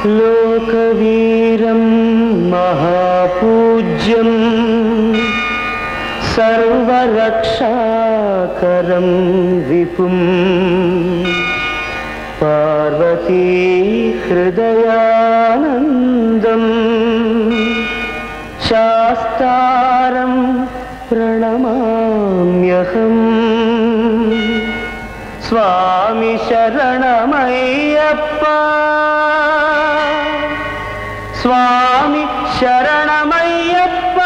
లోకవీరం మహాపూజ్యం సర్వరక్షాకరం విపుం పార్వతీ హృదయానందం శాస్తారం ప్రణమామ్యహం స్వామి శరణమయ్యప్ప స్వామి శరణమయ్యప్ప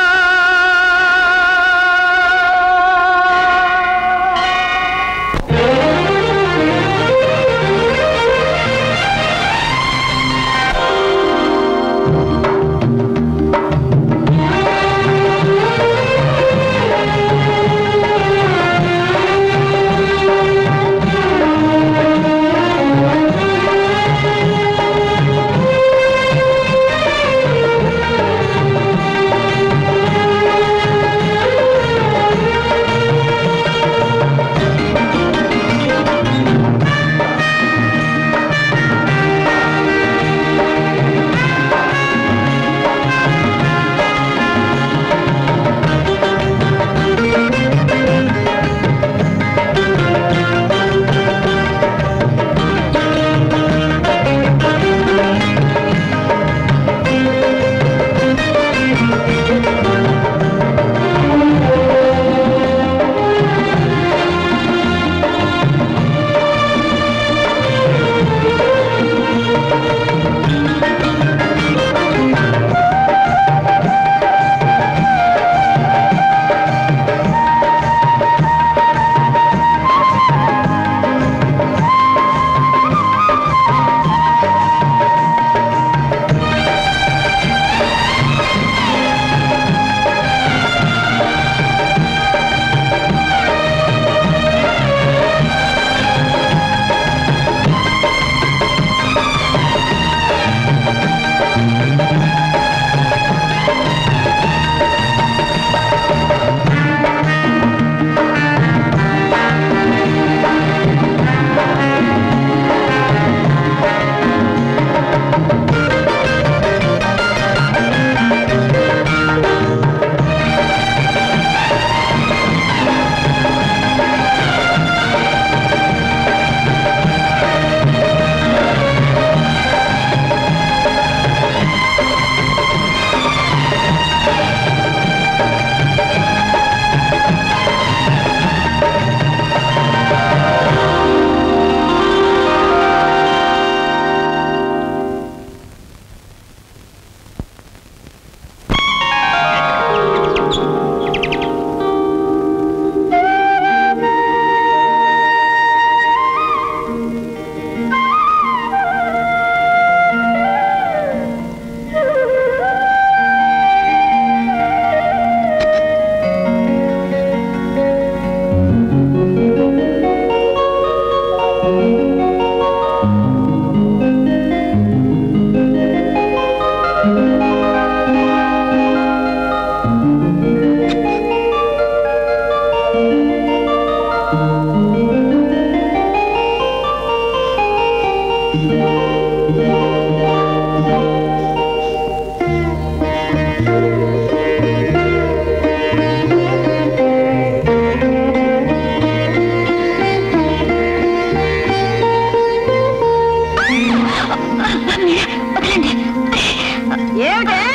ఏమిటే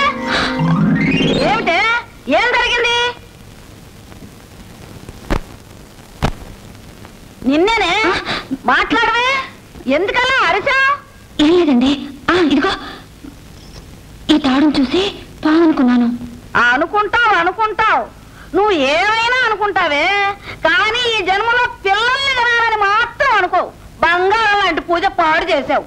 ఏమిటే ఏం జరిగింది నిన్నేనే మాట్లాడవే ఎందుకలా అరిచా ఏం లేదండి ఆ ఇదిగో ఈ తాడును చూసి పాము అనుకున్నాను అనుకుంటావు అనుకుంటావు నువ్వు ఏమైనా అనుకుంటావే కానీ ఈ జన్మలో పిల్లల్ని కనాలని మాత్రం అనుకోవు బంగారం లాంటి పూజ పాడు చేసావు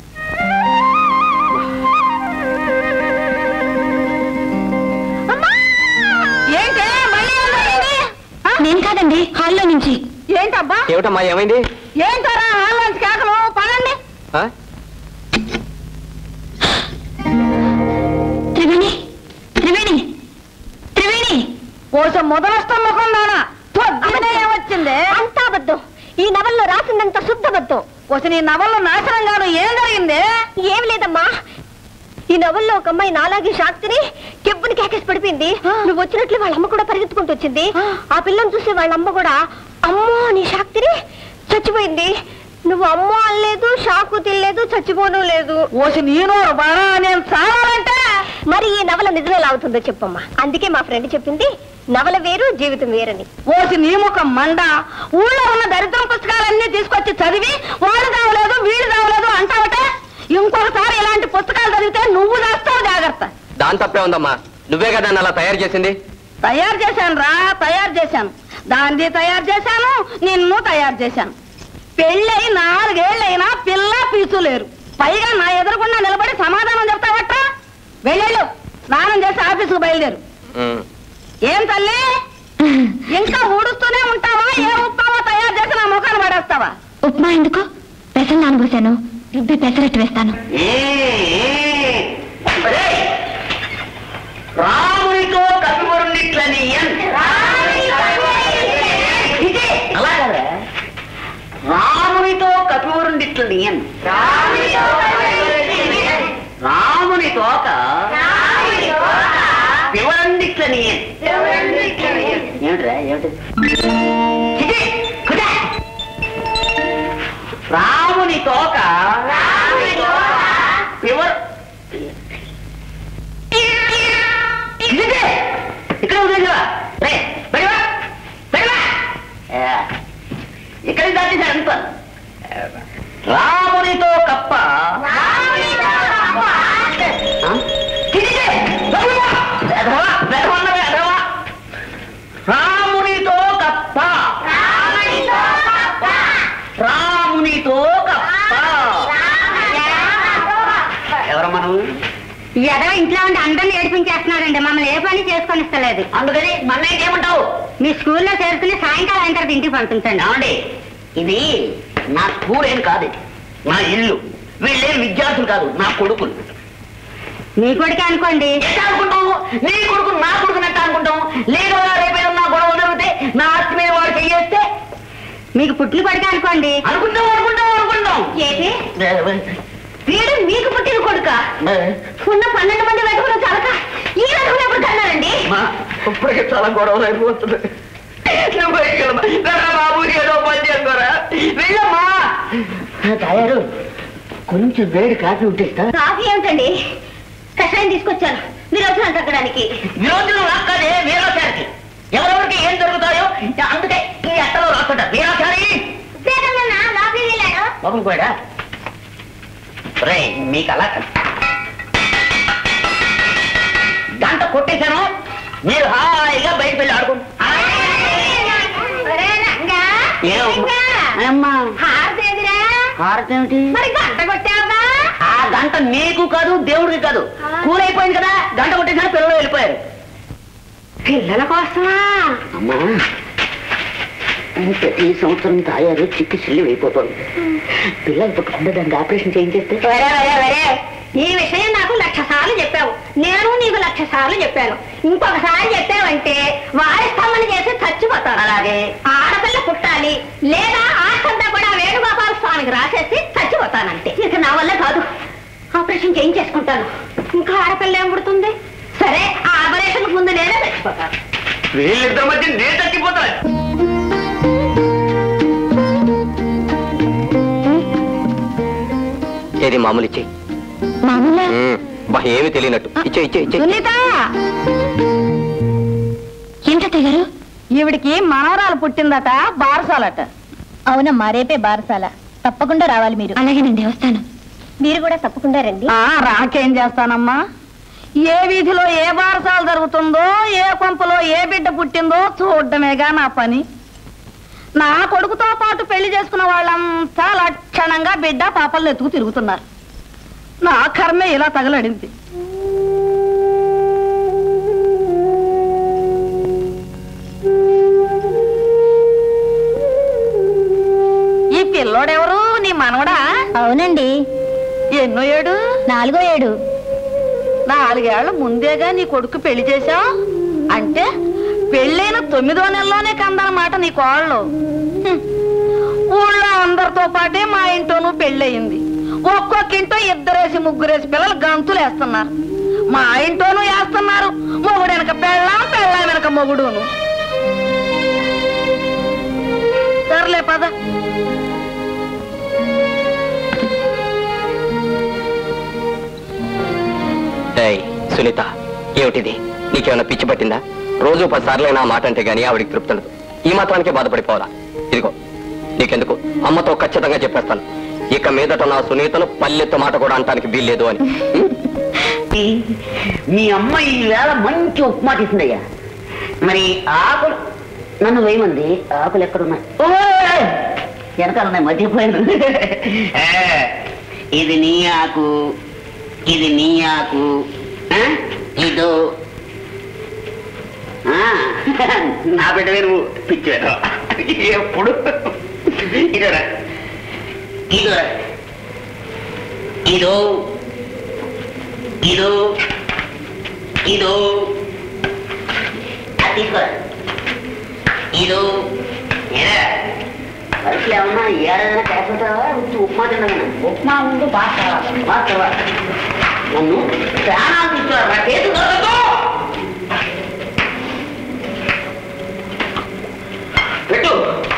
ఏంటే మళ్ళీ ఏం జరిగింది? ఆ? నేను కాదండి హాల్లో నుంచి ఏంటబ్బా ఏమిటమ్మా ఏమైంది ఏంటారా హాల్లోంచి కేకలు పదండి ఆ? త్రివేణి త్రివేణి త్రివేణి పోసం మొదలొస్తాం నానా పొద్దున్నే ఏమొచ్చింది అంతా అబద్ధం ఈ నవల్లో రాసిందంత శుద్ధ అబద్ధం వచ్చి నీ నవల్లో నాశనం కాదు ఏం జరిగింది ఏం లేదమ్మా ఈ నవల్లో ఒక అమ్మాయి నాలాగే షాక్తిని కెబ్బుని కేకేసి పడిపోయింది నువ్వు వచ్చినట్లు వాళ్ళ అమ్మ కూడా పరిగెత్తుకుంటూ వచ్చింది ఆ పిల్లని చూసి వాళ్ళ అమ్మ కూడా అమ్మో నీ షాక్తిని చచ్చిపోయింది నువ్వు అమ్మో అనలేదు షాకు తినలేదు చచ్చిపోను లేదు ఓసి నేను బాగా నేను చావాలంటే మరి ఈ నవల నిజం ఎలా అవుతుందో చెప్పమ్మా అందుకే మా ఫ్రెండ్ చెప్పింది నవల వేరు జీవితం వేరని ఓసి నీ ముఖం మండ ఊళ్ళో ఉన్న దరిద్రం పుస్తకాలన్నీ తీసుకొచ్చి చదివి వాడు తావలేదు వీడు తావలేదు అంటావట ఇంకొకసారి ఇలాంటి పుస్తకాలు చదివితే నువ్వు చేస్తావు జాగ్రత్త దాని తప్పే ఉందమ్మా నువ్వే కదా నన్ను అలా తయారు చేసింది తయారు చేశాను రా తయారు చేశాను దాన్ని తయారు చేశాను నిన్ను తయారు చేశాను పెళ్ళై నాలుగేళ్ళైనా పిల్ల పీచు లేరు పైగా నా ఎదురుకుండా నిలబడి సమాధానం చెప్తావట వెళ్ళేళ్ళు స్నానం చేసి ఆఫీసుకు బయలుదేరు ఉమ్. ఏం తల్లి ఇంకా ఊడుస్తూనే ఉంటావా ఏ ఉప్మావో తయారు చేసి నా ముఖాన్ని పడేస్తావా ఉప్మా ఎందుకు పెసలు నానబోసాను రుబ్బి పెసరట్టు వేస్తాను రామునితో కవివరునిట్లని అలా కదా రామునితో కపివరుండిట్లని రాముని తోక వివరండిట్లని ఏమిట్రా ఏమిటి చిచి, కుదా. రాముని తోక వివర ఇదిగే. ఇక్కడ వదిలేసావా రే బడివా బడివా ఇక్కడ దాటేశాడు అంత రామునితో కప్ప ఆ? ఇదిగే. బడివా. వెధవా, వెధవన్న వెధవా. రామునితో కప్ప రామునితో కప్ప ఎవరు మనం ఎదవ ఇంట్లో ఉండి అందరిని ఏడిపించేస్తున్నాడండి మమ్మల్ని ఏ పని చేసుకొని ఇస్తలేదు అందుకని మన ఏమంటావు మీ స్కూల్లో చేరుకుని సాయంకాలం అయిన తర్వాత ఇంటికి పంపించండి ఏమండి ఇది నా స్కూల్ ఏం కాదు ఇది. నా ఇల్లు వీళ్ళేం విద్యార్థులు కాదు నా కొడుకులు మీ కొడుకే అనుకోండి ఎట్లా అనుకుంటాం నీ కొడుకు నా కొడుకునట్టు అనుకుంటాం లేదు రేపేదో నా గొడవ జరిగితే నా ఆస్తి మీద వాడు చెయ్యేస్తే మీకు పుట్టిన కొడుకే అనుకోండి అనుకుంటాం అనుకుంటాం అనుకుంటాం ఏంటి వీడు మీకు పుట్టిన కొడుక ఉన్న పన్నెండు మంది వెతుకులు చాలక ఈ వెతుకులు ఎప్పుడు కన్నారండి మా ఇప్పటికే చాలా గొడవలు అయిపోతుంది నువ్వు బయటికి వెళ్ళమ్మా. రా బాబు ఏదో పని చేసుకోరా వెళ్ళమ్మా తయారు కొంచెం వేడి కాఫీ ఉంటేస్తా కాఫీ ఏమిటండి కషాయం తీసుకొచ్చాను మీరు వచ్చిన తగ్గడానికి విరోధులు రాక్కదే వీరాచారికి ఎవరెవరికి ఏం జరుగుతాయో అందుకే ఈ అట్టలో రాస్తుంటారు వీరాచారి బాబు కూడా రే మీకు అలా కాదు. గంట కొట్టేశాను మీరు హాయిగా బయటకు వెళ్ళి ఆడుకోండి ఏమమ్మా? ఏమ్మా? హారతి ఏమిటి మరి గంట కొట్టావా ఆ గంట నీకు కాదు దేవుడికి కాదు కూలైపోయింది కదా గంట కొట్టేసాను పిల్లలు వెళ్ళిపోయారు పిల్లల కోసమా అమ్మా ప్రతి సంవత్సరం తాయారు చికిత్సలు అయిపోతుంది పిల్లలు పుట్టకుండా దానికి ఆపరేషన్ చేయించేస్తే వరే వరే వరే ఈ విషయం నాకు లక్ష సార్లు చెప్పావు నేను నీకు లక్ష సార్లు చెప్పాను ఇంకొకసారి చెప్పావంటే వారిస్తమ్మని చేసి చచ్చిపోతాను అలాగే ఆడపిల్ల పుట్టాలి లేదా ఆస్తంతా కూడా వేణుగోపాల స్వామికి రాసేసి చచ్చిపోతానంటే ఇక నా వల్ల కాదు ఆపరేషన్ చేయించేసుకుంటాను ఇంకా ఆడపిల్ల ఏం పుడుతుంది సరే ఆ ఆపరేషన్ ముందు నేనే చచ్చిపోతాను వీళ్ళిద్దరి మధ్య నేను తగ్గిపోతాను ఏది మామూలు ఇచ్చేయి మామూలే ఉమ్. బా ఏమి తెలియనట్టు ఇచ్చే ఇచ్చే ఇచ్చే సునీత ఏంటత్తయ్య గారు ఈవిడికి మనవరాలు పుట్టిందట బారసాలట అవునమ్మా రేపే బారసాల తప్పకుండా రావాలి మీరు అలాగేనండి వస్తాను మీరు కూడా తప్పకుండా రండి ఆ రాకేం చేస్తానమ్మా ఏ వీధిలో ఏ బారసాలు జరుగుతుందో ఏ కొంపలో ఏ బిడ్డ పుట్టిందో చూడడమేగా నా పని నా కొడుకుతో పాటు పెళ్లి చేసుకున్న వాళ్ళంతా లక్షణంగా బిడ్డ పాపలను ఎత్తుకు తిరుగుతున్నారు నా కర్మే ఇలా తగలడింది ఈ పిల్లోడెవరు నీ మనవడా అవునండి ఎన్నో ఏడు నాలుగో ఏడు నాలుగేళ్ల ముందేగా నీ కొడుకు పెళ్లి చేశావు అంటే పెళ్ళైన తొమ్మిదో నెలలోనే కందన్నమాట నీ కోళ్ళు హ్మ్. ఊళ్ళో అందరితో పాటే మా ఇంట్లోనూ పెళ్ళయింది ఒక్కొక్క ఇంటో ఇద్దరేసి ముగ్గురేసి పిల్లలు గంతులు వేస్తున్నారు మా ఇంట్లోనూ వేస్తున్నారు మొగుడు వెనక పెళ్ళాం పెళ్ళాం వెనక మొగుడును సర్లే పద ఏయ్ సునీత ఏమిటిది నీకేమైనా పిచ్చి పట్టిందా రోజు పది సార్లైనా ఆ మాట అంటే గానీ ఆవిడికి తృప్తి ఉండదు ఈ మాత్రానికే బాధపడిపోవాలా ఇదిగో నీకెందుకు అమ్మతో ఖచ్చితంగా చెప్పేస్తాను ఇక మీదట నా సునీతను పల్లెత్తు మాట కూడా అంటానికి వీల్లేదు అని ఉం? మీ అమ్మ ఈ వేళ మంచి ఉప్మా తీసిందయ్యా మరి ఆకులు నన్ను వేయమంది ఆకులు ఎక్కడున్నాయి ఓయ్! వెనకాల ఉన్నాయి మర్చిపోయాను ఏ, ఇది నీ ఆకు ఇది నీ ఆకు ఆ? ఇదో ఆ, నా బిడ్డ నువ్వు పిచ్చాడు ఎప్పుడు ఇదోరా ఇదో ఇదో ఇదో ఇదో అది తీసుకో ఇదో ఏరా పరీక్షలు ఏమన్నా ఏడాదైనా కాసుకుంటావా ఉత్తి ఉప్మా తిన్నాను ఉప్మా ముందు బాగా బాగా నన్ను ప్రాణాలు తీసుకోవాలి నా చేతి దొరకదు పెట్టు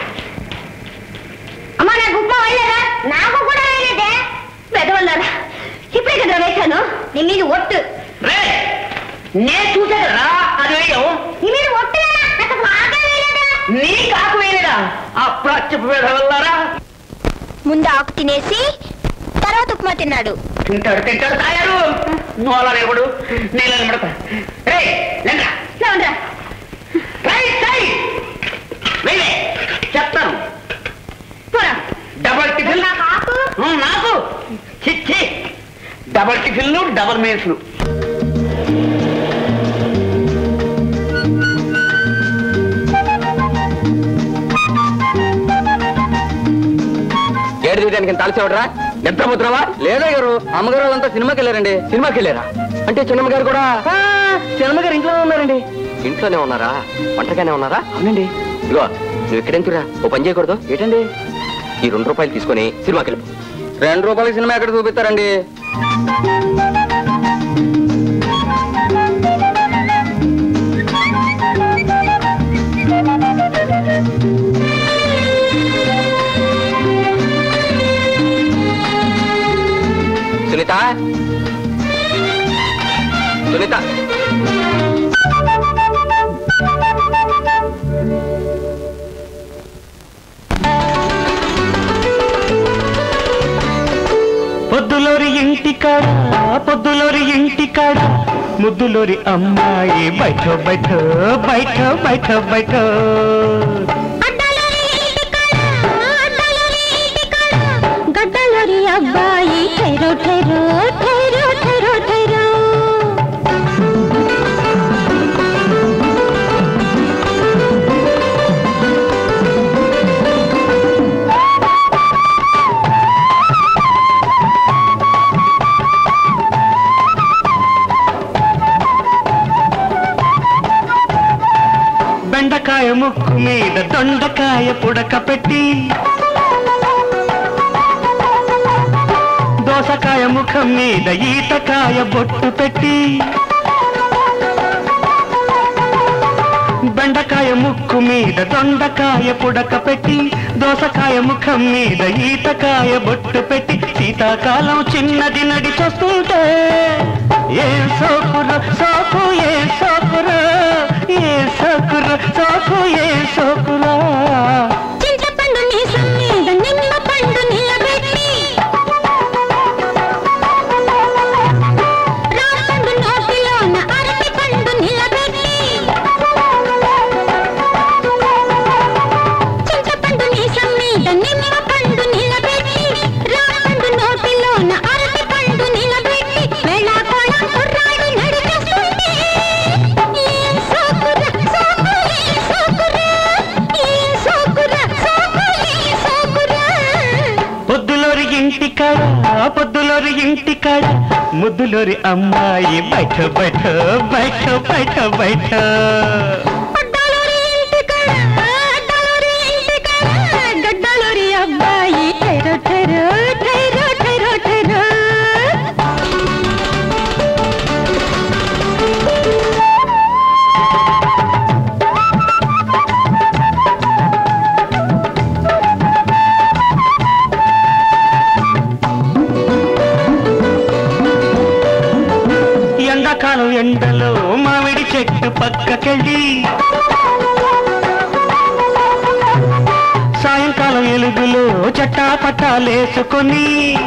అమ్మా నాకు ఉప్మా వేయలేదా నాకు కూడా వేయలేదే పెదవల్లారా ఇప్పుడే కదా వేశాను నీ మీద ఒట్టు రే నేను చూసారా అది వేయవు నీ మీద ఒట్టు కదా నాకు బాగా వేయలేదా నీ కాకు వేయలేదా అప్పుడు చెప్పు వెళ్ళారా ముందు ఆకు తినేసి తర్వాత ఉప్మా తిన్నాడు తింటాడు తింటాడు తాగాడు నువ్వు అలా రేపడు నేను నిలబడతా రే లేండ్రా లేవండ్రా. ట్రై ట్రై వేయలే చెప్తాను పోరా. డబల్ టిఫిన్ నాకు ఆకు ఉమ్, నాకు చిచ్చి డబల్ టిఫిన్లు డబల్ మీల్స్లు ఏడు తీయడానికి తలసేవడరా నిద్రపోతున్నావా లేదా గారు అమ్మగారు వాళ్ళంతా సినిమాకి వెళ్ళారండి సినిమాకి వెళ్ళారా అంటే చిన్నమ్మ గారు కూడా చిన్నమ్మ గారు ఇంట్లోనే ఉన్నారండి ఇంట్లోనే ఉన్నారా వంటగానే ఉన్నారా అవునండి ఇదిగో నువ్వు ఎక్కడెంతురా ఓ పని చేయకూడదు ఏంటండి ఈ రెండు రూపాయలు తీసుకొని సినిమాకి వెళ్ళిపో రెండు రూపాయలకి సినిమా ఎక్కడ చూపిస్తారండి సునీత సునీత పొద్దులోరి ఇంటి కాడ పొద్దులోరి ఇంటి కాడ ముద్దులోరి అమ్మాయి బయట బయట బయట బయట బయట అడ్డలోరి ఇంటి కాడ, అడ్డలోరి ఇంటి కాడ, గడ్డలోరి అబ్బాయి ఠైరో ఠైరో ఠైరో ఠైరో ఠైరో బెండకాయ ముక్కు మీద దొండకాయ పుడక పెట్టి దోసకాయ ముఖం మీద ఈతకాయ బొట్టు పెట్టి బెండకాయ ముక్కు మీద దొండకాయ పుడక పెట్టి దోసకాయ ముఖం మీద ఈతకాయ బొట్టు పెట్టి శీతాకాలం చిన్నది నడిచొస్తుంటే ఏ సోకుర సోకు ఏ సోకుర ఏ సోకుర సోకు ఏ సోకురా చింతపండు మీసం మీద నిమ్మ పండు నిలబెట్టి రాపండు నోటిలోన అరటి పండు నిలబెట్టి చింతపండు మీసం మీద నిమ్మ పండు నిలబెట్టి రాపండు నోటిలోన అరటి పండు నిలబెట్టి వేళాకోళం కుర్రాడు నడిచేస్తుంటే ఏం సోకుర సోకు ఏం సోకుర ఏం సోకుర సోకు ఏం సోకుర పొద్దులోరి ఇంటి కాడ పొద్దులోరి ఇంటి కాడ ముద్దులోరి అమ్మాయి బయట బయట బయట బయట బయట అడ్డాలోరి ఇంటి కాడ, అడ్డాలోరి ఇంటి కాడ, గడ్డాలోరి అబ్బాయి ఎండలో మామిడి చెట్టు పక్కకెళ్ళి సాయంకాలం ఎలుగులో చట్టా పట్టాలేసుకొని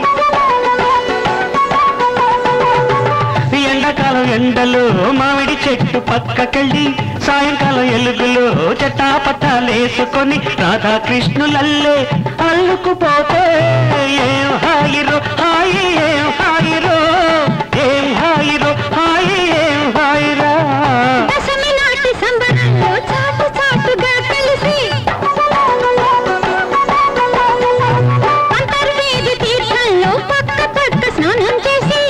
ఎండాకాలం ఎండలో మామిడి చెట్టు పక్కకెళ్ళి సాయంకాలం ఎలుగులో చట్టా పట్టాలేసుకొని రాధాకృష్ణులల్లే అల్లుకుపోతే ఏం హాయిరో హాయి ఏం హాయిరో ఏం హాయిరో హాయి ఏం హాయిరా దశమి నాటి సంబరంలో చాటు చాటుగా కలిసి అంతర్వేది తీర్థంలో పక్క పక్క స్నానం చేసి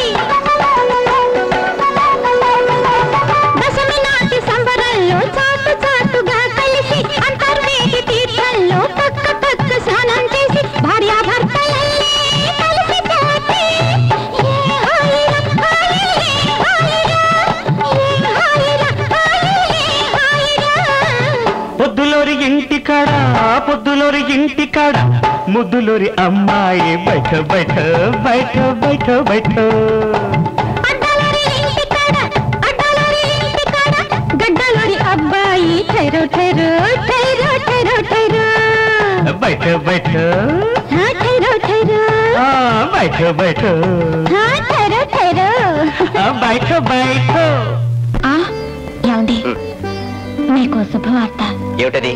దశమి నాటి సంబరంలో చాటు చాటుగా కలిసి అంతర్వేది తీర్థంలో పక్క పక్క స్నానం చేసి భార్యాభర్తలల్లే కలిసిపోతే ఏ హాయిరా, హాయి, ఏ హాయిరా, ఏ హాయిరా, హాయి, ఏ హాయిరా. పొద్దులోరి ఇంటి కాడ పొద్దులోరి ఇంటి కాడ ముద్దులోరి అమ్మాయి బయట బయట బయట బయట బయట అడ్డలోరి ఇంటి కాడ, అడ్డలోరి ఇంటి కాడ, గడ్డలోరి అబ్బాయి ఠైరో ఠైరో ఠైరో ఠైరో ఠైరో బయట బయట ఆ, ఠైరో ఠైరో ఆ, బయట బయట ఆ, ఠైరో ఠైరో ఆ, బయట బయట ఆ, ఏమండి మీకు శుభవార్త ఏమిటది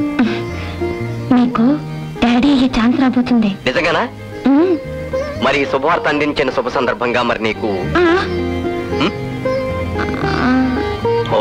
మీకు డాడీ అయ్యే ఛాన్స్ రాబోతుంది నిజంగానా ఉమ్, మరి ఈ శుభవార్త అందించిన శుభ సందర్భంగా మరి నీకు ఆ, హ్మ్? ఆ, ఓ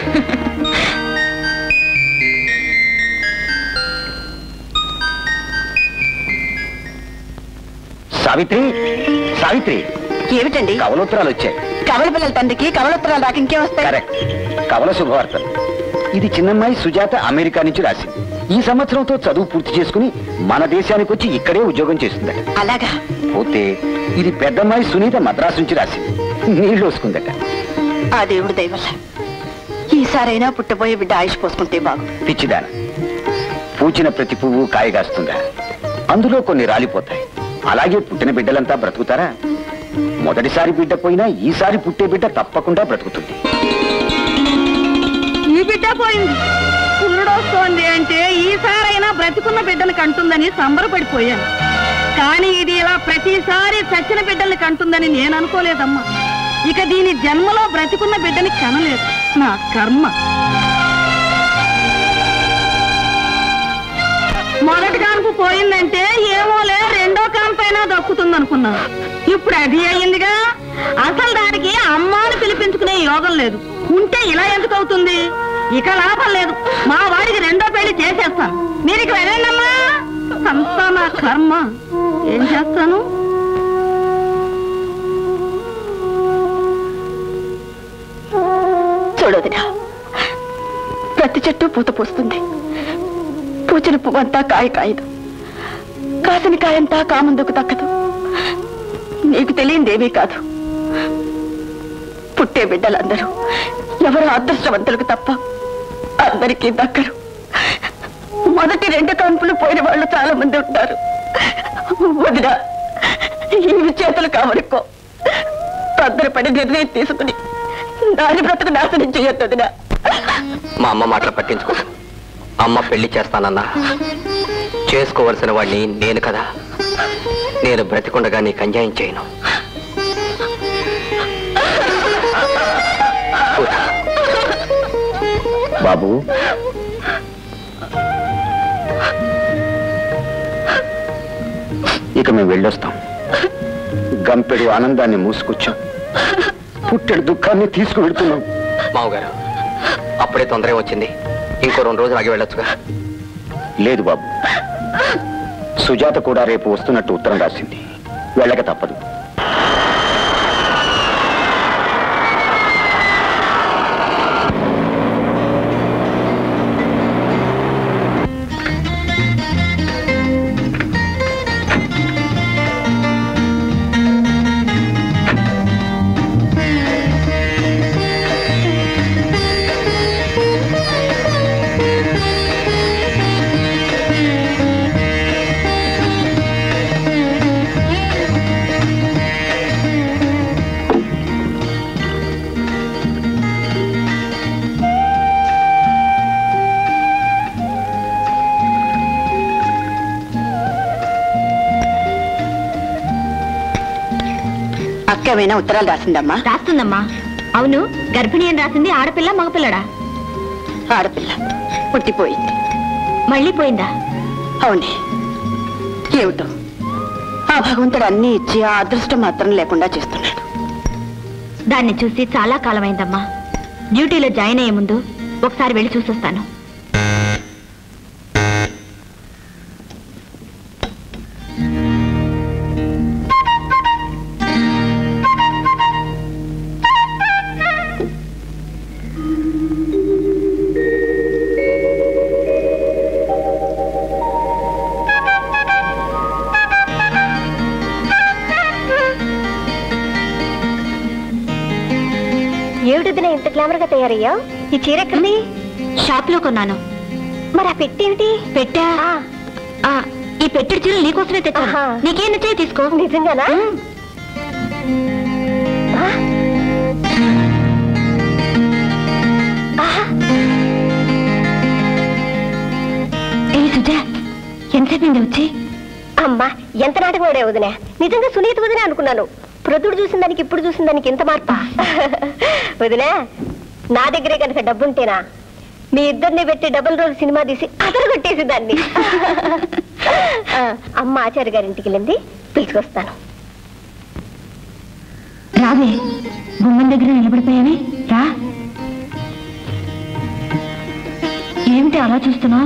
సావిత్రి సావిత్రి ఏమిటండి కవలోత్తరాలు వచ్చాయి కవల పిల్లల తండ్రికి కవలోత్తరాలు దాకా ఇంకే వస్తాయి కరెక్ట్ కవల శుభవార్త ఇది చిన్నమ్మాయి సుజాత అమెరికా నుంచి రాసింది ఈ సంవత్సరంతో చదువు పూర్తి చేసుకుని మన దేశానికి వచ్చి ఇక్కడే ఉద్యోగం చేస్తుందట అలాగా పోతే ఇది పెద్దమ్మాయి సునీత మద్రాసు నుంచి రాసింది నీళ్లు వస్తుందట ఆ దేవుడి దయ వల్ల ఈసారైనా పుట్టబోయే బిడ్డ ఆయుష్ పోసుకుంటే బాగు పిచ్చిదాన పూచిన ప్రతి పువ్వు కాయగాస్తుందా అందులో కొన్ని రాలిపోతాయి అలాగే పుట్టిన బిడ్డలంతా బ్రతుకుతారా మొదటిసారి బిడ్డ పోయినా ఈసారి పుట్టే బిడ్డ తప్పకుండా బ్రతుకుతుంది ఈ బిడ్డ పోయింది పుల్లుడొస్తోంది అంటే ఈసారైనా బ్రతికున్న బిడ్డలు కంటుందని సంబరపడిపోయాను కానీ ఇది ఇలా ప్రతిసారి చచ్చిన బిడ్డల్ని కంటుందని నేను అనుకోలేదమ్మా ఇక దీని జన్మలో బ్రతికున్న బిడ్డని కనలేదు నా కర్మ మొదటి కాన్పు పోయిందంటే ఏమోలే రెండో కాన్పైనా దక్కుతుంది అనుకున్నాను ఇప్పుడు అది అయ్యిందిగా అసలు దానికి అమ్మాని పిలిపించుకునే యోగం లేదు ఉంటే ఇలా ఎందుకు అవుతుంది ఇక లాభం లేదు మా వాడికి రెండో పెళ్లి చేసేస్తాను మీరు ఇక వెళ్ళండమ్మా అంతా నా కర్మ ఏం చేస్తాను చూడదునా ప్రతి చెట్టు పూత పూస్తుంది పూచిన పువ్వంతా కాయ కాయదు కాసిన కాయంతా కామందుకు దక్కదు నీకు తెలియందేమీ కాదు పుట్టే బిడ్డలందరూ ఎవరు అదృష్టవంతులకు తప్ప అందరికీ దక్కరు మొదటి రెండు కంపులు పోయిన వాళ్ళు చాలా మంది ఉంటారు వదిన ఇవి చేతులు కావడుకో తొందరపడి నిర్ణయం తీసుకుని దాని బ్రతుకు నాశనం చేయొద్దు వదినా మా అమ్మ మాటలు పట్టించుకో అమ్మ పెళ్లి చేస్తానన్నా చేసుకోవలసిన వాడిని నేను కదా నేను బ్రతికుండగా నీకు అన్యాయం చేయను కూర్చో. బాబు ఇక మేము వెళ్ళొస్తాం గంపెడు ఆనందాన్ని మూసుకొచ్చాం పుట్టెడు దుఃఖాన్ని తీసుకువెళ్తున్నాం మామగారు అప్పుడే తొందరగా వచ్చింది ఇంకో రెండు రోజులు ఆగి వెళ్ళొచ్చుగా లేదు బాబు సుజాత కూడా రేపు వస్తున్నట్టు ఉత్తరం రాసింది వెళ్ళక తప్పదు అక్క ఏమైనా ఉత్తరాలు రాసిందమ్మా రాస్తుందమ్మా అవును గర్భిణి అని రాసింది ఆడపిల్ల మగపిల్లడా ఆడపిల్ల పుట్టిపోయింది మళ్ళీ పోయిందా అవునే ఏమిటో ఆ భగవంతుడు అన్ని ఇచ్చి ఆ అదృష్టం మాత్రం లేకుండా చేస్తున్నాడు దాన్ని చూసి చాలా కాలమైందమ్మా డ్యూటీలో జాయిన్ అయ్యే ముందు ఒకసారి వెళ్ళి చూసొస్తాను ఏమిటిదిన ఇంత గ్లామర్ గా తయారయ్యా ఈ చీర ఎక్కడిది షాప్ లో కొన్నాను మరి ఆ పెట్టి ఏమిటి పెట్టా ఆ, ఈ పెట్టెడు చీరలు నీకోసమే తెచ్చాను ఆహా. నీకేం నచ్చాయి తీసుకో నిజంగానా ఆ? ఆహా, ఏ సుజా ఎంతసేపు అయింది వచ్చి అమ్మా ఎంత నాటకం వాడే వదినా నిజంగా సునీత వదినా అనుకున్నాను ప్రొద్దుడు చూసిన దానికి ఇప్పుడు చూసిన దానికి ఇంత మార్పా వదినా నా దగ్గరే కనుక డబ్బుంటేనా మీ ఇద్దరిని పెట్టి డబుల్ రోల్ సినిమా తీసి అదరు కొట్టేసి దాన్ని ఆ, అమ్మ ఆచార్య గారింటికి వెళ్ళింది పిలుచుకొస్తాను రావే గుమ్మం దగ్గర నిలబడిపోయావి రా ఏమిటి అలా చూస్తున్నావు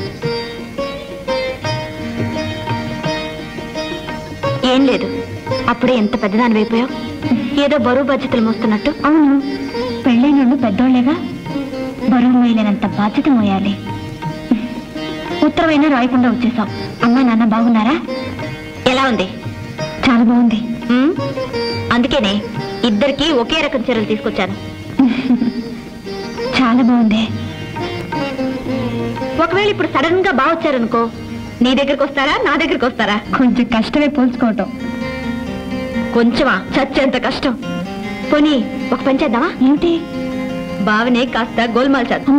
ఏం లేదు అప్పుడే ఎంత పెద్దదాని అయిపోయావు ఏదో బరువు బాధ్యతలు మోస్తున్నట్టు అవును పెళ్ళైనోళ్ళు పెద్దోళ్లేగా బరువు మోయలేనంత బాధ్యత మోయాలి ఉత్తరమైనా రాయకుండా వచ్చేసాం అమ్మా నాన్న బాగున్నారా ఎలా ఉంది చాలా బాగుంది అందుకేనే ఇద్దరికి ఒకే రకం చీరలు తీసుకొచ్చాను చాలా బాగుంది ఒకవేళ ఇప్పుడు సడన్ గా బాగా వచ్చారనుకో నీ దగ్గరికి వస్తారా నా దగ్గరికి వస్తారా కొంచెం కష్టమే పోల్చుకోవటం కొంచెమా చచ్చేంత కష్టం పోనీ ఒక పని చేద్దామా ఏంటి బావనే కాస్త గోల్మాల్ చేద్దాం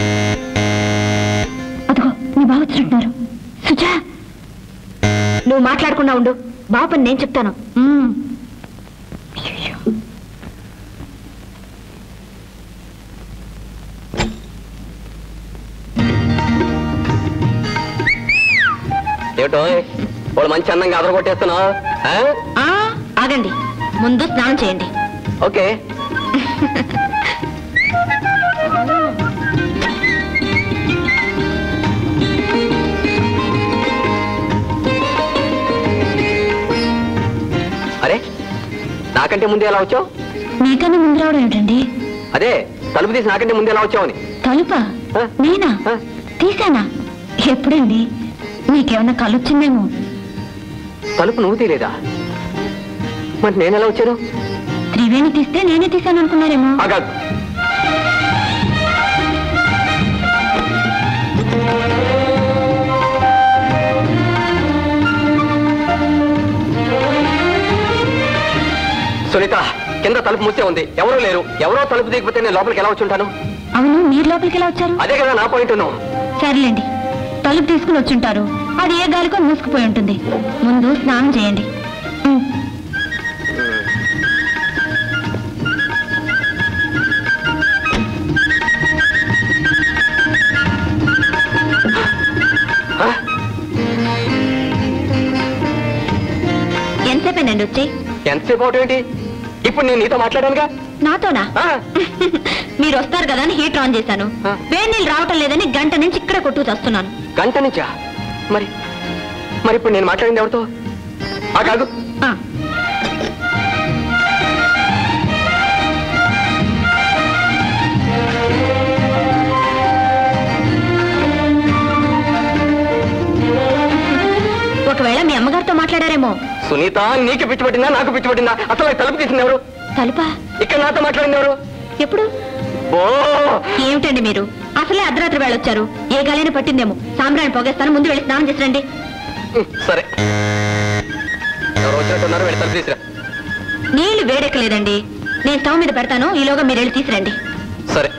అదిగో నీ బావ వచ్చినట్టున్నారు సుజా నువ్వు మాట్లాడకుండా ఉండు బావ పని నేను చెప్తాను మ్మ్. ఏమిటో వాళ్ళు మంచి అందంగా అదర కొట్టేస్తున్నావు ఆ, ఆగండి ముందు స్నానం చేయండి ఓకే అరే నాకంటే ముందే ఎలా వచ్చావు నీకన్నా ముందు రావడం ఏమిటండి అదే తలుపు తీసి నాకంటే ముందే ఎలా వచ్చావని తలుపా ఆ? నేనా ఆ? తీసానా ఎప్పుడండి నీకేమన్నా కళ్ళొచ్చిందేమో తలుపు నువ్వు తీలేదా మరి నేను ఎలా వచ్చాను త్రివేణి తీస్తే నేనే తీసాను అనుకున్నారేమో ఆగాదు సునీత కింద తలుపు మూసే ఉంది ఎవరూ లేరు ఎవరో తలుపు దిగిపోతే నేను లోపలికి ఎలా వచ్చి ఉంటాను అవును మీరు లోపలికి ఎలా వచ్చారు అదే కదా నా పాయింట్ నువ్వు సర్లేండి తలుపు తీసుకుని వచ్చుంటారు అది ఏ గాలికో మూసుకుపోయి ఉంటుంది ముందు స్నానం చేయండి ఉమ్. ఎంతసేపేనండి వచ్చి ఎంతసేపు అవటం ఏంటి ఇప్పుడు నేను నీతో మాట్లాడానుగా నాతోనా ఆ, మీరు వస్తారు కదా అని హీటర్ ఆన్ చేశాను ఆ. వేడి నీళ్ళు రావటం లేదని గంట నుంచి ఇక్కడ కొట్టుకు వస్తున్నాను గంట నుంచా మరి మరి ఇప్పుడు నేను మాట్లాడింది ఎవరితో ఆ కాదు ఒకవేళ మీ అమ్మగారితో మాట్లాడారేమో సునీత నీకు పిచ్చి పట్టిందా నాకు పిచ్చి పట్టిందా అసలు నాకు తలుపు తీసింది ఎవరు తలుపా ఇక్కడ నాతో మాట్లాడింది ఎవరు ఎప్పుడు ఓ ఏమిటండి మీరు అసలే అర్ధరాత్రి వేళ వచ్చారు ఏ గాలైనా పట్టిందేమో సాంబ్రాణి పొగేస్తాను ముందు వెళ్ళి స్నానం చేసి రండి ఉమ్, సరే ఎవరు వచ్చినట్టున్నారు వెళ్ళి తలుపు తీసిరా నీళ్లు వేడెక్కలేదండి నేను స్టవ్ మీద పెడతాను ఈలోగా మీరు వెళ్ళి తీసిరండి సరే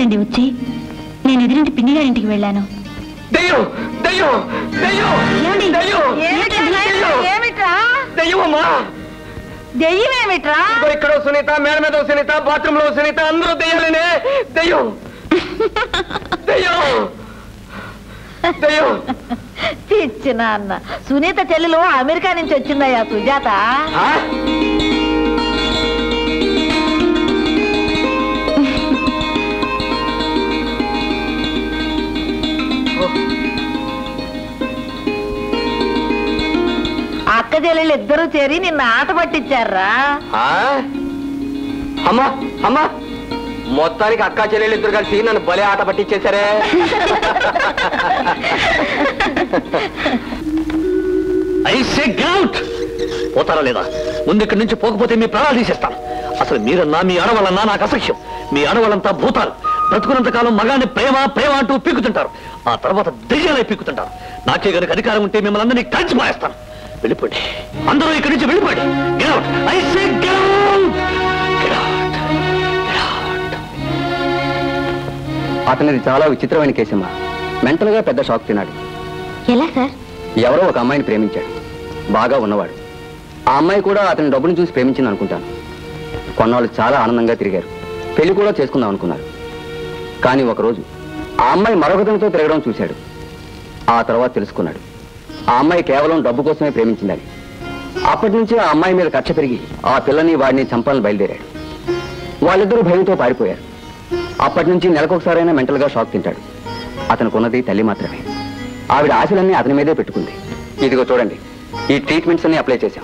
ఏమైందండి వచ్చి నేను ఎదురింటి పిన్ని గారింటికి వెళ్ళాను దెయ్యం దెయ్యం దెయ్యం ఏమండి? దెయ్యం ఏమిట్రా దెయ్యం ఏమిట్రా దెయ్యం అమ్మా దెయ్యం ఏమిట్రా ఇదిగో ఇక్కడ ఓ సునీత మేడ మీద ఓ సునీత బాత్రూమ్ లో ఓ సునీత అందరూ దెయ్యాలనే దెయ్యం దెయ్యం దెయ్యం పిచ్చిన అన్న సునీత చెల్లెలు అమెరికా నుంచి వచ్చిందయ్యా సుజాత ఆ? అక్క చెల్లెలు ఇద్దరు చేరి నిన్న ఆట పట్టించారా ఆ? అమ్మా అమ్మా మొత్తానికి అక్కా చెల్లెలు ఇద్దరు కలిసి నన్ను భలే ఆట పట్టించేశారే ఐసే గౌట్ పోతారా లేదా ముందు ఇక్కడి నుంచి పోకపోతే మీ ప్రాణాలు తీసేస్తాను అసలు మీరన్నా మీ అడవలన్నా నాకు అసహ్యం మీ అడవలంతా భూతాలు బ్రతుకున్నంత కాలం మగాన్ని ప్రేమ ప్రేమ అంటూ పీకుతుంటారు ఆ తర్వాత దెయ్యాలై పీకుతుంటారు నాకే గనుక అధికారం ఉంటే మిమ్మల్ని అందరినీ కలిసి మారేస్తాను వెళ్ళిపోండి అందరూ ఇక్కడి నుంచి వెళ్ళిపోండి Get out. I say get out. Get out. Get out. అతనిది చాలా విచిత్రమైన కేసమ్మా మెంటల్ గా పెద్ద షాక్ తిన్నాడు ఎలా సార్ ఎవరో ఒక అమ్మాయిని ప్రేమించాడు బాగా ఉన్నవాడు ఆ అమ్మాయి కూడా అతని డబ్బును చూసి ప్రేమించింది అనుకుంటాను కొన్నాళ్ళు చాలా ఆనందంగా తిరిగారు పెళ్లి కూడా చేసుకుందాం అనుకున్నారు కానీ ఒకరోజు ఆ అమ్మాయి మరొకతనితో తిరగడం చూశాడు ఆ తర్వాత తెలుసుకున్నాడు ఆ అమ్మాయి కేవలం డబ్బు కోసమే ప్రేమించిందని అప్పటి నుంచి ఆ అమ్మాయి మీద కక్ష పెరిగి ఆ పిల్లని వాడిని చంపాలని బయలుదేరాడు వాళ్ళిద్దరూ భయంతో పారిపోయారు అప్పటి నుంచి నెలకొకసారైనా మెంటల్గా షాక్ తింటాడు అతనుకున్నది తల్లి మాత్రమే ఆవిడ ఆశలన్నీ అతని మీదే పెట్టుకుంది ఇదిగో చూడండి ఈ ట్రీట్మెంట్స్ అన్ని అప్లై చేశాం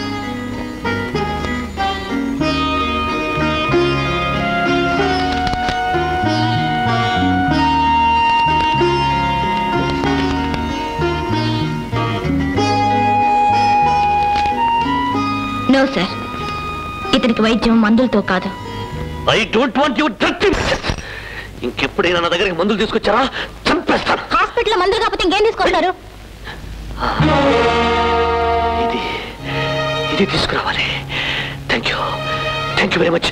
నో సార్ ఇతనికి వైద్యం మందులతో కాదు I don't want your dirty ఇంకెప్పుడైనా నా దగ్గరికి మందులు తీసుకొచ్చారా చంపేస్తాను హాస్పిటల్ మందులు కాకపోతే ఇంకేం తీసుకుంటారు ఇది ఇది తీసుకురావాలి thank you thank you very much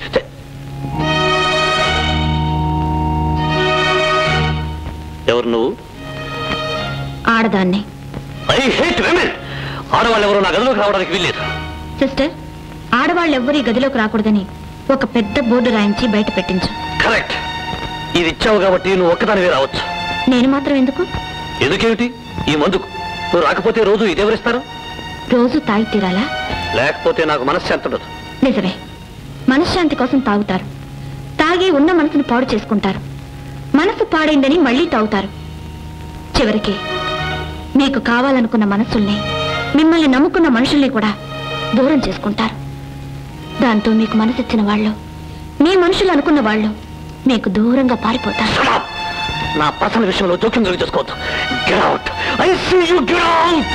ఎవరు నువ్వు ఆడదాన్ని ఐ హేట్ విమెన్ ఆడవాళ్ళు ఎవరు నా గదిలోకి రావడానికి వీల్లేదు సిస్టర్ ఆడవాళ్ళు ఎవ్వరు ఈ గదిలోకి రాకూడదని ఒక పెద్ద బోర్డు రాయించి బయట పెట్టించు కరెక్ట్ ఇది ఇచ్చావు కాబట్టి నువ్వు ఒక్కదానివే రావచ్చు నేను మాత్రం ఎందుకు ఎందుకేమిటి ఈ మందుకు నువ్వు రాకపోతే రోజు ఇదెవరిస్తారు రోజు తాగి తీరాలా లేకపోతే నాకు మనశ్శాంతి ఉండదు నిజమే మనశ్శాంతి కోసం తాగుతారు తాగి ఉన్న మనసును పాడు చేసుకుంటారు మనసు పాడైందని మళ్ళీ తాగుతారు చివరికి మీకు కావాలనుకున్న మనసుల్ని మిమ్మల్ని నమ్ముకున్న మనుషుల్ని కూడా దూరం చేసుకుంటారు దాంతో మీకు మనసిచ్చిన వాళ్ళు మీ మనుషులు అనుకున్న వాళ్ళు మీకు దూరంగా పారిపోతారు Shut up! నా పర్సనల్ విషయంలో జోక్యం కలిగి చేసుకోవద్దు get out I see you get out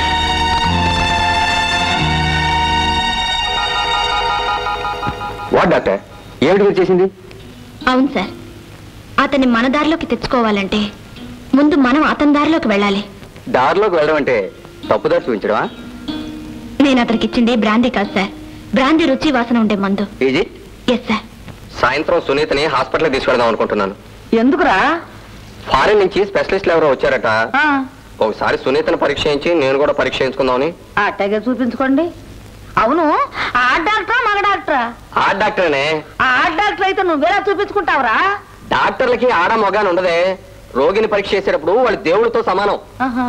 what doctor ఏమిటి మీరు చేసింది అవును సార్ అతన్ని మన దారిలోకి తెచ్చుకోవాలంటే ముందు మనం అతని దారిలోకి వెళ్ళాలి దారిలోకి వెళ్ళడం అంటే తప్పుదారి చూపించడమా నేను అతనికి ఇచ్చింది బ్రాందీ కాదు సార్ బ్రాందీ రుచి వాసన ఉండే మందు ఈజీ ఎస్ సార్ సాయంత్రం సునీతని హాస్పిటల్కి తీసుకెళ్దాం అనుకుంటున్నాను ఎందుకురా ఫారెన్ నుంచి స్పెషలిస్టులు ఎవరో వచ్చారట ఆ, ఒకసారి సునీతను పరీక్ష చేయించి నేను కూడా పరీక్ష చేయించుకుందామని అట్టగే చూపించుకోండి అవును ఆ డాక్టరా మగ డాక్టరా ఆ డాక్టర్నే ఆ డాక్టర్ అయితే నువ్వేలా చూపించుకుంటావురా డాక్టర్లకి ఆడ మొగాని ఉండదే రోగిని పరీక్ష చేసేటప్పుడు వాళ్ళు దేవుడితో సమానం ఆహా.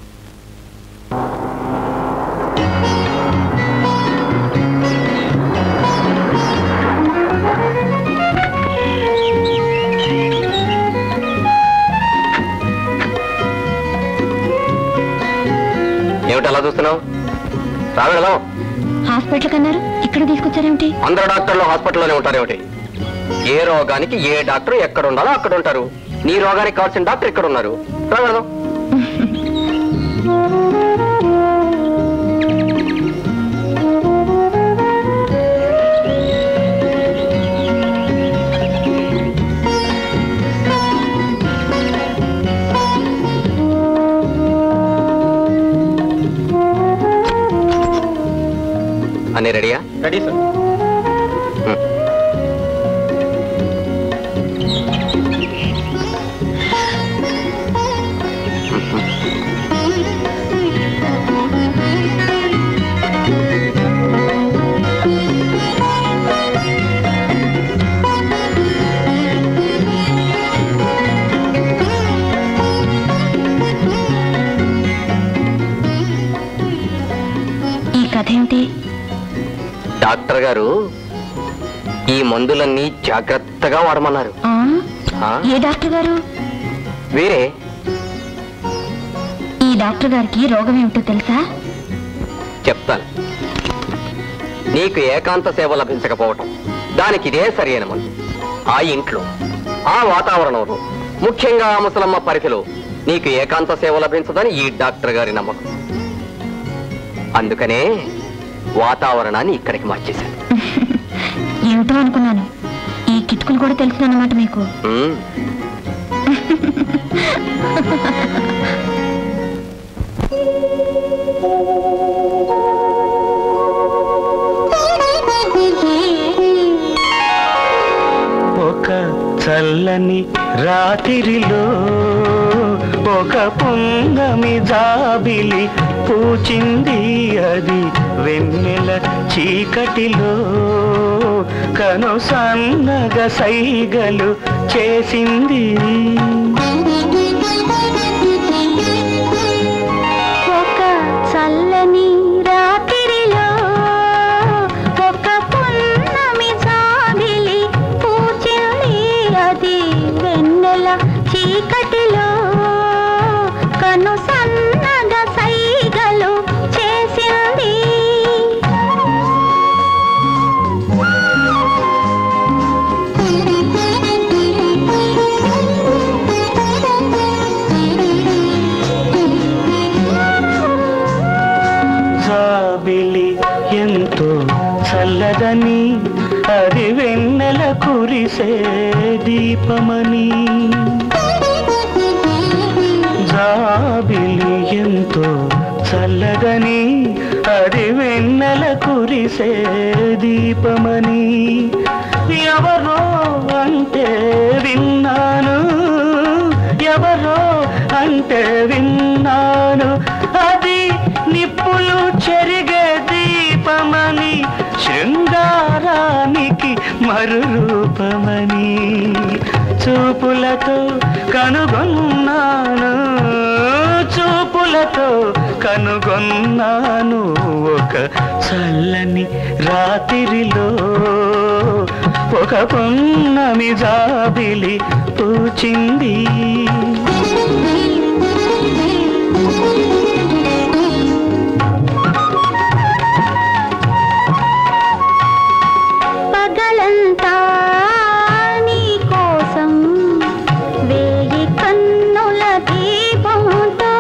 ఏమిటి అలా చూస్తున్నావు రా వెళదాం హాస్పిటల్ కన్నారు ఇక్కడ తీసుకొచ్చారేమిటి అందరు డాక్టర్లు హాస్పిటల్లోనే ఉంటారు ఏమిటి ఏ రోగానికి ఏ డాక్టర్ ఎక్కడ ఉండాలో అక్కడ ఉంటారు నీ రోగానికి కావాల్సిన డాక్టర్ ఇక్కడ ఉన్నారు రా వెళదాం అన్నీ రెడీయా రెడీ సార్ ఏమిటి డాక్టర్ గారు ఈ మందులన్నీ జాగ్రత్తగా వాడమన్నారు ఆ? ఆ? ఏ డాక్టర్ గారు వేరే ఈ డాక్టర్ గారికి రోగం ఏమిటో తెలుసా చెప్తాను నీకు ఏకాంత సేవ లభించకపోవటం దానికి ఇదే సరైన మందు ఆ ఇంట్లో ఆ వాతావరణంలో ముఖ్యంగా ఆ ముసలమ్మ పరిధిలో నీకు ఏకాంత సేవ లభించదని ఈ డాక్టర్ గారి నమ్మకం అందుకనే వాతావరణాన్ని ఇక్కడికి మార్చేశాను ఏమిటో అనుకున్నాను ఈ కిటుకులు కూడా తెలుసునన్నమాట మీకు ఉమ్. ఒక చల్లని రాత్రిలో ఒక పుంగమి జాబిలి పూచింది అది వెన్నెల చీకటిలో కను సన్నగ సైగలు చేసింది ఒక చల్లని రాత్రిలో ఒక పున్నమి జాబిలి పూచింది అది వెన్నెల చీకటిలో కను సన్నగ సైగలు చేసింది జాబిలి ఎంతో చల్లదని అది వెన్నెల కురిసే దీపమని జాబిలి ఎంతో చల్లదని అది వెన్నెల కురిసే దీపమని ఎవరో అంటే విన్నాను ఎవరో అంటే విన్నాను అది నిప్పులు చెరిగే దీపమని శృంగారానికి మరురూపమని చూపులతో కనుగొన్నాను చూపులతో కనుగొన్నాను ఒక చల్లని రాత్రిలో ఒక పున్నమి జాబిలి పూచింది పగలంతా నీ కోసం వేయి కన్నుల దీపంతో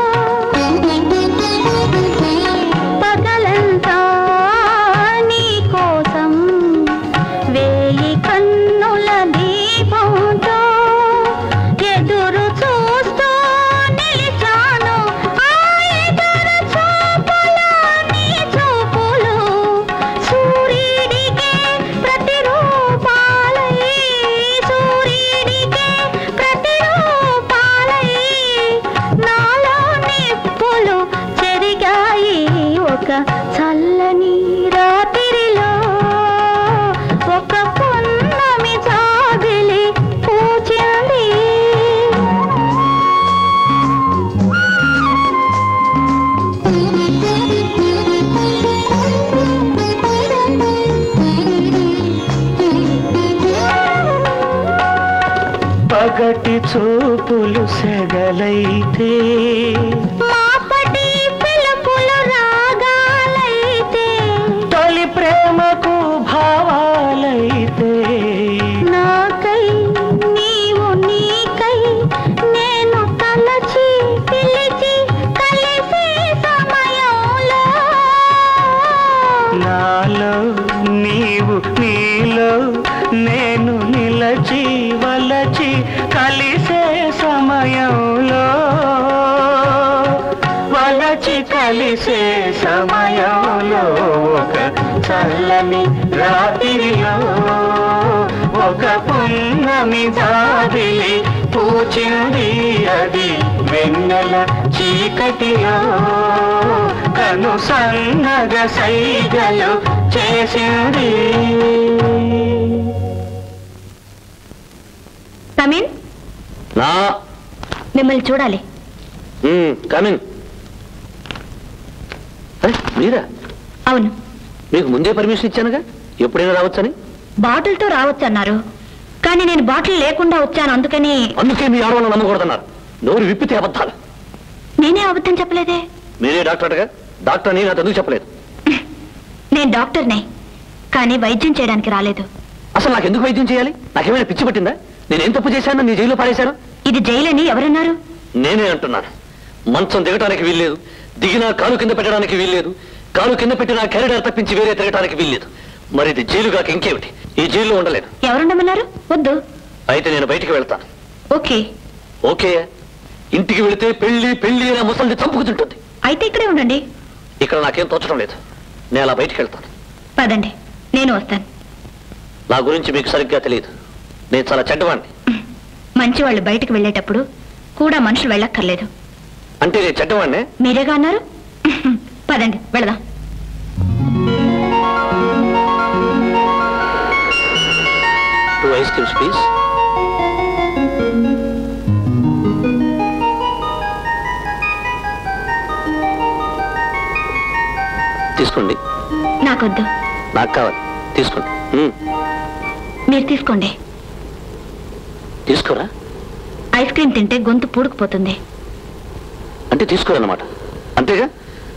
పగలంతా నీ కోసం వేయి కన్నుల దీపంతో ఎదురు చూస్తూ నిలిచాను ఆ ఎదురు చూపులో నీ చూపులు సూర్యుడికే ప్రతిరూపాలై సూర్యుడికే ప్రతిరూపాలై నాలో నిప్పులు చెరిగాయి ఒక చల్లని రాత్రిలో ఒక పున్నమి జాబిలి పూచింది పగటి చూపులు సెగలైతే మాపటి పిలుపులు రాగాలైతే తొలి ప్రేమకు భావాలైతే నాకై నీవు నీకై నేను తలచి పిలిచి కలిసే సమయంలో నాలో నీవు నీలో నేను నిలచి వలచి కలిసే సమయంలో వలచి కలిసే సమయంలో ఒక చల్లని రాత్రిలో ఒక పున్నమి జాబిలి పూచింది అది వెన్నెల చీకటిలో కను సన్నగ సైగలు చేసింది కమిన్ నా మిమ్మల్ని చూడాలి కమింగ్ మీరా అవును మీకు ముందే పర్మిషన్ ఇచ్చానుగా ఎప్పుడైనా రావచ్చని బాటిల్తో రావచ్చన్నారు కానీ నేను బాటిల్ లేకుండా వచ్చాను అందుకని అందుకే మీ ఆడవాళ్ళని నమ్మకూడదన్నారు నోరు విప్పితే అబద్ధాలు నేనే అబద్ధం చెప్పలేదే మీరే డాక్టర్గా డాక్టర్ నేను ఎందుకు చెప్పలేదు నేను డాక్టర్నే కానీ వైద్యం చేయడానికి రాలేదు అసలు నాకు ఎందుకు వైద్యం చేయాలి నాకేమైనా పిచ్చి పట్టిందా నేను ఏం తప్పు చేశాను నీ జైల్లో పారేశాను ఇది జైలని ఎవరన్నారు నేనే అంటున్నాను మంచం దిగటానికి వీల్లేదు దిగినా కాలు కింద పెట్టడానికి వీల్లేదు కాలు కింద పెట్టినా కెరీడర్ తప్పించి వేరే తిరగటానికి వీల్లేదు మరి ఇది జైలుగాక ఇంకేమిటి ఈ జైల్లో ఉండలేను ఎవరుండమన్నారు వద్దు అయితే నేను బయటికి వెళ్తాను ఓకే ఓకే ఇంటికి వెళితే పెళ్లి పెళ్లి అనే ముసలిని చంపుకుతుంటుంది అయితే ఇక్కడే ఉండండి ఇక్కడ నాకేం తోచడం లేదు నేను అలా బయటికి వెళ్తాను పదండి నేను వస్తాను నా గురించి మీకు సరిగ్గా తెలియదు నేను చాలా చెడ్డవాణ్ణి మంచి వాళ్ళు బయటకు వెళ్ళేటప్పుడు కూడా మనుషులు వెళ్ళక్కర్లేదు అంటే నేను చెడ్డవాణ్ణే మీరేగా అన్నారు పదండి వెళదాం టూ ఐస్ క్రీమ్స్ ప్లీజ్ తీసుకోండి నాకొద్దు నాకు కావాలి తీసుకోండి మ్మ్. మీరు తీసుకోండి తీసుకోరా ఐస్ క్రీమ్ తింటే గొంతు పూడుకుపోతుంది అంటే తీసుకోరన్నమాట అంతేగా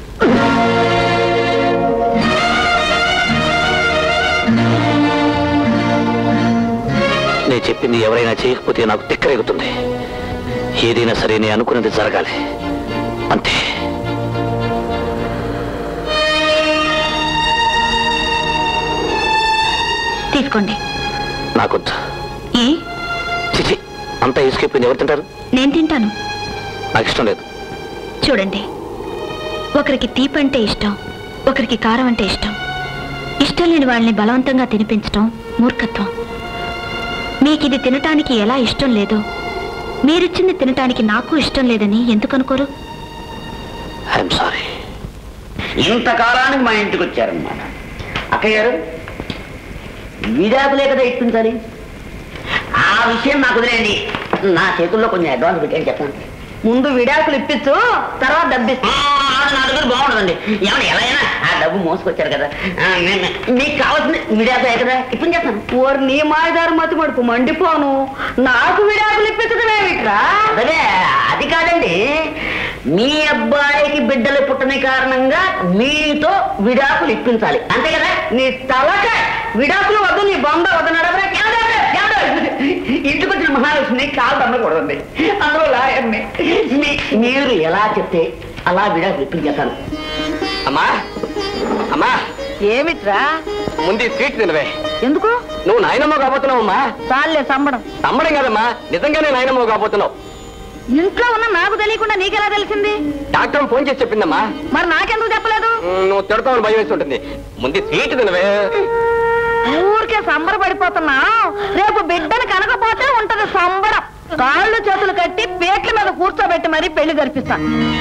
నేను చెప్పింది ఎవరైనా చేయకపోతే నాకు తిక్కరేగుతుంది ఏదైనా సరే నేను అనుకున్నది జరగాలి అంతే తీసుకోండి నాకొద్దు ఏ చిచి అంతా ఇసుకెప్పింది ఎవరు తింటారు నేను తింటాను నాకు ఇష్టం లేదు చూడండి ఒకరికి తీపంటే ఇష్టం ఒకరికి కారం అంటే ఇష్టం ఇష్టం లేని వాళ్ళని బలవంతంగా తినిపించటం మూర్ఖత్వం మీకు ఇది తినటానికి ఎలా ఇష్టం లేదో మీరిచ్చింది తినటానికి నాకు ఇష్టం లేదని ఎందుకు అనుకోరు ఐఎమ్ సారీ ఇంతకాలానికి మా ఇంటికి వచ్చారన్నమాట అక్కయ్య గారు విడాకులే కదా ఇప్పించాలి ఆ విషయం నాకు వదిలేండి నా చేతుల్లో కొంచెం అడ్వాన్స్ పెట్టాను చెప్పండి ముందు విడాకులు ఇప్పించు తర్వాత డబ్బిస్తా నా దగ్గర బాగుంటుందండి ఏమన్నా ఎలా అయినా ఆ డబ్బు మోసుకొచ్చారు కదా ఆ, నే- నే- మీకు కావాల్సింది విడాకులే కదా ఇప్పించేస్తాను ఓరి నీ మాయదారు మతి మడుపు మండిపోను నాకు విడాకులు ఇప్పించడం ఏమిట్రా అదే అది కాదండి మీ అబ్బాయికి బిడ్డలు పుట్టని కారణంగా మీతో విడాకులు ఇప్పించాలి అంతే కదా నీ తలక విడాకులు వద్దు నీ బొంద వద్దు నడవరా ఇంటికి వచ్చిన మహాలక్ష్మిని కాలు తమ్మకూడదండి అందులో లాయర్ని మీ- మీరు ఎలా చెప్తే అలా విడాకులు ఇప్పించేస్తాను అమ్మా అమ్మా ఏమిట్రా ముందు ఈ స్వీట్ తినవే ఎందుకు నువ్వు నాయనమ్మ కాబోతున్నావు అమ్మా చాలే సంబడం నమ్మడం కాదమ్మా నిజంగానే నాయనమ్మ కాబోతున్నావు ఇంట్లో ఉన్న నాకు తెలియకుండా నీకెలా తెలిసింది డాక్టర్ ఫోన్ చేసి చెప్పిందమ్మా మరి నాకెందుకు చెప్పలేదు ఉమ్, నువ్వు తిడతావని భయం వేసి ఉంటుంది ముందు స్వీట్ తినవే ఊరికే సంబరపడిపోతున్నా రేపు బిడ్డను కనకపోతే ఉంటది సంబరం కాళ్ళు చేతులు కట్టి పేట్ల మీద కూర్చోబెట్టి మరీ పెళ్లి జరిపిస్తా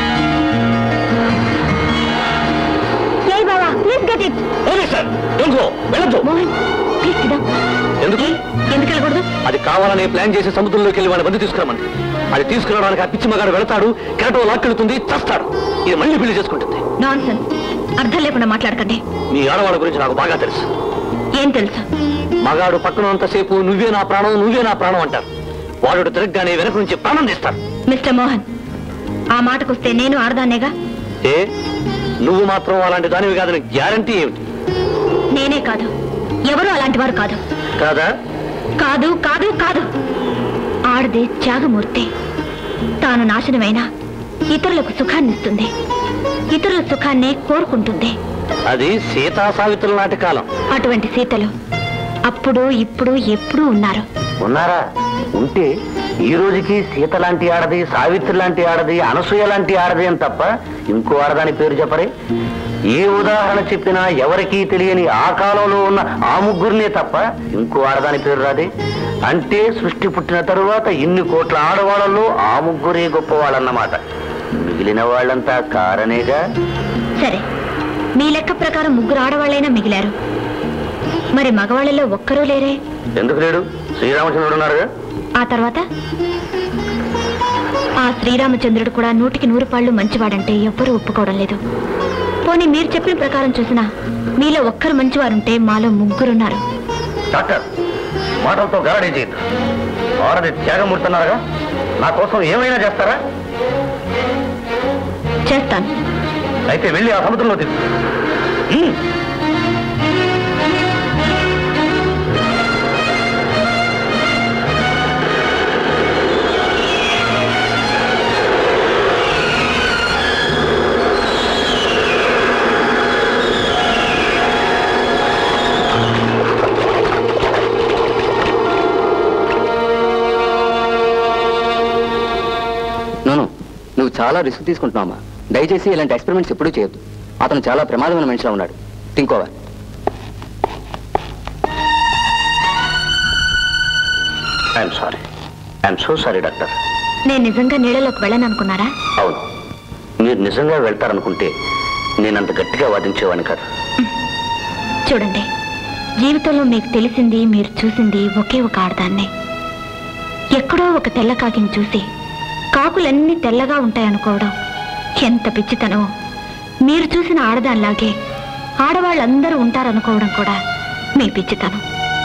ఏ బావా ప్లీజ్ గెట్ ఇట్ సార్ వెళ్ళదు మోహన్ ప్లీజ్ సిద్ధం ఎందుకు ఎందుకు వెళ్ళకూడదు అది కావాలని ప్లాన్ చేసి సముద్రంలోకి వెళ్ళి వాడి బంది తీసుకురామండి అది తీసుకురావడానికి ఆ పిచ్చి మగాడు వెళతాడు కెరటో లాక్కెళ్తుంది చస్తాడు ఇది మళ్ళీ పెళ్లి చేసుకుంటుంది నాన్ అర్థం లేకుండా మాట్లాడకండి నీ ఆడవాళ్ళ గురించి నాకు బాగా తెలుసు ఏం తెలుసు మగాడు పక్కనంతసేపు నువ్వే నా ప్రాణం నువ్వే నా ప్రాణం అంటారు వాడు తిరగగానే వెనక నుంచి ప్రాణం తీస్తాడు మిస్టర్ మోహన్ ఆ మాటకొస్తే నేను ఆడదాన్నేగా ఏ నువ్వు మాత్రం అలాంటి దానివి కాదని గ్యారంటీ ఏమిటి నేనే కాదు ఎవరు అలాంటి వారు కాదు కాదా కాదు కాదు కాదు ఆడది త్యాగమూర్తి తాను నాశనమైనా ఇతరులకు సుఖాన్నిస్తుంది ఇతరుల సుఖాన్నే కోరుకుంటుంది అది సీతా సావిత్రుల నాటి కాలం అటువంటి సీతలు అప్పుడు ఇప్పుడు ఎప్పుడూ ఉన్నారు ఉన్నారా ఉంటే ఈ రోజుకి సీత లాంటి ఆడది సావిత్రి లాంటి ఆడది అనసూయ లాంటి ఆడది అని తప్ప ఇంకో ఆడదాని పేరు చెప్పరే ఏ ఉదాహరణ చెప్పినా ఎవరికీ తెలియని ఆ కాలంలో ఉన్న ఆ ముగ్గురినే తప్ప ఇంకో ఆడదాని పేరు రాదే అంటే సృష్టి పుట్టిన తరువాత ఇన్ని కోట్ల ఆడవాళ్ళలో ఆ ముగ్గురే గొప్పవాళ్ళన్నమాట మిగిలిన వాళ్ళంతా కారనేగా సరే మీ లెక్క ప్రకారం ముగ్గురు ఆడవాళ్ళైనా మిగిలారు మరి మగవాళ్ళలో ఒక్కరూ లేరే ఎందుకు లేడు శ్రీరామచంద్రుడు ఉన్నారుగా ఆ తర్వాత ఆ శ్రీరామచంద్రుడు కూడా నూటికి నూరు పాళ్ళు మంచివాడంటే ఎవ్వరూ ఒప్పుకోవడం లేదు పోనీ మీరు చెప్పిన ప్రకారం చూసినా మీలో ఒక్కరు మంచివారుంటే మాలో ముగ్గురున్నారు డాక్టర్ మాటలతో గారడీ చేయద్దు ఆడది త్యాగమూర్తున్నారుగా నా కోసం ఏమైనా చేస్తారా చేస్తాను అయితే వెళ్ళి ఆ సముద్రంలో దిగు ఉమ్. నోను నువ్వు చాలా రిస్క్ తీసుకుంటున్నావమ్మా దయచేసి ఇలాంటి ఎక్స్పెరిమెంట్స్ ఎప్పుడూ చేయొద్దు అతను చాలా ప్రమాదమైన మనిషిలా ఉన్నాడు తింకోవా I'm sorry I'm so sorry doctor నేను నిజంగా నీళ్ళలోకి వెళ్ళను అనుకున్నారా అవును మీరు నిజంగా వెళ్తారనుకుంటే నేనంత గట్టిగా వాదించేవాడిని కాదు చూడండి జీవితంలో మీకు తెలిసింది మీరు చూసింది ఒకే ఒక ఆడదాన్నే ఎక్కడో ఒక తెల్ల కాకిని చూసి కాకులన్నీ తెల్లగా ఉంటాయనుకోవడం ఎంత పిచ్చితనో మీరు చూసిన ఆడదానిలాగే ఆడవాళ్ళందరూ ఉంటారనుకోవడం కూడా మీ పిచ్చితనం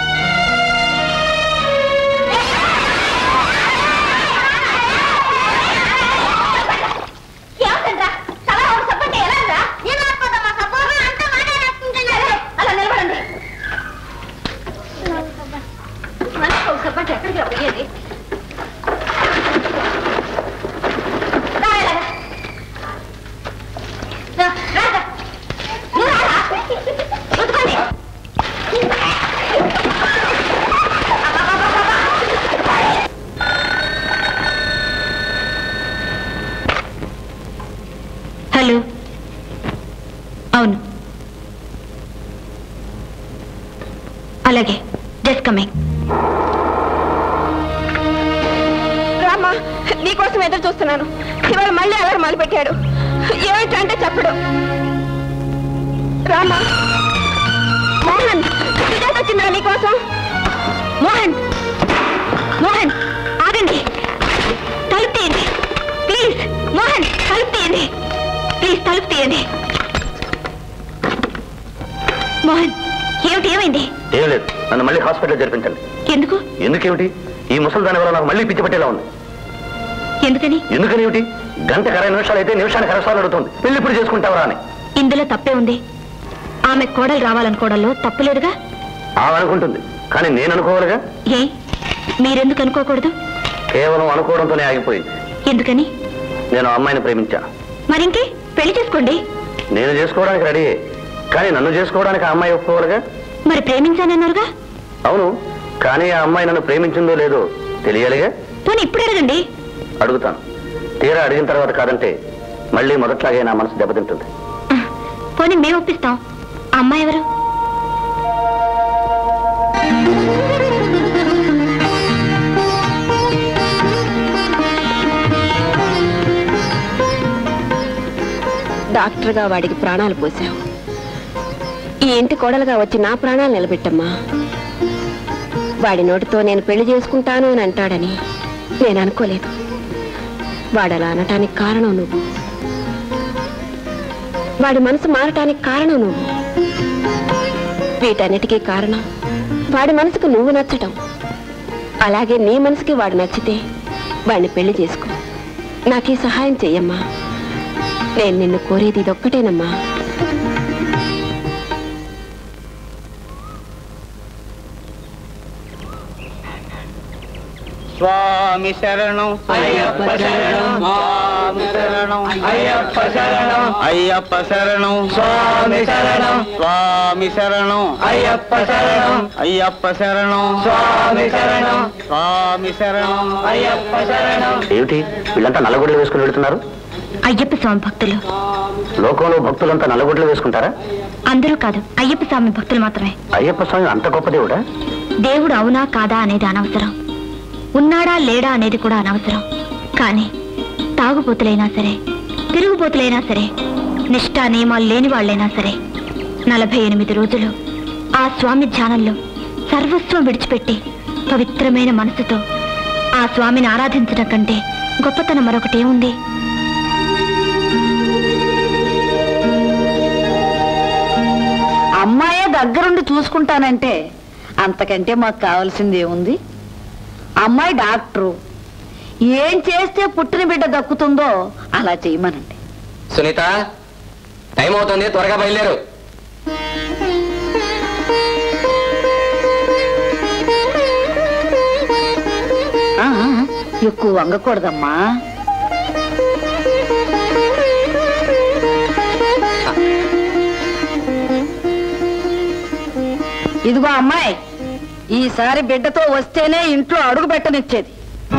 అలా నిలబడండి ఎక్కడికి పోయేది రా, రా, రా. రా, రా, రా. నువ్వు రా, రా. కూర్చోండి. హలో అవును అలాగే జస్ట్ కమింగ్ రామ్మా నీకోసం ఎదురు చూస్తున్నాను ఇవాళ మళ్ళీ అలర్ మొదలు పెట్టాడు ఏమిటంటే చెప్పడు రామ్మా మోహన్ సుజాత వచ్చిందా నీకోసం మోహన్ మోహన్ ఆగండి తలుపు తీయండి ప్లీజ్ మోహన్ తలుపు తీయండి ప్లీజ్ తలుపు తీయండి మోహన్ ఏమిటి ఏమైంది ఏం లేదు నన్ను మళ్ళీ హాస్పిటల్ జరిపించండి ఎందుకు ఎందుకేమిటి ఈ ముసలి దాని వల్ల నాకు మళ్ళీ పిచ్చి పట్టేలా ఉంది ఎందుకని ఎందుకని ఏమిటి గంటకు అరవై నిమిషాలు అయితే నిమిషానికి అరవై సార్లు అడుగుతుంది పెళ్లి ఇప్పుడు చేసుకుంటావరా అని ఇందులో తప్పే ఉంది ఆమె కోడలు రావాలనుకోవడంలో తప్పు లేదుగా ఆమె అనుకుంటుంది కానీ నేను అనుకోవాలిగా ఏ మీరెందుకు అనుకోకూడదు కేవలం అనుకోవడంతోనే ఆగిపోయింది ఎందుకని నేను ఆ అమ్మాయిని ప్రేమించాను మరింకే పెళ్లి చేసుకోండి నేను చేసుకోవడానికి రెడీ కానీ నన్ను చేసుకోవడానికి ఆ అమ్మాయి ఒప్పుకోవాలిగా మరి ప్రేమించానన్నారుగా అవును కానీ ఆ అమ్మాయి నన్ను ప్రేమించిందో లేదో తెలియాలిగా పోనీ ఇప్పుడు అడగండి అడుగుతాను తీరా అడిగిన తర్వాత కాదంటే మళ్ళీ మొదట్లాగే నా మనసు దెబ్బతింటుంది పోనీ మేము ఒప్పిస్తాం ఆ అమ్మాయి ఎవరు డాక్టర్గా వాడికి ప్రాణాలు పోసావు ఈ ఇంటి కోడలుగా వచ్చి నా ప్రాణాలు నిలబెట్టమ్మా వాడి నోటితో నేను పెళ్లి చేసుకుంటాను అని అంటాడని నేను అనుకోలేదు వాడు అలా అనటానికి కారణం నువ్వు వాడి మనసు మారటానికి కారణం నువ్వు వీటన్నిటికీ కారణం వాడి మనసుకు నువ్వు నచ్చటం అలాగే నీ మనసుకి వాడు నచ్చితే వాడిని పెళ్లి చేసుకో నాకు ఈ సహాయం చెయ్యమ్మా నేను నిన్ను కోరేది ఇదొక్కటేనమ్మా స్వామి శరణం అయ్యప్ప శరణం స్వామి శరణం అయ్యప్ప శరణం అయ్యప్ప శరణం స్వామి శరణం స్వామి శరణం అయ్యప్ప శరణం అయ్యప్ప శరణం స్వామి శరణం స్వామి శరణం అయ్యప్ప శరణం ఏమిటి వీళ్ళంతా నల్లగొడ్లు వేసుకుని వెళుతున్నారు అయ్యప్ప స్వామి భక్తులు లోకంలో భక్తులంతా నల్లగొడ్లు వేసుకుంటారా అందరూ కాదు అయ్యప్ప స్వామి భక్తులు మాత్రమే అయ్యప్ప స్వామి అంత గొప్ప దేవుడా దేవుడు అవునా కాదా అనేది అనవసరం ఉన్నాడా లేడా అనేది కూడా అనవసరం కానీ తాగుబోతులైనా సరే తిరుగుబోతులైనా సరే నిష్ఠా నియమాలు లేని వాళ్ళైనా సరే నలభై ఎనిమిది రోజులు ఆ స్వామి ధ్యానంలో సర్వస్వం విడిచిపెట్టి పవిత్రమైన మనసుతో ఆ స్వామిని ఆరాధించడం కంటే గొప్పతనం మరొకటి ఏముంది దగ్గరుండి చూసుకుంటానంటే అంతకంటే మాకు కావాల్సింది ఏముంది అమ్మాయి డాక్టరు ఏం చేస్తే పుట్టిన బిడ్డ దక్కుతుందో అలా చేయమనండి సునీత టైం అవుతుంది త్వరగా బయలుదేరు ఆ, ఎక్కువ వంగకూడదమ్మా ఇదిగో అమ్మాయి ఈసారి బిడ్డతో వస్తేనే ఇంట్లో అడుగు పెట్టనిచ్చేది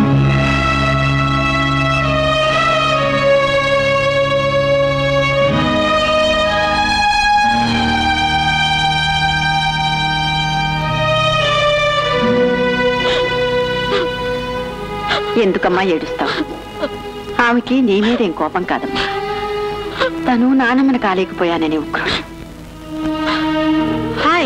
ఎందుకమ్మా ఏడుస్తావు ఆమెకి నీ మీదేం కోపం కాదమ్మా తను నానమ్మని కాలేకపోయానని ఉక్రోషం హాయ్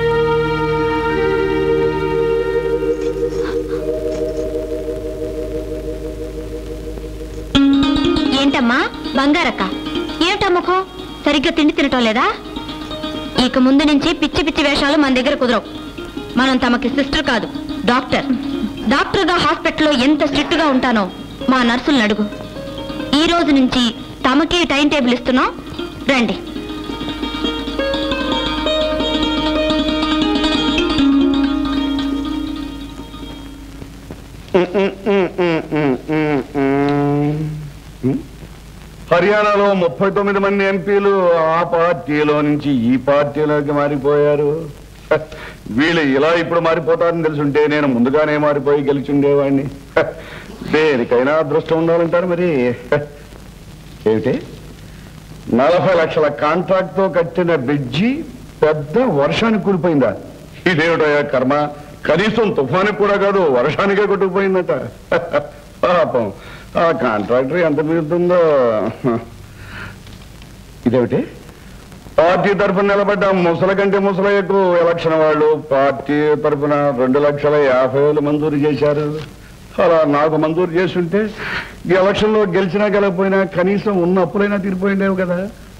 ఏంటమ్మా బంగారక్క ఏమిటా ముఖం సరిగ్గా తిండి తినటం లేదా ఇక ముందు నుంచి పిచ్చి పిచ్చి వేషాలు మన దగ్గర కుదరవు మనం తమకి సిస్టర్ కాదు డాక్టర్ డాక్టర్గా హాస్పిటల్లో ఎంత స్ట్రిక్ట్ గా ఉంటానో మా నర్సులను అడుగు ఈ రోజు నుంచి తమకి టైం టేబుల్ ఇస్తున్నాం రండి హర్యానాలో ముప్పై తొమ్మిది మంది ఎంపీలు ఆ పార్టీలో నుంచి ఈ పార్టీలోకి మారిపోయారు హ, వీళ్ళు ఇలా ఇప్పుడు మారిపోతారని తెలుసుంటే నేను ముందుగానే మారిపోయి గెలిచుండేవాడిని హ, దేనికైనా అదృష్టం ఉండాలంటారు మరి హ, ఏమిటి నలభై లక్షల కాంట్రాక్ట్ తో కట్టిన బ్రిడ్జి పెద్ద వర్షానికి కూలిపోయిందా ఇదేమిటయా కర్మ కనీసం తుఫానికి కూడా కాదు వర్షానికే కొట్టుకుపోయిందట పాపం ఆ కాంట్రాక్టర్ ఎంత మిగులుతుందో ఇదేమిటి పార్టీ తరఫున నిలబడ్డ ముసల కంటే ముసలయ్యకు ఎలక్షన్ వాళ్ళు పార్టీ తరఫున రెండు లక్షల యాభై వేలు మంజూరు చేశారు అలా నాకు మంజూరు చేసి ఉంటే ఈ ఎలక్షన్ లో గెలిచినా గెలకపోయినా కనీసం ఉన్న అప్పులైనా తీరిపోయిండేవి కదా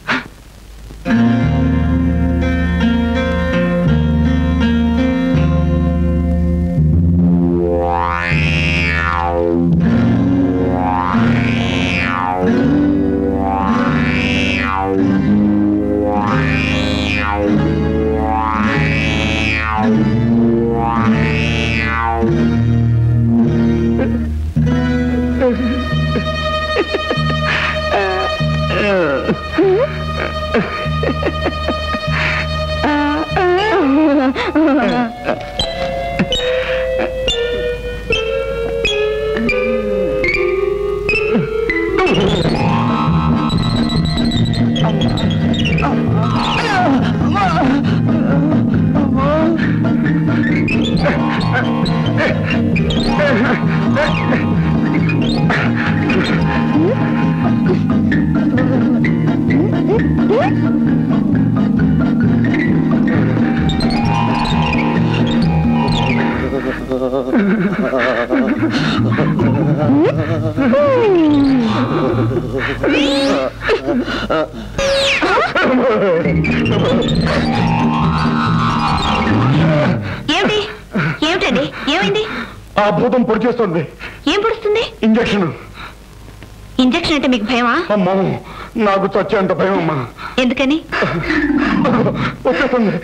ఏమిటి ఏమిటండి ఏమైంది ఆ భూతం పొడి చేస్తుంది ఏం పొడుస్తుంది ఇంజక్షన్ ఇంజెక్షన్ అంటే మీకు భయమా అమ్మో నాకు చచ్చేంత భయం అమ్మా ఎందుకని వచ్చేస్తుంది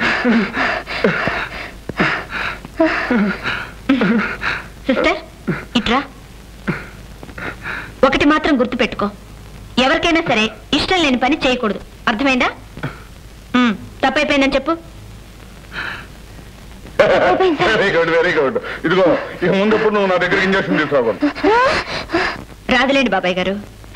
సిస్టర్ ఇట్రా ఒకటి మాత్రం గుర్తు పెట్టుకో ఎవరికైనా సరే ఇష్టం లేని పని చేయకూడదు అర్థమైందా ఉమ్, తప్పైపోయిందని చెప్పు వెరీ గుడ్ వెరీ గుడ్ ఇదిగో ఇక ముందప్పుడు నువ్వు నా దగ్గర ఇంజక్షన్ తీసుకోకూడదు రాదులేండి బాబాయ్ గారు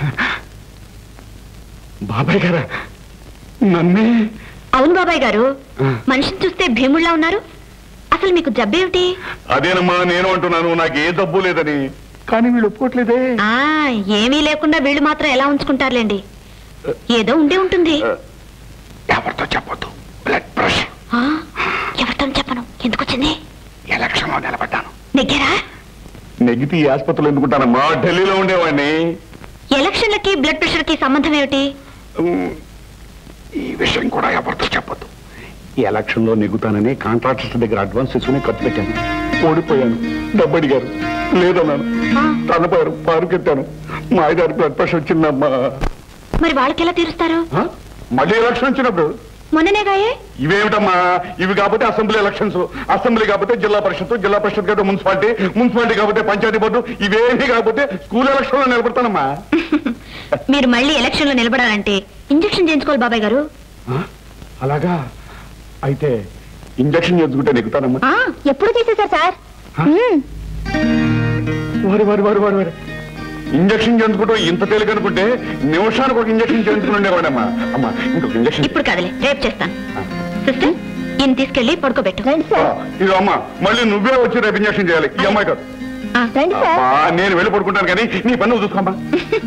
బాబాయ్ గారా నన్నే అవును బాబాయ్ గారు మనిషిని చూస్తే భీముళ్ళా ఉన్నారు అసలు మీకు జబ్బేమిటి అదేనమ్మా నేను అంటున్నాను నాకు ఏ జబ్బు లేదని కానీ వీళ్ళు ఒప్పుకోవట్లేదే ఆ ఏమీ లేకుండా వీళ్ళు మాత్రం ఎలా ఉంచుకుంటారులేండి ఏదో ఉండే ఉంటుంది ఎవరితో చెప్పొద్దు బ్లడ్ ప్రెషర్ ఆ, ఎవరితో చెప్పను ఎందుకు వచ్చింది ఎలక్షన్ లో నిలబడ్డాను నెగ్గారా నెగిటి ఈ ఆసుపత్రిలో ఎందుకుంటానమ్మా ఢిల్లీలో ఉండేవాడిని ఎలక్షన్లకి బ్లడ్ ప్రెషర్ కి సంబంధం ఏమిటి ఉమ్, ఈ విషయం కూడా ఎవరితో చెప్పొద్దు ఈ ఎలక్షన్ లో నెగ్గుతానని కాంట్రాక్టర్స్ దగ్గర అడ్వాన్స్ తీసుకుని ఖర్చు పెట్టాను ఓడిపోయాను డబ్బు అడిగారు లేదన్నాను తనపారు పారుకెత్తాను మా ఐదారు బ్లడ్ ప్రెషర్ వచ్చిందమ్మా మరి వాళ్ళకి ఎలా తీరుస్తారు ఆ? మళ్ళీ ఎలక్షన్ వచ్చినప్పుడు మొన్ననే కాయే ఇవేమిటమ్మా ఇవి కాకపోతే అసెంబ్లీ ఎలక్షన్స్ అసెంబ్లీ కాకపోతే జిల్లా పరిషత్ జిల్లా పరిషత్ కాకపోతే మున్సిపాలిటీ మున్సిపాలిటీ కాకపోతే పంచాయతీ బోర్డు ఇవేమీ కాకపోతే స్కూల్ ఎలక్షన్ లో నిలబడతానమ్మా మీరు మళ్ళీ ఎలక్షన్ లో నిలబడాలంటే ఇంజక్షన్ చేయించుకోవాలి బాబాయ్ గారు ఆ? అలాగా అయితే ఇంజక్షన్ చేసుకుంటే నెగ్గుతానమ్మా ఆ, ఎప్పుడు చేసేసారు సార్ ఆ? మ్మ్. వారి వారి వారి వారి వారి ఇంజక్షన్ చేయించుకుంటూ ఇంత తేలిక అనుకుంటే నిమిషానికి ఒక ఇంజక్షన్ చేయించుకుని ఉండేవాడమ్మా అమ్మా ఇంకొక ఇంజక్షన్ ఇప్పుడు కాదులే రేపు చేస్తాను సిస్టర్ ఈయన తీసుకెళ్లి పడుకోబెట్టు రండి సార్ ఇది అమ్మా మళ్ళీ నువ్వే వచ్చి రేపు ఇంజక్షన్ చేయాలి ఈ అమ్మాయి కాదు ఆ, రండి సార్ అబ్బా, నేను వెళ్ళి పడుకుంటాను కానీ నీ పని నువ్వు చూసుకోమ్మా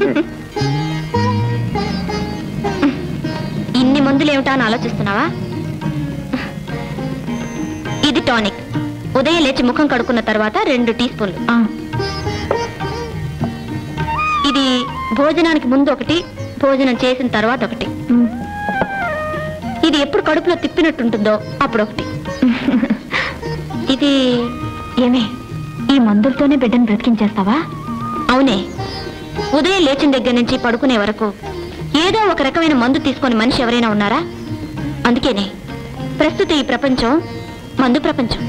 ఇన్ని మందులు ఏమిటా అని ఆలోచిస్తున్నావా ఇది టానిక్ ఉదయం లేచి ముఖం కడుక్కున్న తర్వాత రెండు టీ స్పూన్లు ఇది భోజనానికి ముందు ఒకటి భోజనం చేసిన తర్వాత ఒకటి ఇది ఎప్పుడు కడుపులో తిప్పినట్టుంటుందో అప్పుడు ఒకటి ఇది ఏమే ఈ మందులతోనే బిడ్డను బ్రతికించేస్తావా అవునే ఉదయం లేచిన దగ్గర నుంచి పడుకునే వరకు ఏదో ఒక రకమైన మందు తీసుకొని మనిషి ఎవరైనా ఉన్నారా అందుకేనే ప్రస్తుత ఈ ప్రపంచం మందు ప్రపంచం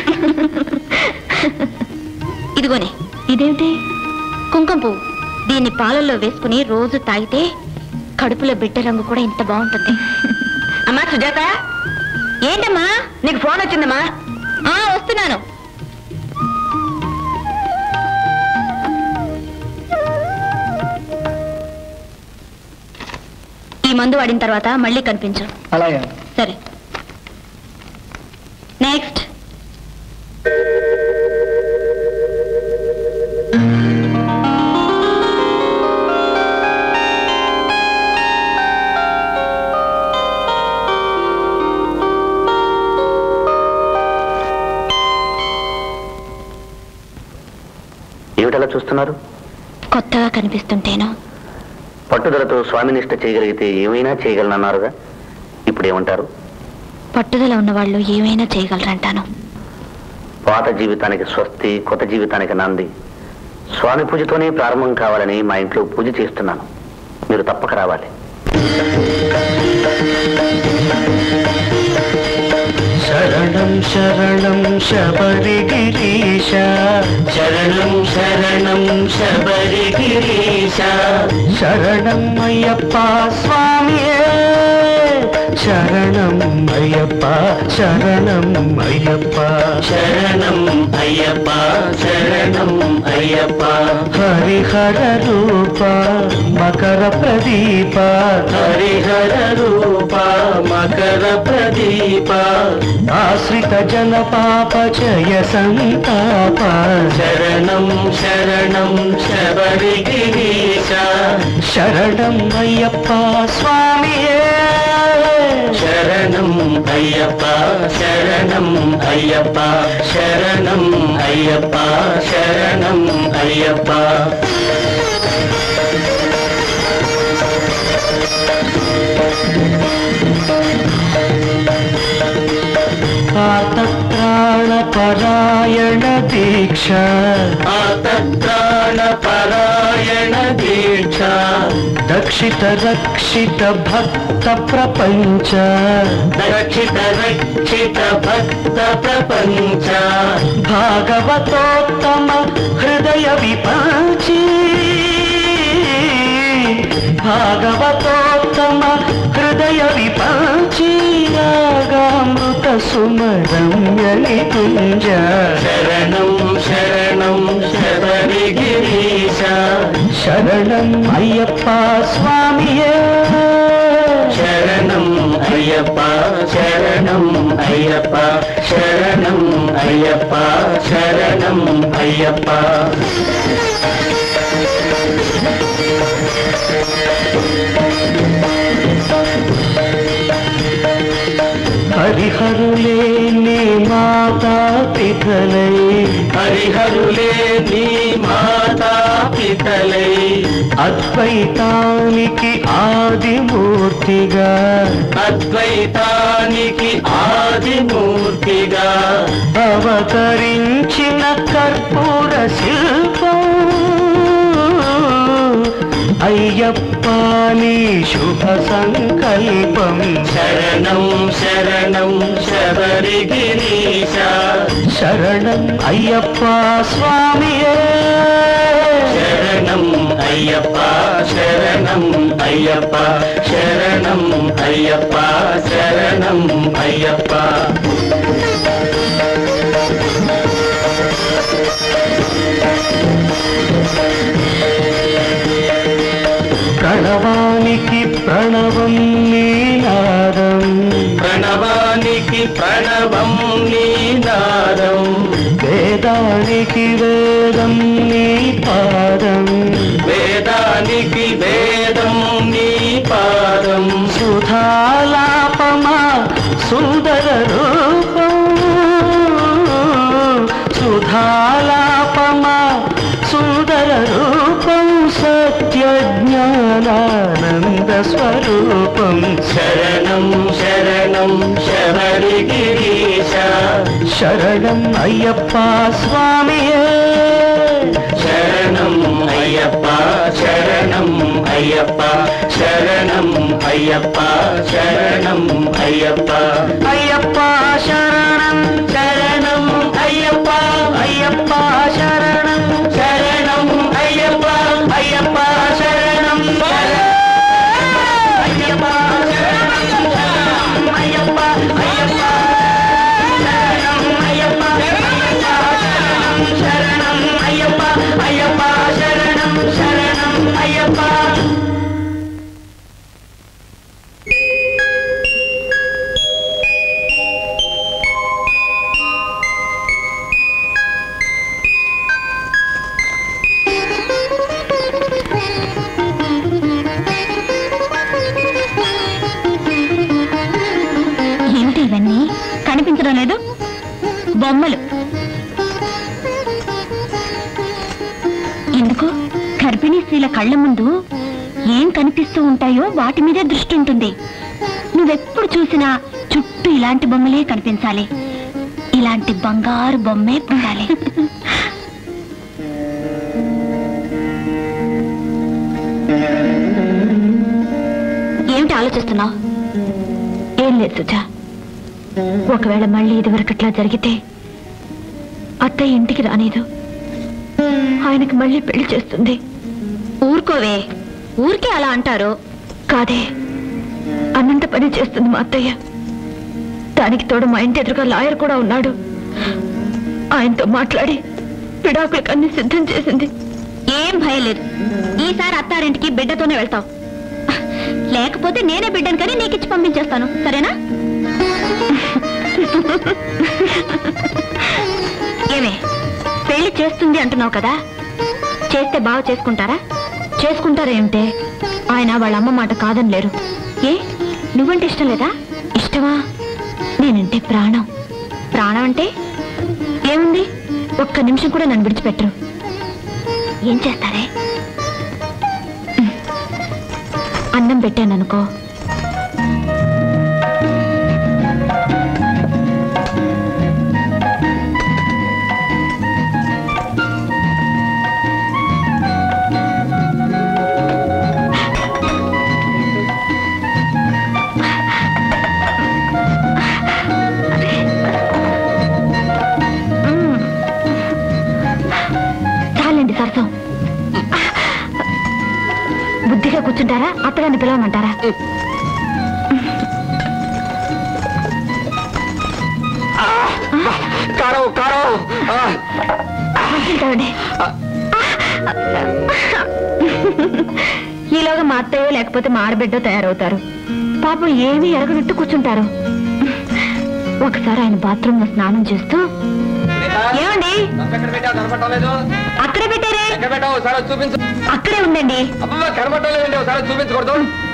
ఇదిగోనే ఇదేమిటి కుంకుమ పువ్వు దీన్ని పాలల్లో వేసుకుని రోజు తాగితే కడుపులో బిడ్డ రంగు కూడా ఇంత బాగుంటుంది అమ్మా సుజాత ఏంటమ్మా నీకు ఫోన్ వచ్చిందమ్మా ఆ వస్తున్నాను ఈ మందు వాడిన తర్వాత మళ్ళీ కనిపించు అలాగే సరే నెక్స్ట్ ఏమిటలా చూస్తున్నారు కొత్తగా కనిపిస్తుంటేనో పట్టుదలతో స్వామినిష్ట చేయగలిగితే ఏమైనా చేయగలనన్నారుగా ఇప్పుడు ఏమంటారు పట్టుదల ఉన్నవాళ్ళు ఏమైనా చేయగలరంటాను పాత జీవితానికి స్వస్తి కొత్త జీవితానికి నాంది స్వామి పూజతోనే ప్రారంభం కావాలని మా ఇంట్లో పూజ చేస్తున్నాను మీరు తప్పక రావాలి శరణం శరణం శబరిగిరీశ శరణం శరణం శబరిగిరీశ శరణం అయ్యప్ప స్వామియే శరణం అయ్యప్ప శరణం అయ్యప్ప శరణం అయ్యప్ప శరణం అయ్యప్ప హరిహర రూప మకర ప్రదీప హరిహర రూప మకర ప్రదీప ఆశ్రిత జన పాప జయ సంతాప శరణం శరణం శబరిగిరీశ శరణం అయ్యప్ప స్వామియే శరణం అయ్యప్ప శరణం అయ్యప్ప శరణం అయ్యప్ప శరణం అయ్యప్ప ఆతత్రాణపరాయణ దీక్ష ఆతత్రాణపరాయణ దీక్ష దక్షిత రక్షిత భక్త ప్రపంచ దక్షిత రక్షిత భక్త ప్రపంచ భాగవతోత్తమ హృదయ విపాచి భాగవతోత్తమ హృదయ విపాచి రాగామృత సుమరమ్యలి కుంజ శరణం శరణం శబరిగిరీశ శరణం అయ్యప్ప స్వామియే శరణం అయ్యప్ప శరణం అయ్యప్ప శరణం అయ్యప్ప శరణం అయ్యప్ప హరిహరులే నీ మాతా పితలై హరిహరులే నీ మాతా పితలై అద్వైతానికి ఆదిమూర్తిగా అద్వైతానికి ఆదిమూర్తిగా అవతరించిన కర్పూర శిల్పం అయ్యప్పని శుభ సంకల్పం శరణం శరణం శబరిగిరీశ శరణం అయ్యప్ప స్వామియే శరణం అయ్యప్ప శరణం అయ్యప్ప శరణం అయ్యప్ప శరణం అయ్యప్ప ప్రణవానికి ప్రణవం నీనాదం ప్రణవానికి ప్రణవం నీనాదం వేదానికి వేదం నీ పాదం వేదానికి వేదం నీ పాదం సుధాలాపమా సుందర రూపం సుధాలాపమా సుందర రూపం సత్య జ్ఞానానంద స్వరూపం శరణం శరణం శబరిగిరీశ శరణం అయ్యప్ప స్వామియే శరణం అయ్యప్ప శరణం అయ్యప్ప శరణం అయ్యప్ప శరణం అయ్యప్ప అయ్యప్ప శరణం శరణం అయ్యప్ప అయ్యప్ప శరణం శరణం అయ్యప్ప అయ్యప్ప శరణం అయ్యప్ప శరణం అయ్యప్ప అయ్యప్ప శరణం అయ్యప్ప శరణం అయ్యప్ప అయ్యప్ప శరణం శరణం అయ్యప్ప ఏమిటి ఇవన్నీ కనిపించడం లేదు బొమ్మలు ఎందుకు గర్భిణీ స్త్రీల కళ్ళ ముందు ఏం కనిపిస్తూ ఉంటాయో వాటి మీదే దృష్టి ఉంటుంది నువ్వెప్పుడు చూసినా చుట్టూ ఇలాంటి బొమ్మలే కనిపించాలి ఇలాంటి బంగారు బొమ్మే పుట్టాలి ఏమిటి ఆలోచిస్తున్నావు ఏం లేదు సుజా ఒకవేళ మళ్ళీ ఇదివరకట్లా జరిగితే అత్తయ్య ఇంటికి రానేదు ఆయనకి మళ్ళీ పెళ్లి చేస్తుంది ఊరుకోవే ఊరికే అలా అంటారు కాదే అన్నంత పని చేస్తుంది మా అత్తయ్య దానికి తోడు మా ఇంటి ఎదురుగా లాయర్ కూడా ఉన్నాడు ఆయనతో మాట్లాడి విడాకులకు అన్ని సిద్ధం చేసింది ఏం భయం లేదు ఈసారి అత్తారింటికి బిడ్డతోనే వెళ్తావు లేకపోతే నేనే బిడ్డను కానీ నీకు ఇచ్చి పంపించేస్తాను సరేనా ఏమే పెళ్లి చేస్తుంది అంటున్నావు కదా చేస్తే బాగా చేసుకుంటారా చేసుకుంటారేమిటే ఆయన వాళ్ళ అమ్మ మాట కాదని లేరు ఏ నువ్వంటే ఇష్టం లేదా ఇష్టమా నేనంటే ప్రాణం ప్రాణం అంటే ఏముంది ఒక్క నిమిషం కూడా నన్ను విడిచిపెట్టరు ఏం చేస్తారే అన్నం పెట్టాననుకో చాలండి సరసం బుద్ధిగా కూర్చుంటారా అత్తగారిని పిలవమంటారా కారం కారం ఆ, కూర్చుంటామండి ఈలోగా మా అత్తయ్య లేకపోతే మా ఆడబిడ్డ తయారవుతారు పాపం ఏమీ ఎరగనట్టు కూర్చుంటారు ఒకసారి ఆయన బాత్రూమ్ లో స్నానం చేస్తూ ఏమండి ఎక్కడ పెట్టావు కనపడటం లేదు అక్కడే పెట్టారే ఎక్కడ పెట్టావు ఒకసారి వచ్చి చూపించు అక్కడే ఉండండి అబ్బా కనపడటం లేదండి ఒకసారి వచ్చి చూపించకూడదు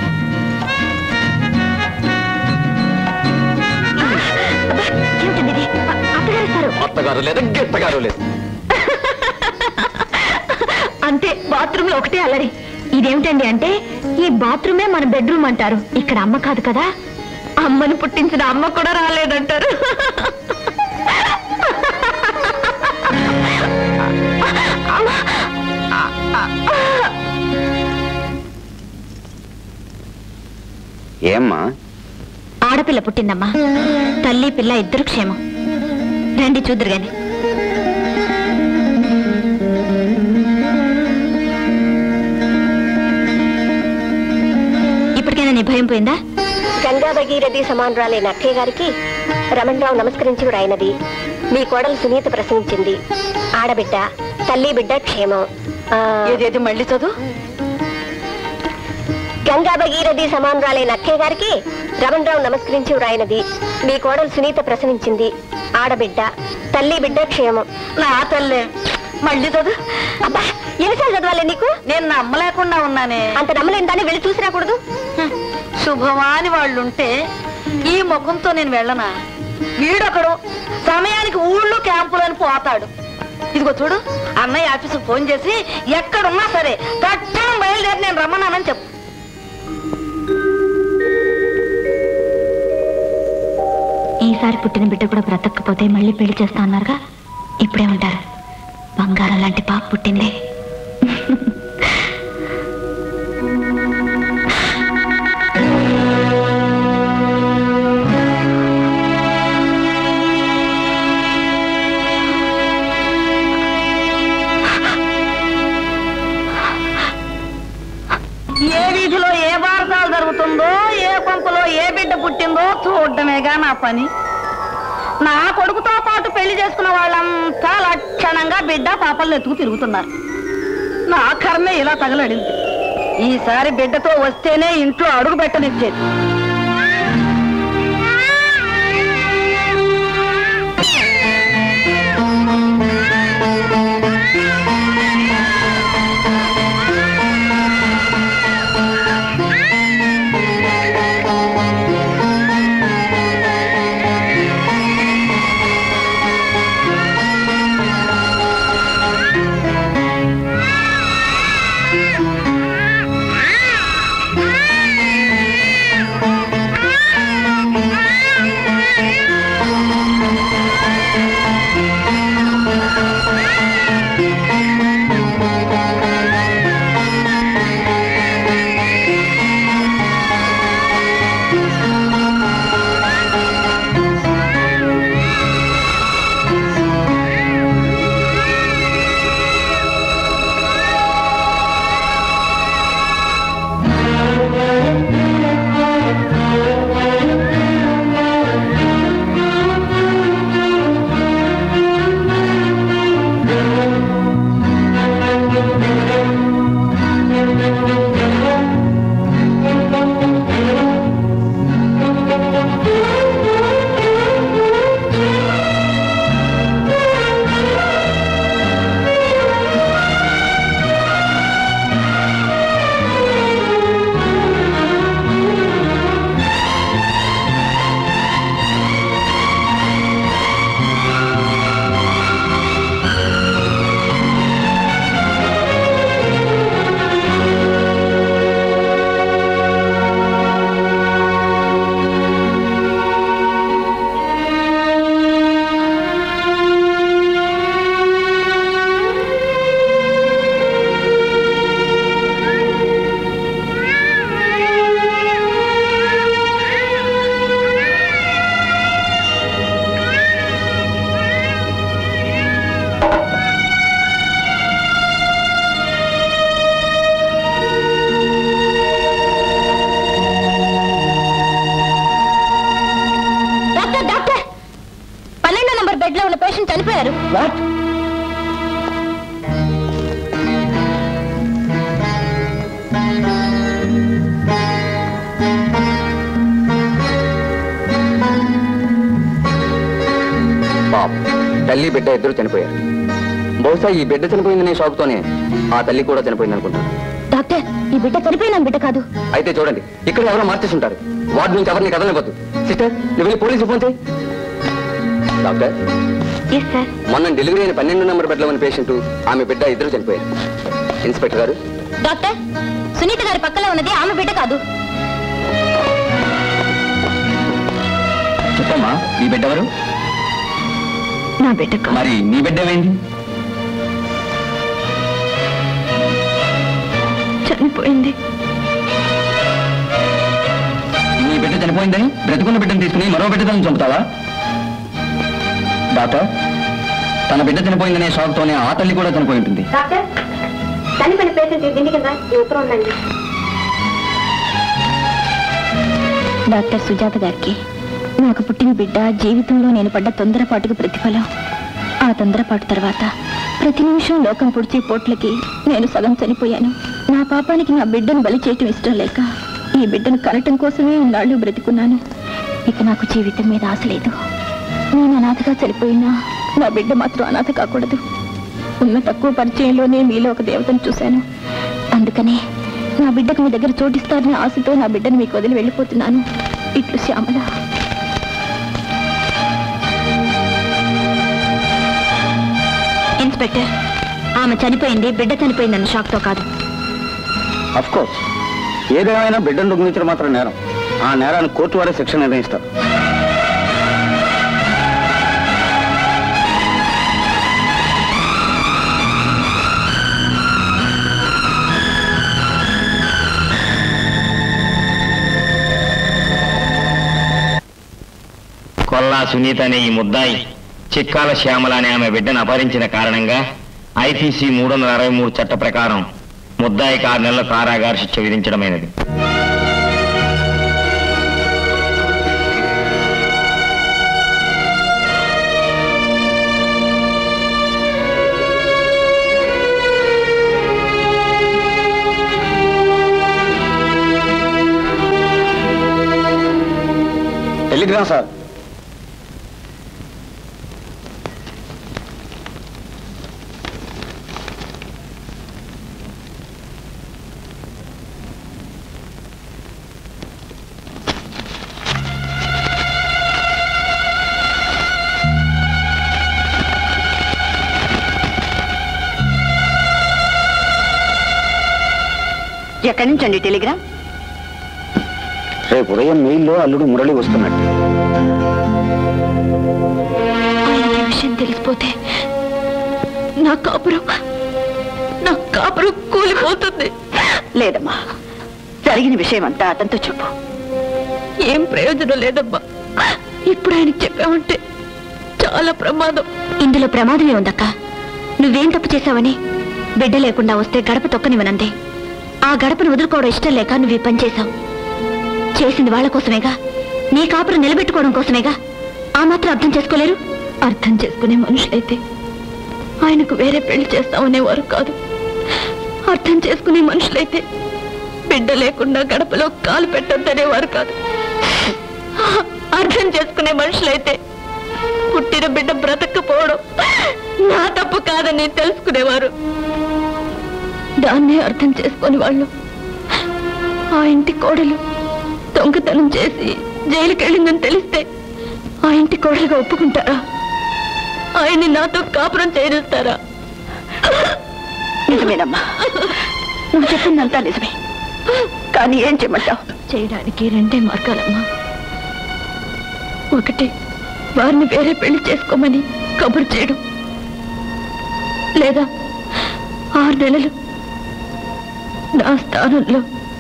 అబ్బా, ఏమిటండి ఇది అ- అత్తగారు ఇస్తారు అత్తగారు లేదు గిత్తగారు లేదు అంతే బాత్రూమ్ లో ఒకటే అల్లరి ఇదేమిటండి అంటే ఈ బాత్రూమే మన బెడ్రూమ్ అంటారు ఇక్కడ అమ్మ కాదు కదా అమ్మను పుట్టించిన అమ్మ కూడా రాలేదంటారు ఏమ్మా ఆడపిల్ల పుట్టిందమ్మా తల్లి పిల్ల ఇద్దరు క్షేమం రండి చూద్దరు గాని ఇప్పటికైనా నీ భయం పోయిందా గంగా భగీరథి సమానురాలైన అక్కయ్య గారికి రమణరావు నమస్కరించి రాయినది మీ కోడలు సునీత ప్రసవించింది ఆడబిడ్డ తల్లి బిడ్డ క్షేమం ఆ, ఏదేది మళ్ళీ చదువు గంగా భగీరథి సమానురాలైన అక్కయ్య గారికి రమణరావు నమస్కరించి వ్రాయినది మీ కోడలు సునీత ప్రసవించింది ఆడబిడ్డ తల్లి బిడ్డ క్షేమం నా తల్లే మళ్ళీ చదువు అబ్బా ఎన్నిసార్లు చదవాలి నీకు నేను నమ్మలేకుండా ఉన్నానే అంత నమ్మలేని దాన్ని వెళ్ళి చూసి రాకూడదు హ్మ్. శుభమాని వాళ్ళుంటే ఈ ముఖంతో నేను వెళ్ళనా వీడొకడు సమయానికి ఊళ్ళో క్యాంపులని పోతాడు ఇదిగో చూడు అన్నయ్య ఆఫీసుకు ఫోన్ చేసి ఎక్కడున్నా సరే తక్షణం బయలుదేరి నేను రమ్మన్నానని చెప్పు ఈసారి పుట్టిన బిడ్డ కూడా బ్రతకపోతే మళ్ళీ పెళ్లి చేస్తా అన్నారుగా ఇప్పుడేమంటారు బంగారం లాంటి పాప పుట్టింది ఏ వీధిలో ఏ బారసాలు జరుగుతుందో ఏ కొంపలో ఏ బిడ్డ పుట్టిందో చూడటమేగా నా పని నా కొడుకుతో పాటు పెళ్లి చేసుకున్న వాళ్ళంతా లక్షణంగా బిడ్డ పాపలను ఎత్తుకు తిరుగుతున్నారు నా కర్మే ఇలా తగలడింది ఈసారి బిడ్డతో వస్తేనే ఇంట్లో అడుగు పెట్టనిచ్చేది డాక్టర్ డాక్టర్ పన్నెండో నంబర్ బెడ్ లో ఉన్న పేషెంట్ చనిపోయారు పాప తల్లి బిడ్డ ఇద్దరు చనిపోయారు బహుశా ఈ బిడ్డ చనిపోయిందనే షాక్తోనే ఆ తల్లి కూడా చనిపోయింది అనుకుంటాను డాక్టర్ ఈ బిడ్డ చనిపోయిన బిడ్డ కాదు అయితే చూడండి ఇక్కడ ఎవరో మార్చేసి ఉంటారు వార్డు నుంచి ఎవరిని కదలనివ్వద్దు సిస్టర్ నువ్వు వెళ్ళి పోలీసు ఫోన్ చేయి డాక్టర్ ఎస్ సార్ మొన్న డెలివరీ అయిన పన్నెండు నెంబర్ బెడ్లో ఉన్న పేషెంట్ ఆమె బిడ్డ ఇద్దరు చనిపోయారు ఇన్స్పెక్టర్ గారు డాక్టర్ సునీత గారి పక్కలో ఉన్నది ఆమె బిడ్డ కాదు చెప్పమ్మా నీ బిడ్డ ఎవరు నా బిడ్డ కాదు మరి నీ బిడ్డ ఏమైంది చనిపోయింది నీ బిడ్డ చనిపోయిందని బ్రతుకున్న బిడ్డను తీసుకుని మరో బిడ్డను చంపుతావా డాక్టర్ తన బిడ్డ చనిపోయిందనే షాక్తోనే ఆ తల్లి కూడా చనిపోయి ఉంటుంది డాక్టర్ చనిపోయిన పేషెంట్ దిండి కింద ఈ ఉత్తరం ఉందండి డాక్టర్ సుజాత గారికి నాకు పుట్టిన బిడ్డ జీవితంలో నేను పడ్డ తొందరపాటుకు ప్రతిఫలం ఆ తొందరపాటు తర్వాత ప్రతి నిమిషం లోకం పొడిచే పోట్లకి నేను సగం చనిపోయాను నా పాపానికి నా బిడ్డను బలి చేయటం ఇష్టం లేక ఈ బిడ్డను కనటం కోసమే ఇన్నాళ్ళు బ్రతికున్నాను ఇక నాకు జీవితం మీద ఆశ లేదు నేను అనాథగా చనిపోయినా నా బిడ్డ మాత్రం అనాథ కాకూడదు ఉన్న తక్కువ పరిచయంలోనే మీలో ఒక దేవతను చూశాను అందుకనే నా బిడ్డకు మీ దగ్గర చోటిస్తారనే ఆశతో నా బిడ్డను మీకు వదిలి వెళ్ళిపోతున్నాను ఇట్లు శ్యామల ఇన్స్పెక్టర్ ఆమె చనిపోయింది బిడ్డ చనిపోయిందన్న షాక్తో కాదు అఫ్ కోర్స్ ఏదేమైనా బిడ్డను దొంగిలించడం మాత్రం నేరం ఆ నేరాన్ని కోర్టు వారే శిక్ష నిర్ణయిస్తారు కొల్లా సునీత అనే ఈ ముద్దాయి చిక్కాల శ్యామల అనే ఆమె బిడ్డను అపహరించిన కారణంగా ఐపీసీ మూడు వందల అరవై మూడు చట్ట ప్రకారం ముద్దాయికి ఆరు నెలల కారాగార శిక్ష విధించడమైనది టెలిగ్రామ్ సార్ ఎక్కడి నుంచి అండి టెలిగ్రామ్ రేపు ఉదయం మెయిల్లో అల్లుడు మురళి వస్తున్నట్టు ఆయనకి ఈ విషయం తెలిసిపోతే నా కాపురం నా కాపురం కూలిపోతుంది లేదమ్మా జరిగిన విషయం అంతా అతనితో చెప్పు ఏం ప్రయోజనం లేదమ్మా ఇప్పుడు ఆయనకి చెప్పామంటే చాలా ప్రమాదం ఇందులో ప్రమాదమే ఉందక్క నువ్వేం తప్పు చేశావని బిడ్డ లేకుండా వస్తే గడప తొక్కనివనంది ఆ గడపను వదులుకోవడం ఇష్టం లేక నువ్వు ఈ పని చేశావు చేసింది వాళ్ళ కోసమేగా నీ కాపురం నిలబెట్టుకోవడం కోసమేగా ఆ మాత్రం అర్థం చేసుకోలేరు అర్థం చేసుకునే మనుషులైతే ఆయనకు వేరే పెళ్లి చేస్తామనేవారు కాదు అర్థం చేసుకునే మనుషులైతే బిడ్డ లేకుండా గడపలో కాలు పెట్టొద్దనేవారు కాదు అర్థం చేసుకునే మనుషులైతే పుట్టిన బిడ్డ బ్రతకపోవడం నా తప్పు కాదని తెలుసుకునేవారు దాన్నే అర్థం చేసుకుని వాళ్ళు ఆ ఇంటి కోడలు దొంగతనం చేసి జైలుకి వెళ్ళిందని తెలిస్తే ఆ ఇంటి కోడలుగా ఒప్పుకుంటారా ఆయన్ని నాతో కాపురం చేరుస్తారా నిజమేనమ్మా నువ్వు చెప్పిందంతా నిజమే కానీ ఏం చేయమంటావు చేయడానికి రెండే మార్గాలమ్మా ఒకటి వారిని వేరే పెళ్లి చేసుకోమని కబురు చేయడం లేదా ఆరు నెలలు నా స్థానంలో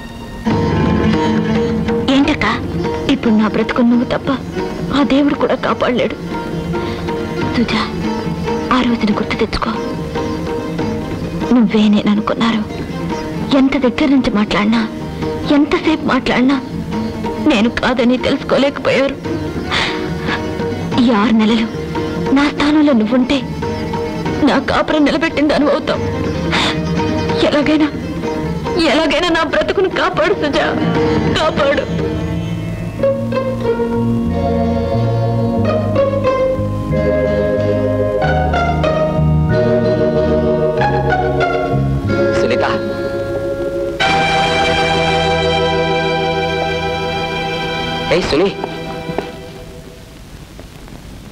ఏంటక్క ఇప్పుడు నా బ్రతుకు నువ్వు తప్ప ఆ దేవుడు కూడా కాపాడలేడు సుజా ఆ రోజున గుర్తు తెచ్చుకో నువ్వే నేను అనుకున్నారు ఎంత దగ్గర నుంచి మాట్లాడినా ఎంతసేపు మాట్లాడినా నేను కాదని తెలుసుకోలేకపోయారు ఈ ఆరు నెలలు నా స్థానంలో నువ్వుంటే నా కాపురం నిలబెట్టింది అనుభవుతాం ఎలాగైనా ఎలాగైనా నా బ్రతుకును కాపాడు సుజా కాపాడు సునీత ఏ సునీ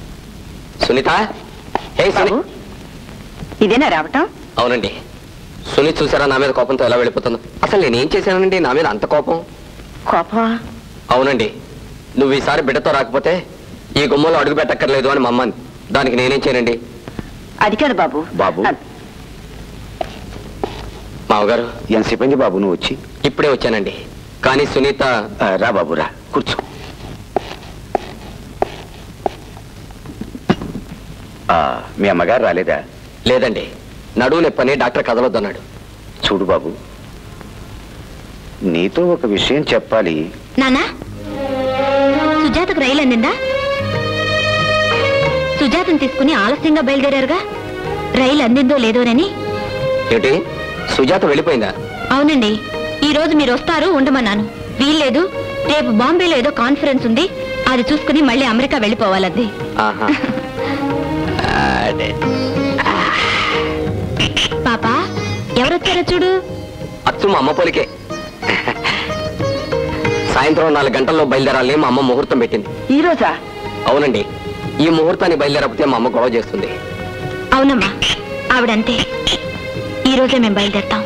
సునీత ఏ సునీ బాబు ఇదేనా రావటం అవునండి సునీత్ చూసారా నా మీద కోపంతో ఎలా వెళ్ళిపోతుందో అసలు నేనేం చేశానండి నా మీద అంత కోపం కోపమా అవునండి నువ్వు ఈసారి బిడ్డతో రాకపోతే ఈ గుమ్మలో అడుగు పెట్టక్కర్లేదు అని మా అమ్మని దానికి నేనేం చేయనండి అది కాదు బాబు బాబు మావగారు ఎంతసేపు అయింది బాబు నువ్వు వచ్చి ఇప్పుడే వచ్చానండి కానీ సునీత ఆ, రా బాబు రా కూర్చో ఆ, మీ అమ్మగారు రాలేదా లేదండి నడువు నొప్పని డాక్టర్ కదలొద్దన్నాడు చూడు బాబు నీతో ఒక విషయం చెప్పాలి నానా సుజాతకు రైలు అందిందా సుజాతను తీసుకుని ఆలస్యంగా బయలుదేరారుగా రైలు అందిందో లేదోనని ఏమిటి సుజాత వెళ్ళిపోయిందా అవునండి ఈ రోజు మీరు వస్తారు ఉండమన్నాను వీల్లేదు రేపు బాంబేలో ఏదో కాన్ఫరెన్స్ ఉంది అది చూసుకుని మళ్ళీ అమెరికా వెళ్ళిపోవాలంది ఆహా అదే. పాప ఎవరొచ్చారో చూడు అచ్చు మా అమ్మ పోలికే సాయంత్రం నాలుగు గంటల్లో బయలుదేరాలని మా అమ్మ ముహూర్తం పెట్టింది ఈ రోజా అవునండి ఈ ముహూర్తాన్ని బయలుదేరకపోతే మా అమ్మ గొడవ చేస్తుంది అవునమ్మా ఆవిడంతే ఈ రోజే మేము బయలుదేరతాం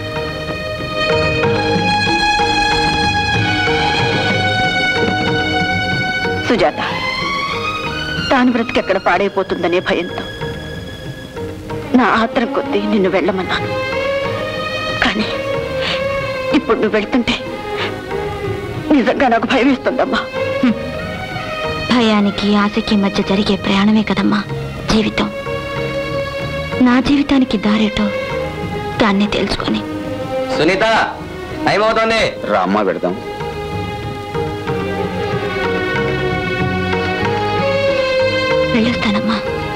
సుజాత తాను బ్రతికెక్కడ పాడైపోతుందనే భయంతో నా ఆత్రం కొద్దీ నిన్ను వెళ్ళమన్నాను కానీ ఇప్పుడు నువ్వు వెళ్తుంటే నిజంగా నాకు భయం వేస్తుందమ్మా భయానికి ఆశకి మధ్య జరిగే ప్రయాణమే కదమ్మా జీవితం నా జీవితానికి దారేటో దాన్నే తెలుసుకొని సునీత టైం అవుతోంది రామ్మ పెడదాం వెళ్ళొస్తానమ్మా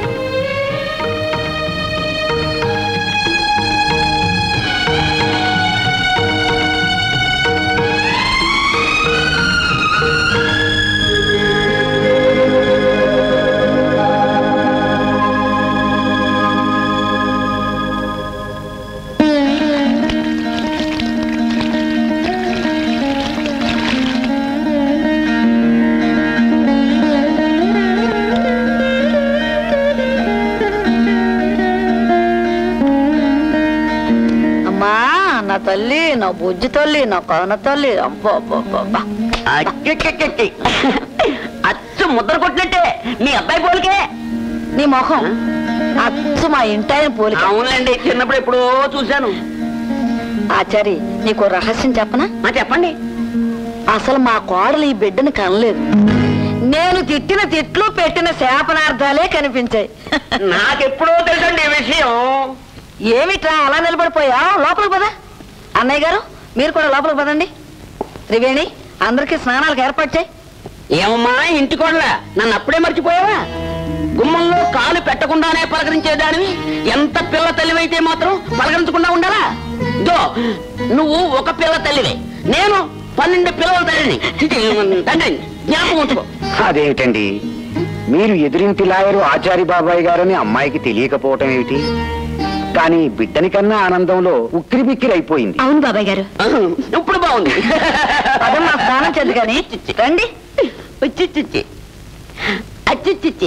అమ్మా నా తల్లి నా బుజ్జి తల్లి నా కవన తల్లి అబ్బో అబ్బో అబ్బో, అబ్బా అచ్చచ్చచ్చచ్చి. అచ్చు ముద్ర కొట్టినట్టే మీ అబ్బాయి పోలికే నీ మొహం అచ్చు మా ఇంటాయన పోలిక అవునండి చిన్నప్పుడు ఎప్పుడో చూశాను ఆచారి నీకు రహస్యం చెప్పనా ఆ, చెప్పండి అసలు మా కోడలు ఈ బిడ్డను కనలేదు నేను తిట్టిన తిట్లు పెట్టిన శాపనార్థాలే కనిపించాయి నాకెప్పుడో తెలుసండి ఈ విషయం ఏమిట్రా అలా నిలబడిపోయా లోపలికి పద అన్నయ్య గారు మీరు కూడా లోపలికి పదండి త్రివేణి అందరికీ స్నానాలకు ఏర్పాటు చేయి ఏమమ్మా ఇంటి కోడలా నన్ను అప్పుడే మర్చిపోయావా గుమ్మంలో కాలు పెట్టకుండానే పలకరించేదానివి ఎంత పిల్ల తల్లివైతే మాత్రం పలకరించకుండా ఉండాలా దో నువ్వు ఒక పిల్ల తల్లివే నేను పన్నెండు పిల్లల తల్లిని చిచి, తండ్రిని జ్ఞాపకం ఉంచుకో అదేమిటండి మీరు ఎదురింటి లాయరు ఆచారి బాబాయ్ గారని అమ్మాయికి తెలియకపోవటం ఏమిటి కానీ బిడ్డని కన్నా ఆనందంలో ఉక్కిరి బిక్కిరి అయిపోయింది అవును బాబాయ్ గారు ఇప్పుడు బాగుంది పదమ్మా స్నానం చేద్దు కానీ రండి చిచ్చి అచ్చిచ్చి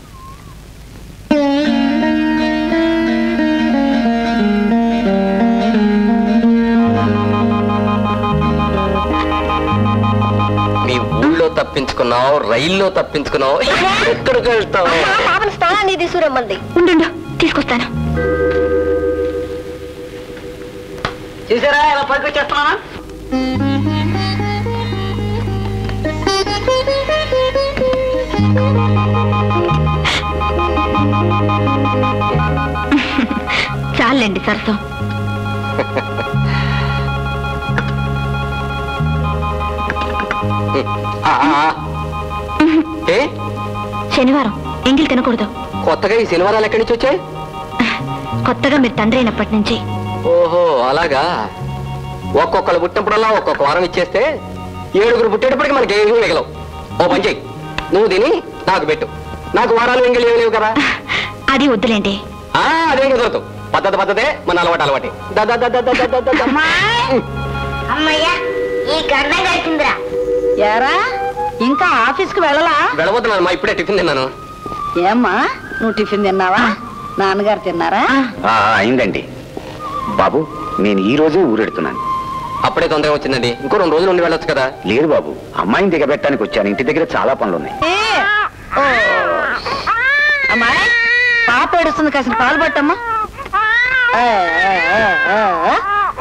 మీ ఊళ్ళో తప్పించుకున్నావు రైల్లో తప్పించుకున్నావు ఎక్కడికి వెళ్తావు పాపని స్థానాన్ని తీసుకురమ్మంది ఉండు తీసుకొస్తాను చూసారా ఎలా పైకి వచ్చేస్తున్నానా చాలండి సరసం ఆ, ఆ, ఆ. ఏ శనివారం ఎంగిల్ తినకూడదు కొత్తగా ఈ శనివారాలు ఎక్కడి నుంచి వచ్చాయి కొత్తగా మీరు తండ్రి అయినప్పటి నుంచి ఓహో అలాగా ఒక్కొక్కరు పుట్టినప్పుడల్లా ఒక్కొక్క వారం ఇచ్చేస్తే ఏడుగురు పుట్టేటప్పటికి మనకి ఏమీ మిగలవు ఓ పని చెయ్యి నువ్వు తిని నాకు పెట్టు నాకు వారాలు ఎంగిలి ఏమి లేవు కదా అది వద్దులేండి ఆ, అదేం కుదరదు పద్ధతి పద్ధతే మన అలవాటు అలవాటే దా, దా, దా, దా, దా, దా, దా, దా. అమ్మయ్యా ఈ గండ కలిసిందిరా ఏరా ఇంకా ఆఫీస్కి వెళ్ళలా వెళ్ళబోతున్నాను మా ఇప్పుడే టిఫిన్ తిన్నాను ఏమ్మా నువ్వు టిఫిన్ తిన్నావా నాన్నగారు తిన్నారా ఆ, అయిందండి బాబు నేను ఈ రోజే ఊరెడుతున్నాను అప్పుడే తొందరగా వచ్చిందండి ఇంకో రెండు రోజులు ఉండి వెళ్ళొచ్చు కదా లేదు బాబు అమ్మాయిని దిగబెట్టడానికి వచ్చాను ఇంటి దగ్గర చాలా పనులున్నాయి ఓ. అమ్మాయి పాప ఏడుస్తుంది కాసిన పాలు పట్టమ్మా ఆ, ఆ, ఆ, ఆ, ఆ.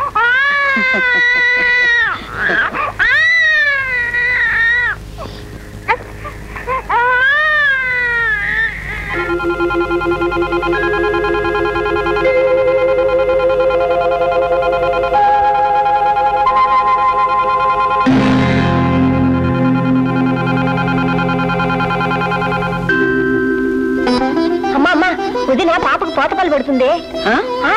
అమ్మా అమ్మా వదిన పాపకు పోతపాలు పెడుతుంది ఆ? ఆ,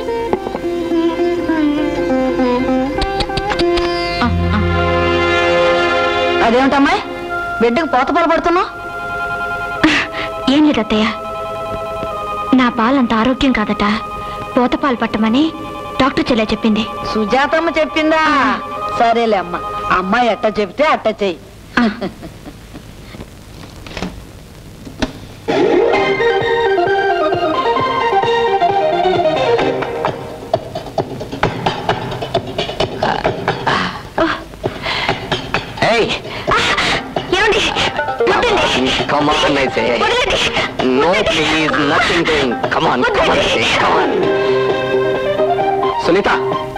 అదేమిటమ్మాయి బిడ్డకు పోత పాలు పడుతున్నావు ఏం లేదు అత్తయ్య నా పాలంత ఆరోగ్యం కాదట పోత పాలు పట్టమని డాక్టర్ చెల్లె చెప్పింది సుజాతమ్మ చెప్పిందా సరేలే అమ్మ అమ్మాయి ఎట్ట చెప్తే అట్ట చెయ్యి ఏయ్ ఏమండి come on I say no please nothing doing come on come on I say come on Sunitha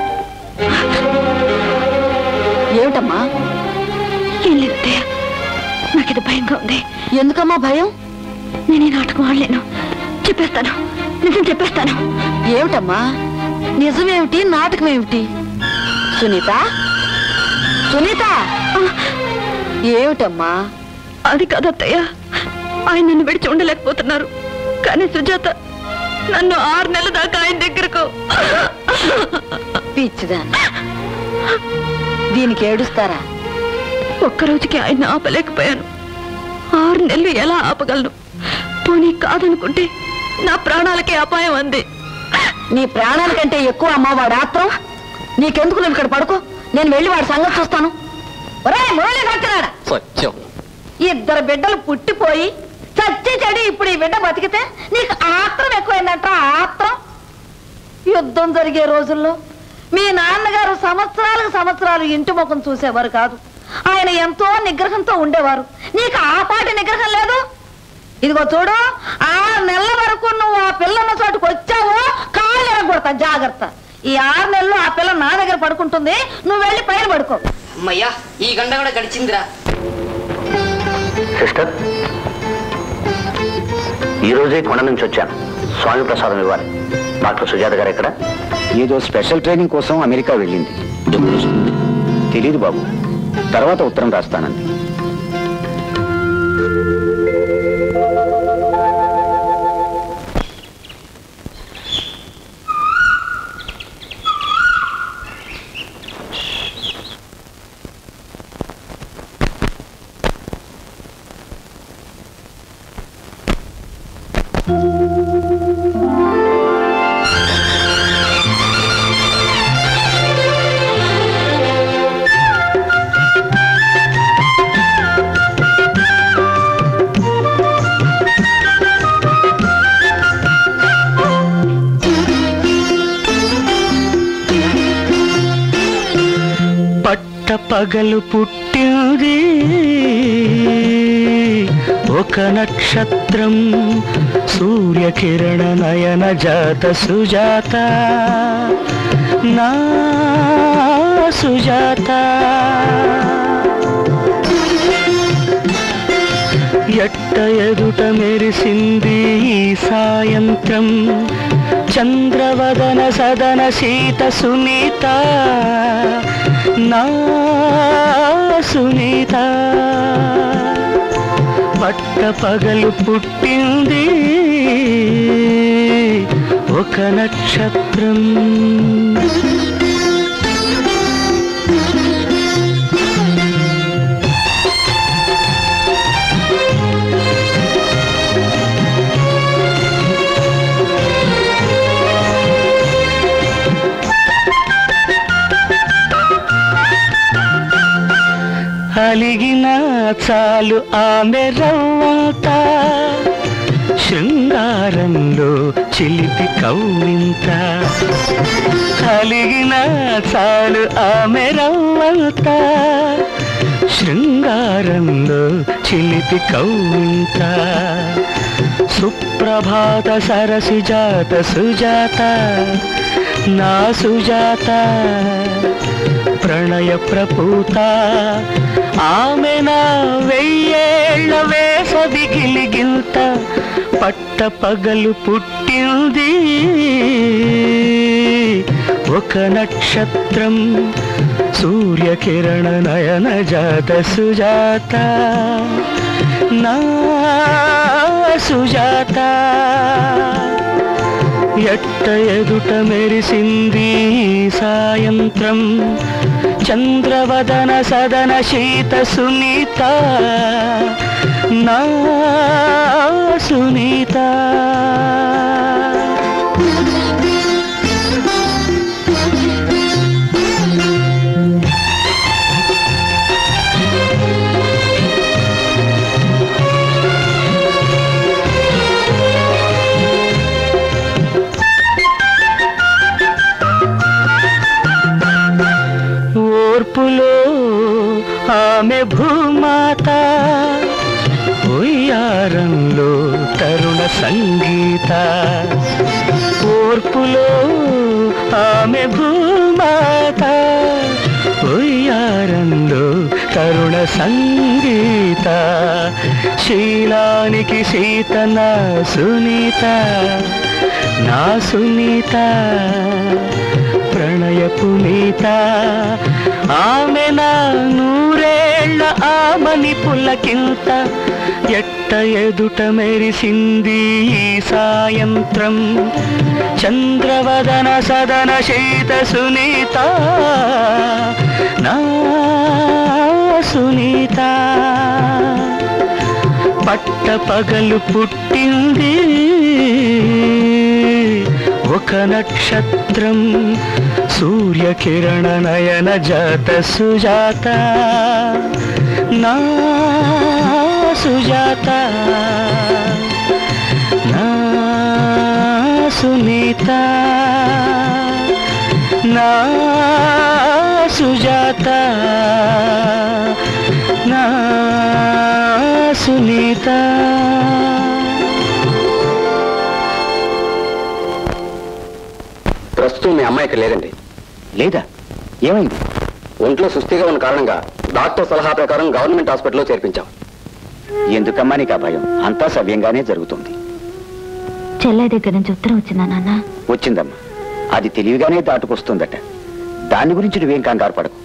ఏమిటమ్మా ఏం లేదు అత్తయ్య నాకిది భయంగా ఉంది ఎందుకమ్మా భయం నేను ఈ నాటకం ఆడలేను చెప్పేస్తాను నిజం చెప్పేస్తాను ఏమిటమ్మా నిజమేమిటి నాటకం ఏమిటి సునీత సునీత ఏమిటమ్మా అది కాదు అత్తయ్య ఆయన నన్ను విడిచి ఉండలేకపోతున్నారు కానీ సుజాత నన్ను ఆరు నెలల దాకా ఆయన దగ్గరకు పిచ్చిదాన్ని దీనికి ఏడుస్తారా ఒక్కరోజుకి ఆయన ఆపలేకపోయాను ఆరు నెలలు ఎలా ఆపగలను పోనీ కాదనుకుంటే నా ప్రాణాలకే అపాయం అంది నీ ప్రాణానికంటే ఎక్కువ అమ్మా వాడు ఆత్రం నీకెందుకు నువ్వు ఇక్కడ పడుకో నేను వెళ్ళి వాడి సంగతి చూస్తాను ఒరే మురళి కట్టినాడా సత్యం ఇద్దరు బిడ్డలు పుట్టిపోయి చచ్చి చెడి ఇప్పుడు ఈ బిడ్డ బతికితే నీకు ఆత్రం ఎక్కువైందంట ఆత్రం యుద్ధం జరిగే రోజుల్లో మీ నాన్నగారు సంవత్సరాలకు సంవత్సరాలు ఇంటి ముఖం చూసేవారు కాదు ఆయన ఎంతో నిగ్రహంతో ఉండేవారు నీకు ఆ పాటి నిగ్రహం లేదు ఇదిగో చూడు ఆ నెలల వరకు నువ్వు ఆ పిల్లన్న చోటుకు వచ్చావో కాళ్ళు ఎరగొడతా జాగ్రత్త ఈ ఆరు నెలలు ఆ పిల్ల నా దగ్గర పడుకుంటుంది నువ్వు వెళ్ళి పైన పడుకో అమ్మయ్యా ఈ గంట కూడా గడిచిందిరా సిస్టర్ ఈ రోజే కొండ నుంచి వచ్చాను స్వామి ప్రసాదం ఇవ్వాలి డాక్టర్ సుజాత గారు ఎక్కడ ఏదో స్పెషల్ ట్రైనింగ్ కోసం అమెరికా వెళ్ళింది ఎప్పుడు వస్తుంది తెలీదు బాబు తర్వాత ఉత్తరం రాస్తానంది పట్ట పగలు పుట్టింది ఒక నక్షత్రం సూర్యకిరణ నయన జాత సుజాత నా సుజాత ఎట్ట ఎదుట మెరిసింది ఈ సాయంత్రం చంద్రవదన సదన సీత సునీత నా సునీత పట్ట పగలు పుట్టింది ఒక నక్షత్రం అలిగిన చాలు ఆమె రవ్వంత శృంగారంలో చిలిపి కౌవింత కలిగిన చాలు ఆమె రవ్వంత శృంగారంలో చిలిపి కౌవింత సుప్రభాత సరసి జాత సుజాత నా సుజాత ప్రణయ ప్రపూత ఆమె నా వెయ్యేళ్ల వేసవి గిలిగింత పట్ట పగలు పుట్టింది ఒక నక్షత్రం సూర్యకిరణ నయన జాత సుజాత నా సుజాత ఎట్ట ఎదుట మెరిసింది ఈ సాయంత్రం చంద్రవదన సదన శీత సునీత నా సునీత ఓర్పులో ఆమె భూమాత ఉయ్యారంలో తరుణ సంగీత ఓర్పులో ఆమె భూమాత ఉయ్యారంలో తరుణ సంగీత శీలానికి సీత నా సునీత నా సునీత ప్రణయ పునీత ఆమె నా నూరేళ్ల ఆమని పుల్లకింత ఎట్ట ఎదుట మెరిసింది ఈ సాయంత్రం చంద్రవదన సదన శీత సునీత నా సునీత పట్ట పగలు పుట్టింది ఒక నక్షత్రం సూర్యకిరణ నయన జాత సుజాత నా సుజాత నా సునీత నా సుజాత నా సునీత ప్రస్తుతం మీ అమ్మాయి ఇక్కడ లేదండి లేదా ఏమైంది ఒంట్లో సుస్థిగా ఉన్న కారణంగా డాక్టర్ సలహా ప్రకారం గవర్నమెంట్ హాస్పిటల్లో చేర్పించాం ఎందుకమ్మా నీకు ఆ భయం అంతా సవ్యంగానే జరుగుతుంది చెల్లె దగ్గర నుంచి ఉత్తరం వచ్చిందా నాన్న వచ్చిందమ్మా అది తెలివిగానే దాటుకొస్తుందట దాని గురించి నువ్వేం కంగారు పడకు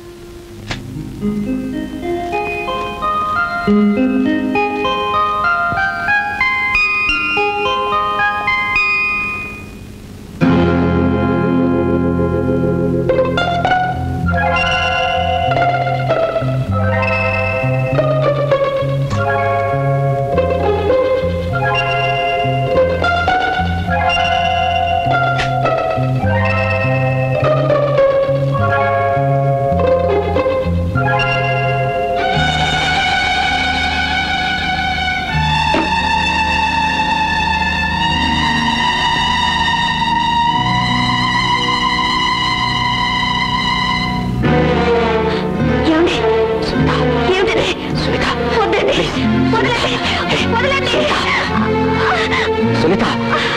ఏమండి ఏమిటిది వద్దండి వదలండి వదలండి సునీత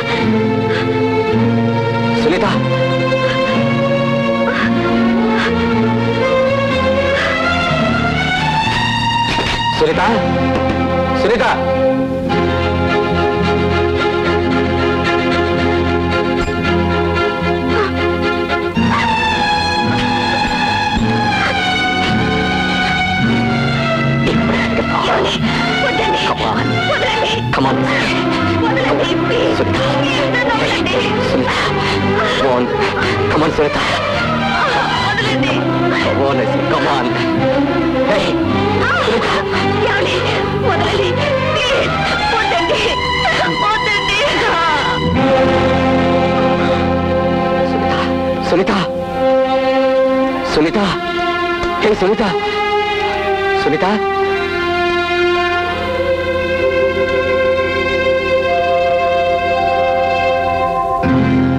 సునీత సునీత సునీత వద్దండి వదలండి కమాన్ వదలండి ప్లీజ్ నన్ను వదలండి కమాన్ కమాన్ సునీత వదలండి కమాన్ కమాన్ ఏమండి వదలండి ప్లీజ్ వద్దండి వద్దండి సునీత సునీత హే సునీత సునీత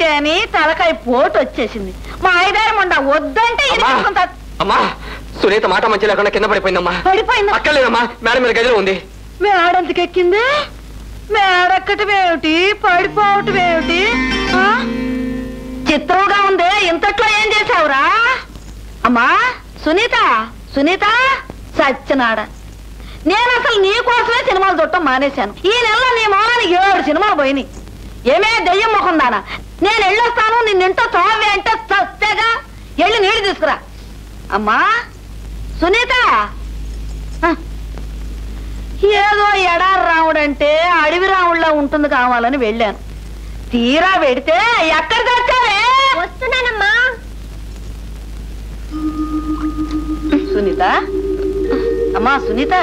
అంటే అని తలకాయ పోటు వచ్చేసింది మా ఐదారు ఉండ వద్దంటే ఇరిగించుకుంటా. అమ్మా సునీత మాట మంచి లేకుండా కింద పడిపోయిందమ్మా పడిపోయిందా అక్కర్లేదమ్మా మేడం మీద గదిలో ఉంది మేడంతకి ఎక్కింది మేడెక్కటం ఏమిటి పడిపోవటం ఏమిటి ఆ? చిత్రంగా ఉంది ఇంతట్లో ఏం చేసావురా అమ్మా సునీత సునీత సత్యనాడ నేను అసలు నీ కోసమే సినిమాలు చూడటం మానేశాను ఈ నెలలో నీ మొహానికి ఏడు సినిమాలు పోయినాయి ఏమే దెయ్యం ముఖం దానా నేను వెళ్ళొస్తాను నిన్నింటో చావే అంటే చస్తేగా వెళ్ళి నీళ్లు తీసుకురా అమ్మా సునీత ఆ, ఏదో ఎడారి రాముడంటే అడవి రాముడిలా ఉంటుంది కావాలని వెళ్ళాను తీరా పెడితే ఎక్కడ తెచ్చావే వస్తున్నానమ్మా సునీత అమ్మా సునీత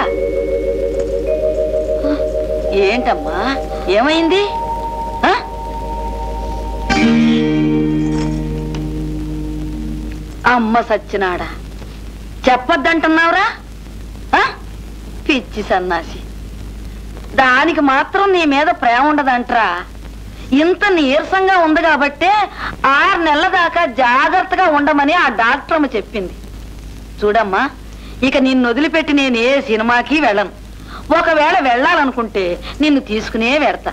ఏంటమ్మా ఏమైంది ఆ? అమ్మ సచ్చినాడా చెప్పొద్దంటున్నావురా ఆ? పిచ్చి సన్నాసి దానికి మాత్రం నీ మీద ప్రేమ ఉండదంట్రా ఇంత నీరసంగా ఉంది కాబట్టే ఆరు నెలల దాకా జాగ్రత్తగా ఉండమని ఆ డాక్టర్ అమ్మ చెప్పింది చూడమ్మా ఇక నిన్ను వదిలిపెట్టి నేను ఏ సినిమాకి వెళ్ళను ఒకవేళ వెళ్ళాలనుకుంటే నిన్ను తీసుకునే వెడతా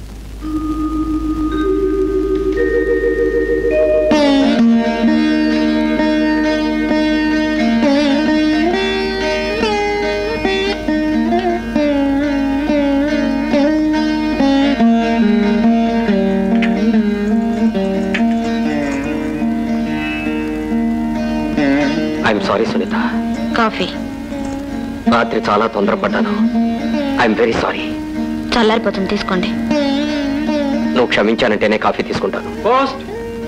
ఐఎమ్ సారీ సునీత కాఫీ రాత్రి చాలా తొందరపడ్డాను ఐఎమ్ వెరీ సారీ చల్లారిపోతుంది తీసుకోండి నువ్వు క్షమించానంటేనే కాఫీ తీసుకుంటాను పోస్ట్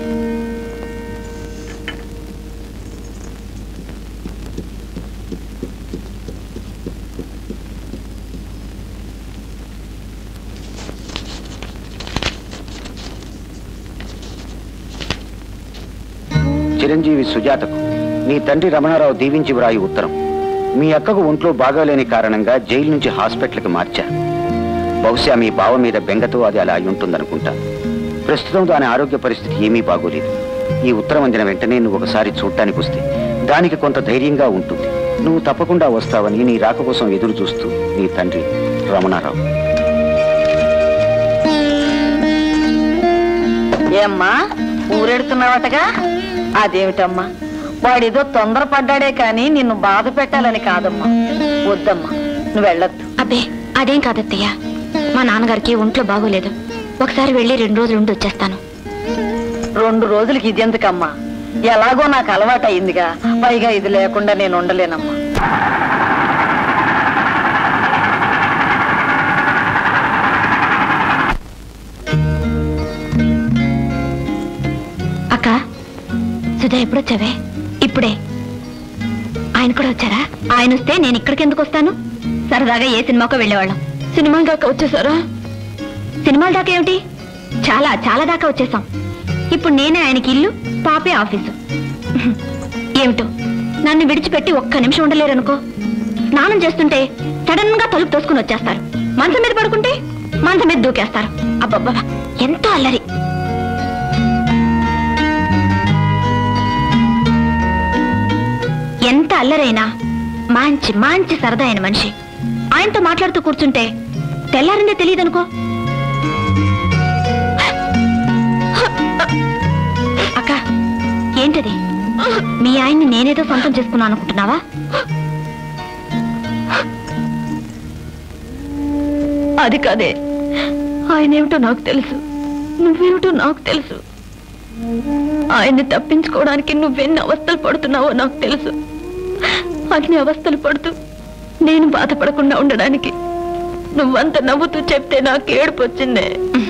చిరంజీవి సుజాతకు నీ తండ్రి రమణారావు దీవించి వ్రాయి ఉత్తరం మీ అక్కకు ఒంట్లో బాగాలేని కారణంగా జైలు నుంచి హాస్పిటల్కి మార్చారు బహుశా మీ బావ మీద బెంగతో అది అలా అయి ఉంటుందనుకుంటా ప్రస్తుతం దాని ఆరోగ్య పరిస్థితి ఏమీ బాగోలేదు ఈ ఉత్తరం అందిన వెంటనే నువ్వు ఒకసారి చూడటానికి వస్తే దానికి కొంత ధైర్యంగా ఉంటుంది నువ్వు తప్పకుండా వస్తావని నీ రాక కోసం ఎదురు చూస్తూ నీ తండ్రి రమణారావు ఏమ్మా ఊరెడుతున్నావటగా అదేమిటమ్మా వాడిదో తొందరపడ్డాడే కానీ నిన్ను బాధ పెట్టాలని కాదమ్మా వద్దమ్మా నువ్వు వెళ్ళొద్దు అబ్బే అదేం కాదత్తయ్య మా నాన్నగారికి ఒంట్లో బాగోలేదు ఒకసారి వెళ్ళి రెండు రోజులు ఉండి వచ్చేస్తాను రెండు రోజులకి ఇది ఎందుకమ్మా ఎలాగో నాకు అలవాటు అయిందిగా పైగా ఇది లేకుండా నేను ఉండలేనమ్మా అక్క సుధా ఎప్పుడు వచ్చావే ఇప్పుడే ఆయన కూడా వచ్చారా ఆయన వస్తే నేను ఇక్కడికి ఎందుకు వస్తాను సరదాగా ఏ సినిమాకో వెళ్ళేవాళ్ళం సినిమా దాకా వచ్చేసారా సినిమాల దాకా ఏమిటి చాలా చాలా దాకా వచ్చేసాం ఇప్పుడు నేనే ఆయనకి ఇల్లు పాపే ఆఫీసు ఏమిటో నన్ను విడిచిపెట్టి ఒక్క నిమిషం ఉండలేరనుకో స్నానం చేస్తుంటే సడన్ గా తలుపు తోసుకుని వచ్చేస్తారు మంచం మీద పడుకుంటే మంచం మీద దూకేస్తారు అబ్బబ్బా ఎంతో అల్లరి ఎంత అల్లరైనా మంచి మంచి సరదా అయిన మనిషి ఆయనతో మాట్లాడుతూ కూర్చుంటే తెల్లారిందే తెలియదనుకో అక్క ఏంటది మీ ఆయన్ని నేనేదో సొంతం చేసుకున్నాను అనుకుంటున్నావా అది కాదే ఆయన ఏమిటో నాకు తెలుసు నువ్వేమిటో నాకు తెలుసు ఆయన్ని తప్పించుకోవడానికి నువ్వెన్ని అవస్థలు పడుతున్నావో నాకు తెలుసు అన్ని అవస్థలు పడుతూ నేను బాధపడకుండా ఉండడానికి నువ్వంత నవ్వుతూ చెప్తే నాకు ఏడుపు వచ్చిందే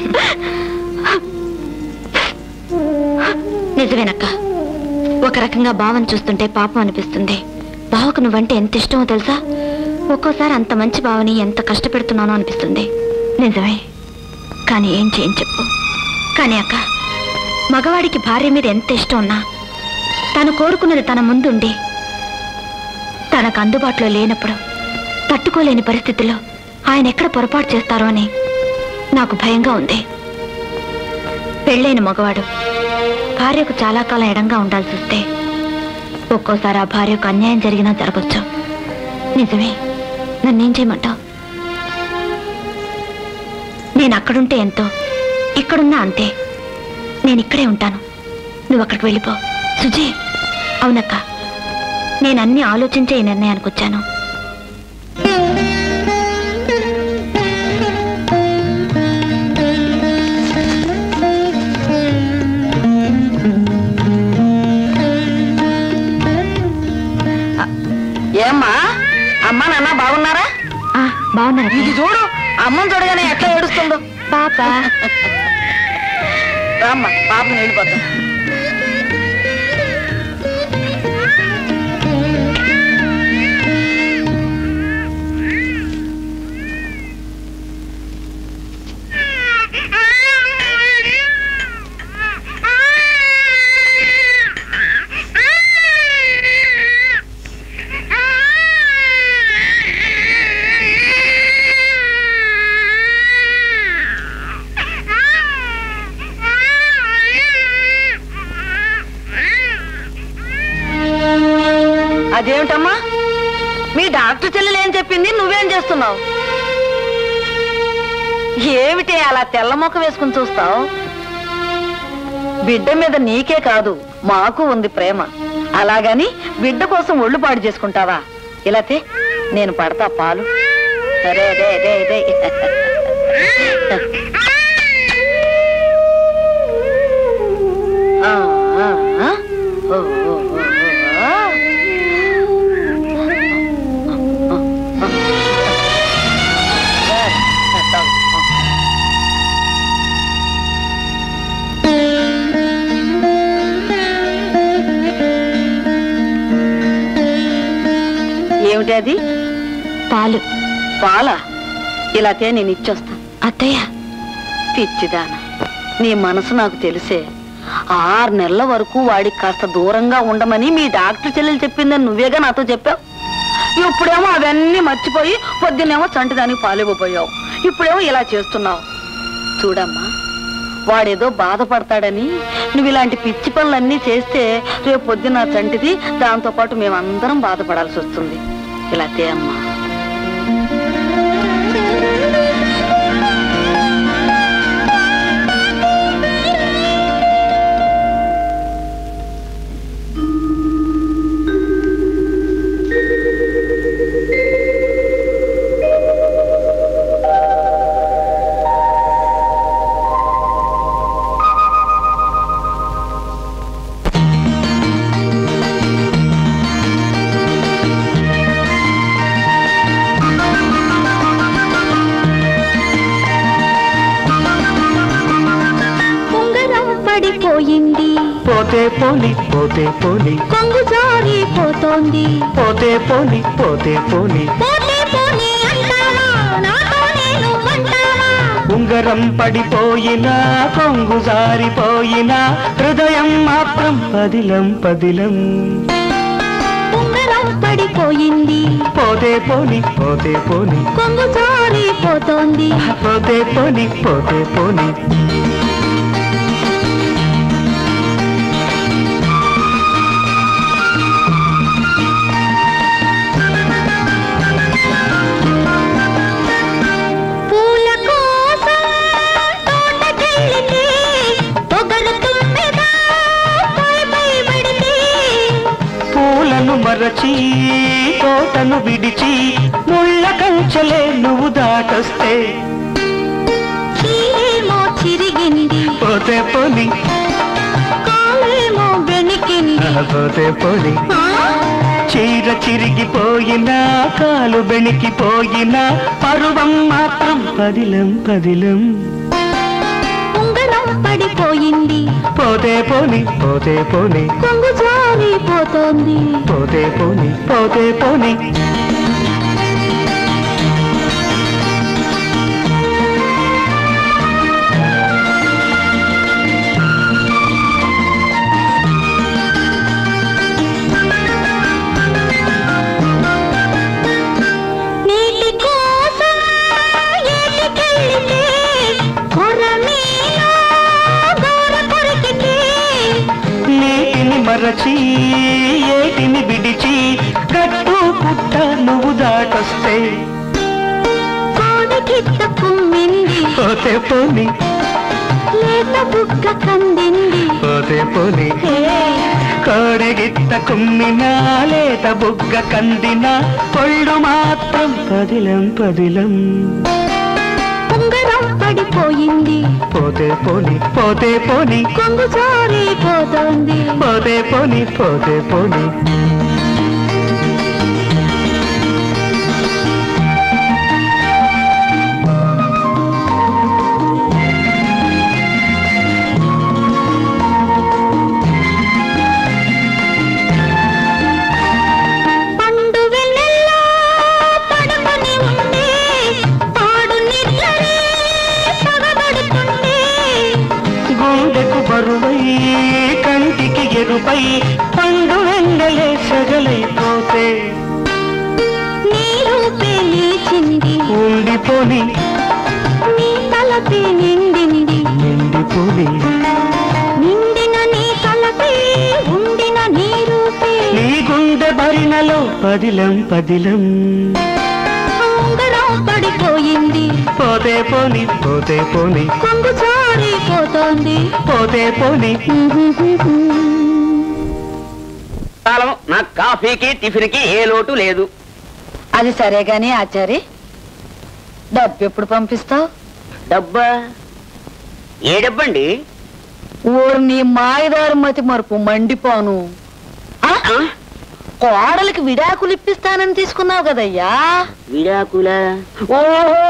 నిజమేనక్క ఒక రకంగా బావని చూస్తుంటే పాపం అనిపిస్తుంది బావకు నువ్వంటే ఎంత ఇష్టమో తెలుసా ఒక్కోసారి అంత మంచి బావని ఎంత కష్టపెడుతున్నానో అనిపిస్తుంది నిజమే కానీ ఏం చేయని చెప్పు కానీ అక్క మగవాడికి భార్య మీద ఎంత ఇష్టం ఉన్నా తను కోరుకున్నది తన ముందుండి తనకు అందుబాటులో లేనప్పుడు తట్టుకోలేని పరిస్థితుల్లో ఆయన ఎక్కడ పొరపాటు చేస్తారో అని నాకు భయంగా ఉంది పెళ్ళైన మగవాడు భార్యకు చాలా కాలం ఎడంగా ఉండాల్సి వస్తే ఒక్కోసారి ఆ భార్యకు అన్యాయం జరిగినా జరగచ్చు నిజమే నన్నేం చేయమంటావు నేను అక్కడుంటే ఎంతో ఇక్కడున్నా అంతే నేను ఇక్కడే ఉంటాను నువ్వు అక్కడికి వెళ్ళిపో సుజీ అవునక్క నేను అన్ని ఆలోచించే ఈ నిర్ణయానికి వచ్చాను ఏమ్మా అమ్మ నాన్న బాగున్నారా ఆ, బాగున్నారా ఇది చూడు అమ్మని చూడగానే ఎట్లా ఏడుస్తుందో పాప రామ్మ పాపని వెళ్ళిపోతాం అదేమిటమ్మా మీ డాక్టర్ చెల్లెలు ఏం చెప్పింది నువ్వేం చేస్తున్నావు ఏమిటి అలా తెల్ల మొక్క వేసుకుని చూస్తావు బిడ్డ మీద నీకే కాదు మాకు ఉంది ప్రేమ అలాగని బిడ్డ కోసం ఒళ్ళు పాడు చేసుకుంటావా ఇలాతే నేను పడతా పాలు సరే రే రే రే ఆ, ఆ, ఆ. ఓ, ఓ, ఓ, ఓ, ఆ. ఏమిటి అది పాలు పాల ఇలాతే నేను ఇచ్చొస్తా అత్తయ్య పిచ్చిదాన నీ మనసు నాకు తెలిసే ఆరు నెలల వరకు వాడికి కాస్త దూరంగా ఉండమని మీ డాక్టర్ చెల్లెలు చెప్పిందని నువ్వేగా నాతో చెప్పావు ఇప్పుడేమో అవన్నీ మర్చిపోయి పొద్దున్నేమో చంటిదానికి పాలివ్వబోయావు ఇప్పుడేమో ఇలా చేస్తున్నావు చూడమ్మా వాడేదో బాధపడతాడని నువ్వు ఇలాంటి పిచ్చి పనులన్నీ చేస్తే రేపు పొద్దున్న చంటిది దాంతో పాటు మేమందరం బాధపడాల్సి వస్తుంది ఇలా తే అమ్మా ఉంగరం పడిపోయింది పోతే పోని పోతే పోని కొంగు జారిపోతోంది పోతే పోని పోతే పోని పోతే పోనీ అంటావా నాతో నేను అంటావా ఉంగరం పడిపోయినా కొంగు జారిపోయినా హృదయం మాత్రం పదిలం పదిలం ఉంగరం పడిపోయింది పోతే పోని పోతే పోని కొంగు జారిపోతోంది పోతే పోని పోతే పోని పూల కోసం తోటకెళ్ళితే పొగలు తుమ్మెద పై పై పడితే పూలను మరచి తోటను విడిచి ముళ్ళ కంచెలే నువ్వు దాటొస్తే చీరేమో చిరిగింది పోతే పోని కాలేమో బెణికింది పోతే పోని ఆ? చీర చిరిగిపోయినా కాలు బెణికిపోయినా పరువం మాత్రం పదిలం పదిలం ఉంగరం పడిపోయింది పోతే పోని పోతే పోని కొంగు జారిపోతోంది పోతే పోని పోతే పోని నీటి కోసం ఏటికెళ్ళితే కొరమీలో మరచి ఏటిని విడిచి కట్టు పుట్ట నువ్వు దాటొస్తే కోడికిట్ట కుమ్మింది పోతే పోని లేత బుగ్గ కందింది పోతే పోని కోడగిట్ట కుమ్మిన లేత బుగ్గ కందిన పొళ్ళు మాత్రం పదిలం పదిలం ఉంగరం పడిపోయింది పోతే పోని పోతే పోని కొంగు జారిపోతోంది పోతే పోని పోతే పోని పండు వెన్నెల్లో పడుకొని ఉండి పాడు నిద్రలే పగబడుతుండే గుండెకు బరువై కంటికి ఎరుపై పండు వెంగలే సగలైపోతే నీ రూపే నిలిచింది ఉండిపోని నీ తలపే నిండింది నిండిపోని నిండిన నీ తలపే ఉండిన నీ రూపే నీ గుండె భరిణలో పదిలం పదిలం ఉంగరం పడిపోయింది పోతే పోని పోతే పోని కొంగు జారిపోతోంది పోతే పోని కాలం నాకు కాఫీకి టిఫిన్కి ఏ లోటు లేదు అది సరే గాని ఆచారి డబ్బు ఎప్పుడు పంపిస్తావు డబ్బా ఏ డబ్బండి ఊరు నీ మాయదారు మతి మరుపు మండిపోను ఆ? కోడలికి విడాకులు ఇప్పిస్తానని తీసుకున్నావు కదయ్యా విడాకుల ఓహో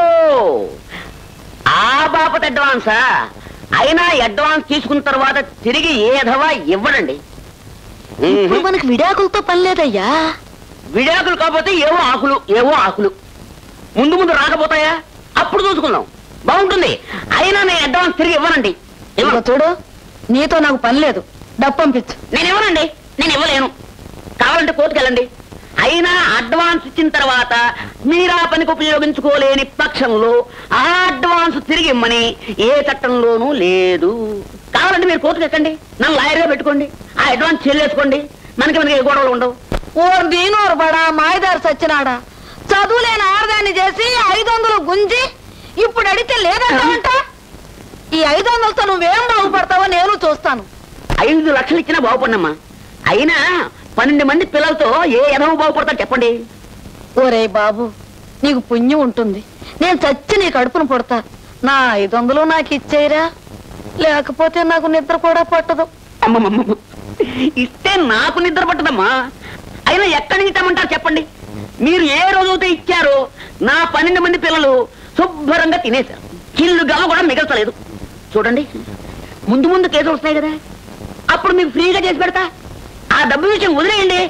ఆ బాపత అడ్వాన్సా అయినా అడ్వాన్స్ తీసుకున్న తర్వాత తిరిగి ఏధవా ఇవ్వడండి ఇప్పుడు మనకి విడాకులతో పని లేదయ్యా విడాకులు కాకపోతే ఏవో ఆకులు ఏవో ఆకులు ముందు ముందు రాకపోతాయా అప్పుడు చూసుకుందాం బాగుంటుంది అయినా నేను అడ్వాన్స్ తిరిగి ఇవ్వనండి ఇదిగో చూడు నీతో నాకు పని లేదు డబ్బు పంపించు నేను ఇవ్వనండి నేను ఇవ్వలేను కావాలంటే కోర్టుకెళ్ళండి అయినా అడ్వాన్స్ ఇచ్చిన తర్వాత మీరు ఆ పనికి ఉపయోగించుకోలేని పక్షంలో ఆ అడ్వాన్స్ తిరిగి ఇమ్మని ఏ చట్టంలోనూ లేదు కావాలంటే మీరు కోర్టుకు ఎక్కండి నన్ను లాయర్గా పెట్టుకోండి ఆ అడ్వాన్స్ చెల్లేసుకోండి మనకి మనకి ఏ గొడవలు ఉండవు ఓరు దీనోరు బడా మాయదారు సచ్చినాడా చదువులేని ఆరదాన్ని చేసి ఐదు వందలు గుంజి ఇప్పుడు అడిగితే లేదంటావంట ఈ ఐదు వందలతో నువ్వేం బాగుపడతావో నేను చూస్తాను ఐదు లక్షలు ఇచ్చినా బాగుపడినమ్మా అయినా పన్నెండు మంది పిల్లలతో ఏ ఎదవ బాగుపడతారు చెప్పండి ఒరే బాబు నీకు పుణ్యం ఉంటుంది నేను చచ్చి నీ కడుపును పుడతా నా ఐదు వందలు నాకు ఇచ్చేయరా లేకపోతే నాకు నిద్ర కూడా పట్టదు అమ్మమ్మమ్మ ఇస్తే నాకు నిద్ర పట్టదమ్మా అయినా ఎక్కడి నుంచి ఇస్తామంటారు చెప్పండి మీరు ఏ రోజైతే ఇచ్చారో నా పన్నెండు మంది పిల్లలు శుభ్రంగా తినేశారు చిల్లు గవ కూడా మిగల్చలేదు చూడండి ముందు ముందు కేసులు వస్తాయి కదా అప్పుడు మీకు ఫ్రీగా చేసి పెడతా ఆ డబ్బు విషయం వదిలేయండి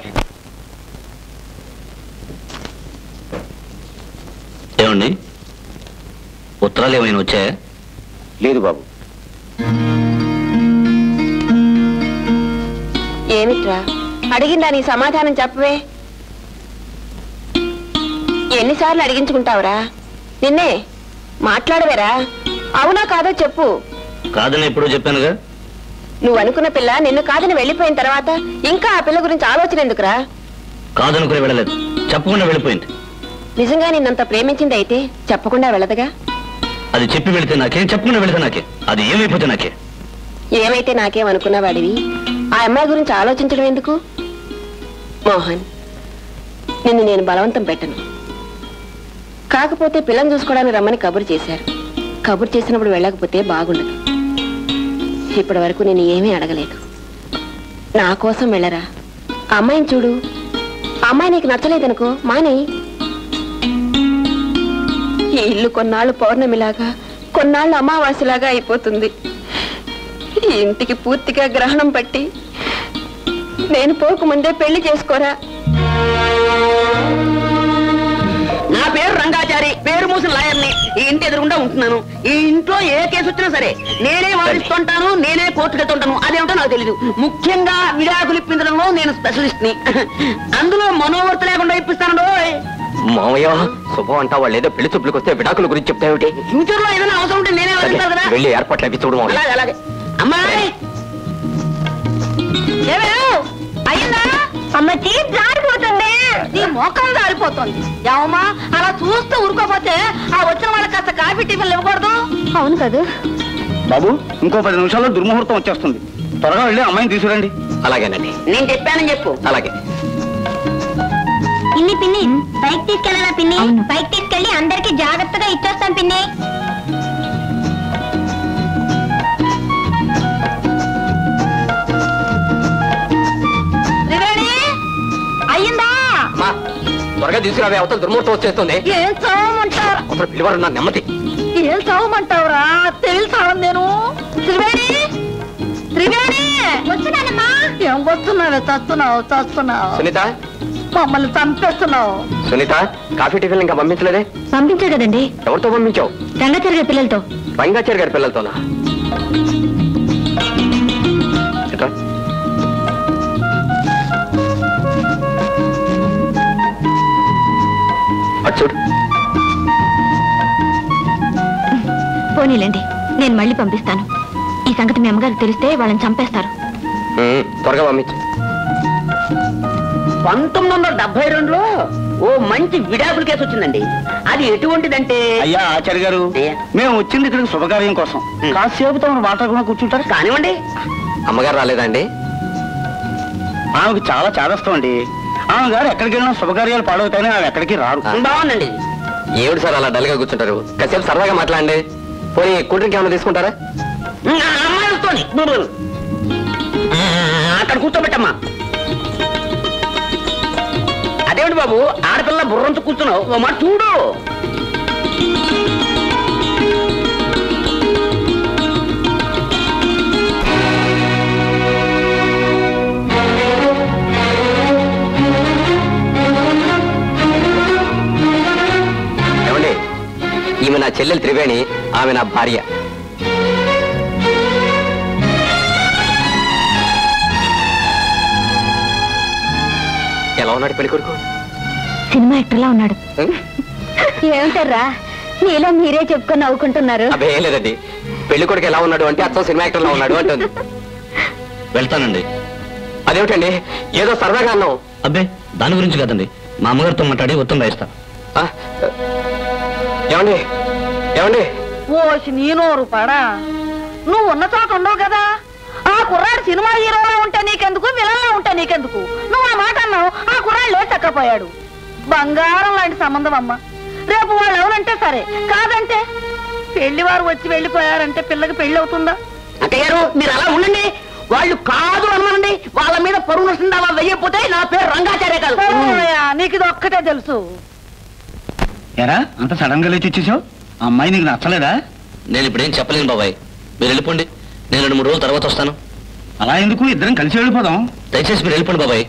ఏమండి ఉత్తరాలు ఏమైనా వచ్చాయా లేదు బాబు ఏమిట్రా అడిగిన దానికి సమాధానం చెప్పవే ఎన్నిసార్లు అడిగించుకుంటావురా నిన్నే మాట్లాడవేరా అవునా కాదో చెప్పు కాదని ఎప్పుడో చెప్పానుగా నువ్వు అనుకున్న పిల్ల నిన్ను కాదని వెళ్ళిపోయిన తర్వాత ఇంకా ఆ పిల్ల గురించి ఆలోచన ఎందుకురా కాదనుకుని వెళ్ళలేదు చెప్పకుండా వెళ్ళిపోయింది నిజంగా నిన్నంత ప్రేమించింది అయితే చెప్పకుండా వెళ్ళదుగా అది చెప్పి వెళితే నాకే చెప్పకుండా వెళితే నాకే అది ఏమైపోతే నాకే ఏమైతే నాకేం అనుకున్నవాడివి ఆ అమ్మాయి గురించి ఆలోచించడం ఎందుకు మోహన్ నిన్ను నేను బలవంతం పెట్టను కాకపోతే పిల్లని చూసుకోవడానికి రమ్మని కబురు చేశారు కబురు చేసినప్పుడు వెళ్ళకపోతే బాగుండదు ఇప్పటి వరకు నేను ఏమీ అడగలేదు నా కోసం వెళ్ళరా ఆ అమ్మాయిని చూడు ఆ అమ్మాయి నీకు నచ్చలేదనుకో మానే ఈ ఇల్లు కొన్నాళ్ళు పౌర్ణమిలాగా కొన్నాళ్ళు అమావాస్యలాగా అయిపోతుంది ఈ ఇంటికి పూర్తిగా గ్రహణం పట్టి నేను పోకముందే పెళ్లి చేసుకోరా నా పేరు రంగాచారి పేరు మూసిన లాయర్ని ఈ ఇంటి ఎదురుగుండా ఉంటున్నాను ఈ ఇంట్లో ఏ కేసు వచ్చినా సరే నేనే వాదిస్తుంటాను నేనే కోర్టుకు వెళ్తుంటాను అదేమిటో నాకు తెలీదు ముఖ్యంగా విడాకులు ఇప్పించడంలో నేను స్పెషలిస్ట్ ని అందులో మనోవర్త లేకుండా ఇప్పిస్తాను మామయ్య శుభం అంటా వాళ్ళు ఏదో పెళ్లి చూపులకు వస్తే విడాకుల గురించి చెప్తావేమిటి ఫ్యూచర్ లో ఏదైనా అవసరం ఉంటే నేనే వదిలిస్తాను కదా వెళ్ళి ఏర్పాట్లు అవి చూడు మామయ్య అలాగే అలాగే అమ్మాయి ఏమే అమ్మచ్చి జారిపోతుంది నీ మోకం జారిపోతుంది ఏమమ్మా అలా చూస్తూ ఊరుకోపోతే ఆ వచ్చిన వాళ్ళకి కాస్త కాఫీ టిఫిన్లు ఇవ్వకూడదు అవును కదా బాబు ఇంకో పది నిమిషాల్లో దుర్ముహూర్తం వచ్చేస్తుంది త్వరగా వెళ్ళి అమ్మాయిని తీసుకురండి అలాగేనండి నేను చెప్పానని చెప్పు అలాగే పిన్ని పిన్ని బైక్ తీసుకెళ్ళాలా పిన్ని బైక్ తీసుకెళ్ళి అందరికి జాగ్రత్తగా ఇచ్చేస్తాం పిన్ని త్రివేణి అయ్యిందా అమ్మా త్వరగా తీసుకురావే అవతల దుర్మూర్తం వచ్చేస్తుంది ఏం చావమంటావు అవతల పిల్లవారు నా నెమ్మది ఏం చావమంటావురా తెలుసావు నేను త్రివేణి త్రివేణి వస్తున్నానమ్మా ఏం వస్తున్నావే చస్తున్నావు చస్తున్నావు సునీత మమ్మల్ని చంపేస్తున్నావు సునీత కాఫీ టిఫిన్ ఇంకా పంపించలేదే పంపించారు కదండి ఎవరితో పంపించావు రంగాచారి పిల్లలతో రంగాచారి గారి పిల్లలతోనా ఇట్రా. అటు చూడు పోనీలేండి నేను మళ్ళీ పంపిస్తాను ఈ సంగతి మీ అమ్మగారికి తెలిస్తే వాళ్ళని చంపేస్తారు ఉమ్, త్వరగా పంపించు పంతొమ్మిది వందల డెబ్బై రెండులో ఓ మంచి విడాకుల కేసు వచ్చిందండి అది ఎటువంటిదంటే అయ్యా ఆచార్య గారు అయ్యా. మేము వచ్చింది ఇక్కడికి శుభకార్యం కోసం కాసేపు తమను మాట్లాడకుండా కూర్చుంటారు కానివ్వండి అమ్మగారు రాలేదండి ఆమెకు చాలా చాదస్తాం అండి ఆమె గారు ఎక్కడికి వెళ్ళినా శుభకార్యాలు పాడవుతాయని ఆమె ఎక్కడికి రారు బాగుందండి ఏమిటి సార్ అలా డల్గా కూర్చుంటారు కాసేపు సరదాగా మాట్లాడండి పోనీ కూల్ డ్రింక్ ఏమైనా తీసుకుంటారా ఆ అమ్మాయి వస్తోంది నువ్వు ఆ, అక్కడ కూర్చోబెట్టమ్మా అదేమిటి బాబు ఆడపిల్ల బుర్రంతో కూర్చున్నావు ఓ మాట చూడు ఏమండి ఈమె నా చెల్లెలు త్రివేణి ఆమె నా భార్య ఎలా ఉన్నాడు పెళ్లి కొడుకు సినిమా యాక్టర్లా ఉన్నాడు ఏమిటారా మీలో మీరే చెప్పుకొని నవ్వుకుంటున్నారు అబ్బే ఏం లేదండి పెళ్లి కొడుకు ఎలా ఉన్నాడు అంటే అచ్చం సినిమా యాక్టర్ లా ఉన్నాడు అంటుంది వెళ్తానండి అదేమిటండి ఏదో సరదాగా అన్నాం అబ్బే దాని గురించి కాదండి మా అమ్మగారితో మాట్లాడి ఉత్తరం రాయిస్తా ఆ, ఏమండి ఏమండి ఓసి నీ నోరు పడా నువ్వు ఉన్న చోట ఉండవు కదా ఆ కుర్రాడు సినిమా హీరోలా ఉంటే నీకెందుకు విలన్లా ఉంటే నీకెందుకు నువ్వు ఆ మాట అన్నావు ఆ కుర్రాడు లేచక్కపోయాడు బంగారం లాంటి సంబంధం అమ్మ రేపు వాళ్ళు ఎవరంటే సరే కాదంటే పెళ్లి వారు వచ్చి వెళ్ళిపోయారంటే పిల్లకి పెళ్లి అవుతుందా అక్కయ్య గారు మీరు అలా ఉండండి వాళ్ళు కాదు అనమనండి వాళ్ళ మీద పరువు నష్టం దావా వెయ్యకపోతే నా పేరు రంగాచార్య కాదు పోయా, నీకు ఇది ఒక్కటే తెలుసు ఎరా అంత సడన్ గా లేచి ఇచ్చేసావు ఆ అమ్మాయి నీకు నచ్చలేదా నేను ఇప్పుడేం చెప్పలేను బాబాయ్ మీరు వెళ్ళిపోండి నేను రెండు మూడు రోజుల తర్వాత వస్తాను అలా ఎందుకు ఇద్దరం కలిసి వెళ్ళిపోదాం దయచేసి మీరు వెళ్ళిపోండి బాబాయ్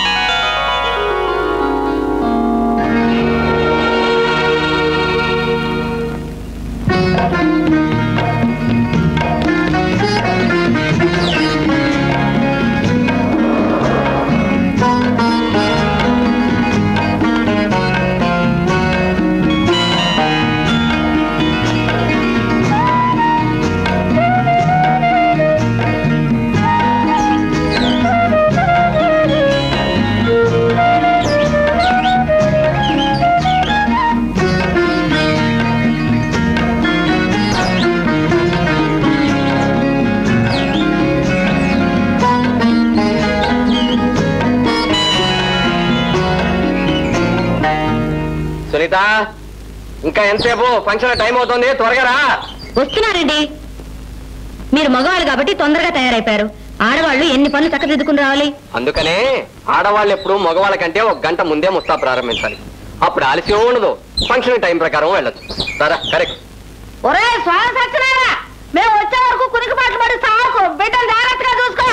సునీత ఇంకా ఎంతసేపు ఫంక్షన్ టైం అవుతుంది త్వరగా రా వస్తున్నారండి మీరు మగవాళ్ళు కాబట్టి తొందరగా తయారైపోయారు ఆడవాళ్ళు ఎన్ని పనులు చక్కదిద్దుకుని రావాలి అందుకనే ఆడవాళ్ళు ఎప్పుడు మగవాళ్ళ కంటే ఒక గంట ముందే ముస్తా ప్రారంభించాలి అప్పుడు ఆలస్యం ఉండదు ఫంక్షన్ టైం ప్రకారం వెళ్ళొచ్చు సరే కరెక్ట్ ఒరే స్వామి సత్యనారా మేము వచ్చే వరకు కునికి పాటలు పడి సాకు బిడ్డను జాగ్రత్తగా చూసుకో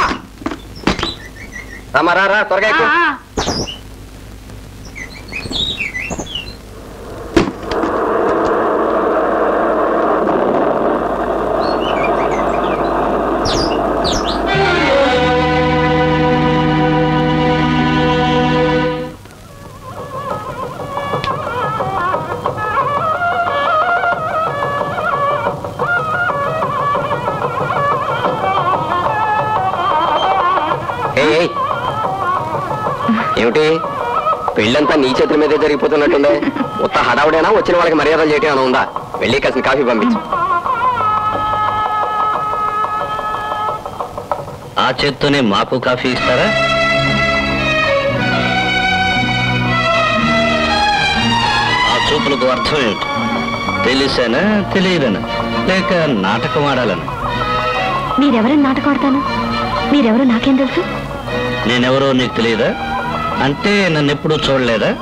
రామా రా రా, త్వరగా ఎక్కువ ఆ, ఏయ్, ఏయ్. ఏమిటి పెళ్ళంతా నీ చేతుల మీదే జరిగిపోతున్నట్టుందే ఉత్త హడావుడైనా వచ్చిన వాళ్ళకి మర్యాదలు చేయటం ఏమైనా ఉందా వెళ్ళి కాసిన కాఫీ పంపించు ఆ చేత్తోనే మాకు కాఫీ ఇస్తారా ఆ చూపులకు అర్థం ఏమిటి తెలిసానా తెలియదనా లేక నాటకం ఆడాలనా మీరెవరని నాటకం ఆడతాను మీరెవరో నాకేం తెలుసు నేనెవరో నీకు తెలియదా అంటే నన్ను ఎప్పుడూ చూడలేదా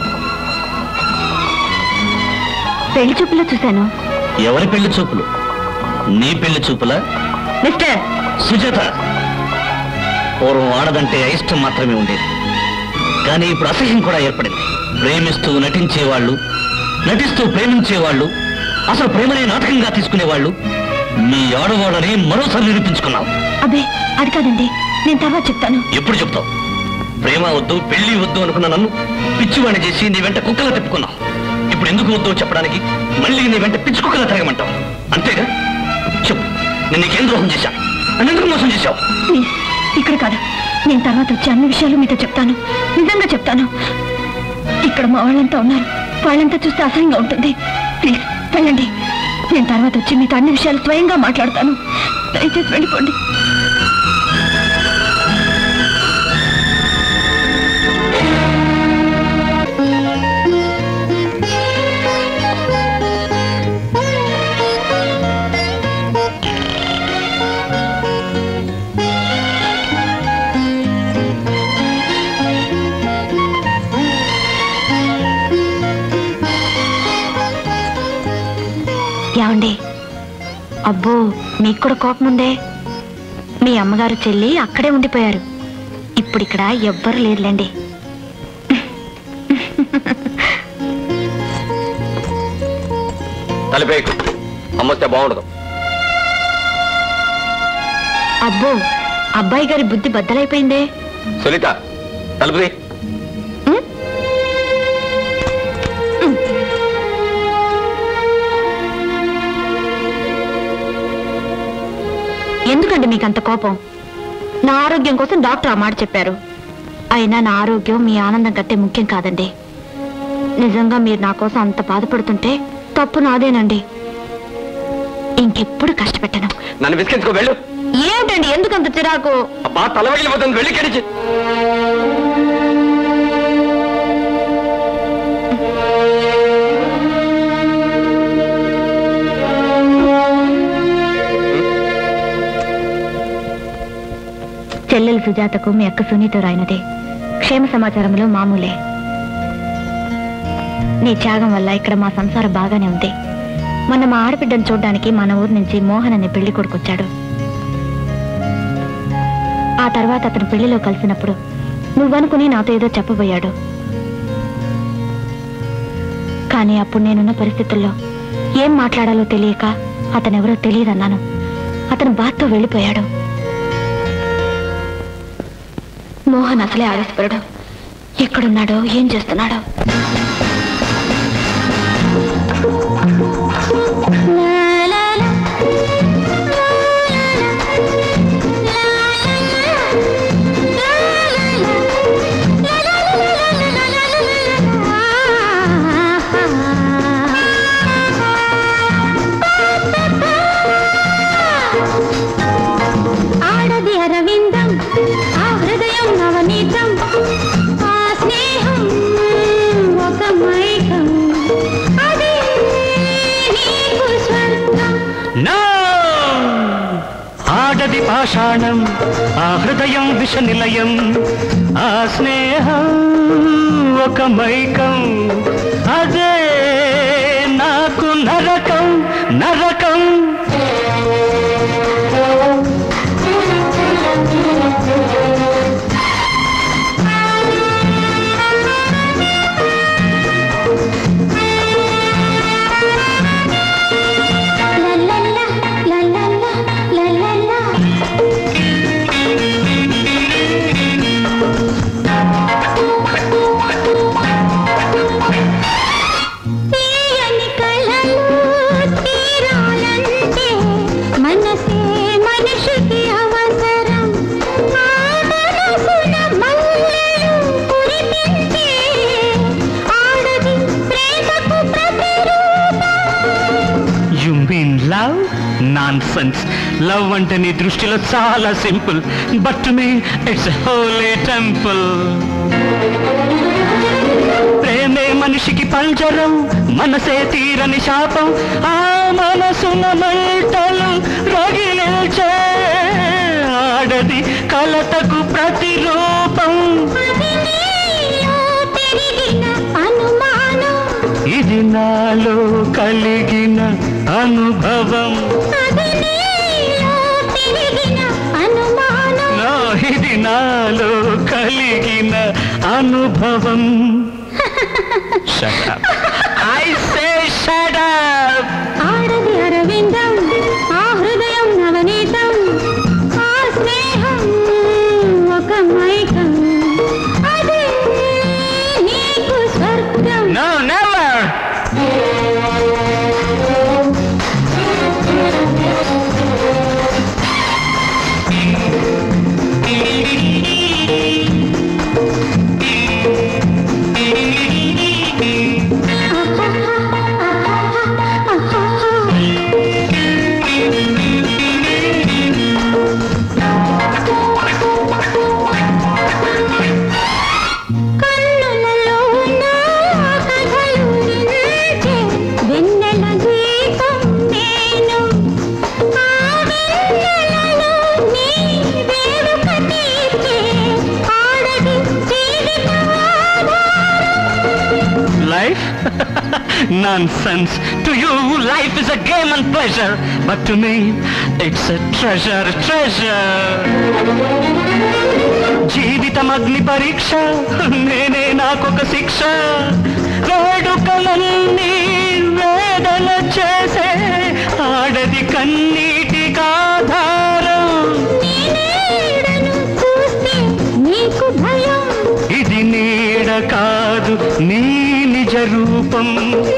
పెళ్లి చూపులో చూశాను ఎవరి పెళ్లి చూపులు నీ పెళ్లి చూపులా మిస్టర్ సుజాత పూర్వం ఆడదంటే అయిష్టం మాత్రమే ఉండేది కానీ ఇప్పుడు అసహ్యం కూడా ఏర్పడింది ప్రేమిస్తూ నటించేవాళ్ళు నటిస్తూ ప్రేమించేవాళ్ళు అసలు ప్రేమనే నాటకంగా తీసుకునేవాళ్ళు మీ ఆడవాళ్ళని మరోసారి నిరూపించుకున్నావు అబ్బే అది కాదండి నేను తర్వాత చెప్తాను ఎప్పుడు చెప్తావు ప్రేమ వద్దు పెళ్లి వద్దు అనుకున్న నన్ను పిచ్చివాణి చేసి నీ వెంట కుక్కలా తిప్పుకున్నావు ఇప్పుడు ఎందుకు వద్దు చెప్పడానికి మళ్ళీ నీ వెంట పిచ్చి కుక్కలా తిరగమంటావు అంతేగా చెప్పు నేను నీకేం ద్రోహం చేశాను నన్ను ఎందుకు మోసం చేశావు ప్లీజ్ ఇక్కడ కాదు నేను తర్వాత వచ్చి అన్ని విషయాలు మీతో చెప్తాను నిజంగా చెప్తాను ఇక్కడ మా వాళ్ళంతా ఉన్నారు వాళ్ళంతా చూస్తే అసహ్యంగా ఉంటుంది ప్లీజ్ వెళ్ళండి నేను తర్వాత వచ్చి మీతో అన్ని విషయాలు స్వయంగా మాట్లాడతాను దయచేసి వెళ్ళిపోండి ఏమండి అబ్బో మీకు కూడా కోపం ఉందే మీ అమ్మగారు చెల్లి అక్కడే ఉండిపోయారు ఇప్పుడు ఇక్కడ ఎవ్వరు లేరులేండి తలిపేకు అమ్మొస్తే బాగుండదు అబ్బో అబ్బాయి గారి బుద్ధి బద్దలైపోయిందే సునీత తలుపుది ఎందుకండి మీకు అంత కోపం నా ఆరోగ్యం కోసం డాక్టర్ ఆ మాట చెప్పారు అయినా నా ఆరోగ్యం మీ ఆనందం కంటే ముఖ్యం కాదండి నిజంగా మీరు నా కోసం అంత బాధపడుతుంటే తప్పు నాదేనండి ఇంకెప్పుడు కష్టపెట్టను నన్ను విసిగించుకో వెళ్ళు ఏమిటండి ఎందుకంత చిరాకు అబ్బా తల వెళ్ళిపోతుంది వెళ్ళి కడిచి చెల్లెలు సుజాతకు మీ అక్క సునీత రాయినదే క్షేమ సమాచారంలో మామూలే నీ త్యాగం వల్ల ఇక్కడ మా సంసారం బాగానే ఉంది మొన్న మా ఆడబిడ్డను చూడడానికి మన ఊరు నుంచి మోహన్ అనే పెళ్లి కొడుకొచ్చాడు ఆ తర్వాత అతను పెళ్లిలో కలిసినప్పుడు నువ్వనుకుని నాతో ఏదో చెప్పబోయాడు కానీ అప్పుడు నేనున్న పరిస్థితుల్లో ఏం మాట్లాడాలో తెలియక అతనెవరో తెలియదన్నాను అతను బాధతో వెళ్ళిపోయాడు మోహన్ అసలే ఆవేశపడడు ఎక్కడున్నాడో ఏం చేస్తున్నాడో ఆడది అరవిందం ఆ హృదయం నవనీతం ఆ స్నేహం ఒక మైకం అదే నీకు స్వర్గం నా ఆడది పాషాణం ఆ హృదయం విష నిలయం ఆ స్నేహం ఒక మైకం అదే నాకు నరకం నరకం లల్లల్లా, లల్లల్లా, లల్లల్లా. లవ్ అంటే నీ దృష్టిలో చాలా simple but to me it's holy temple ప్రేమే మనిషికి పంజరం మనసే తీరని శాపం ఆ మనసున మంటలు రగిలించే ఆడది కలతకు ప్రతిరూపం ఇది నాలో కలిగిన అనుభవం నా ఇది నాలో కలిగిన అనుభవం Shut up. I say shut up. ఆడది అరవిందం ఆ హృదయం నవనీతం ఆ స్నేహం ఒక మైకం అదే నీకు స్వర్గం No, never. కన్నులలో నా కథలు నిలిచే వెన్నెల దీపం నేను ఆ వెన్నెలలో నీ వేడుక తీర్చే ఆడది జీవితం Life? Nonsense. To you, life is a game and pleasure. But to me, it's a treasure, treasure. జీవితం అగ్ని పరీక్ష నేనే నాకొక శిక్ష వేడుకలన్నీ వేదన చేసే ఆడది కన్నీటికి ఆధారం నీకు భయం ఇది నీడ కాదు నీ నిజ రూపం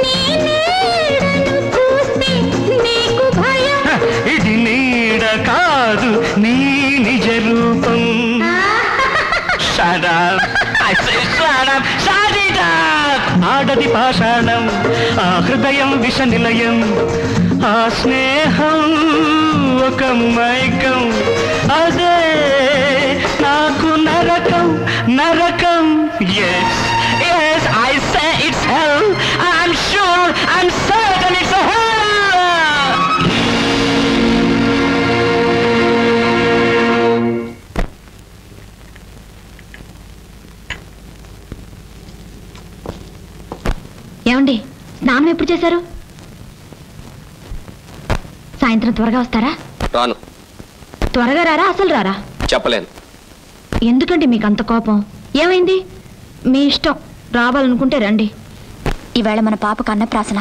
నీకు భయం హ, ఇది నీడ కాదు నీ నిజ రూపం Shut up. I say shut up. Shut it up. ఆడది పాషాణం ఆ హృదయం విష నిలయం ఆ స్నేహం ఒక మైకం అదే నాకు నరకం నరకం yes yes I say it's hell I'm sure I'm certain it's hell ఏమండి స్నానం ఎప్పుడు చేశారు సాయంత్రం త్వరగా వస్తారా రాను త్వరగా రారా అసలు రారా చెప్పలేను ఎందుకండి మీకు అంత కోపం ఏమైంది మీ ఇష్టం రావాలనుకుంటే రండి ఈవేళ మన పాపకు అన్నప్రాసన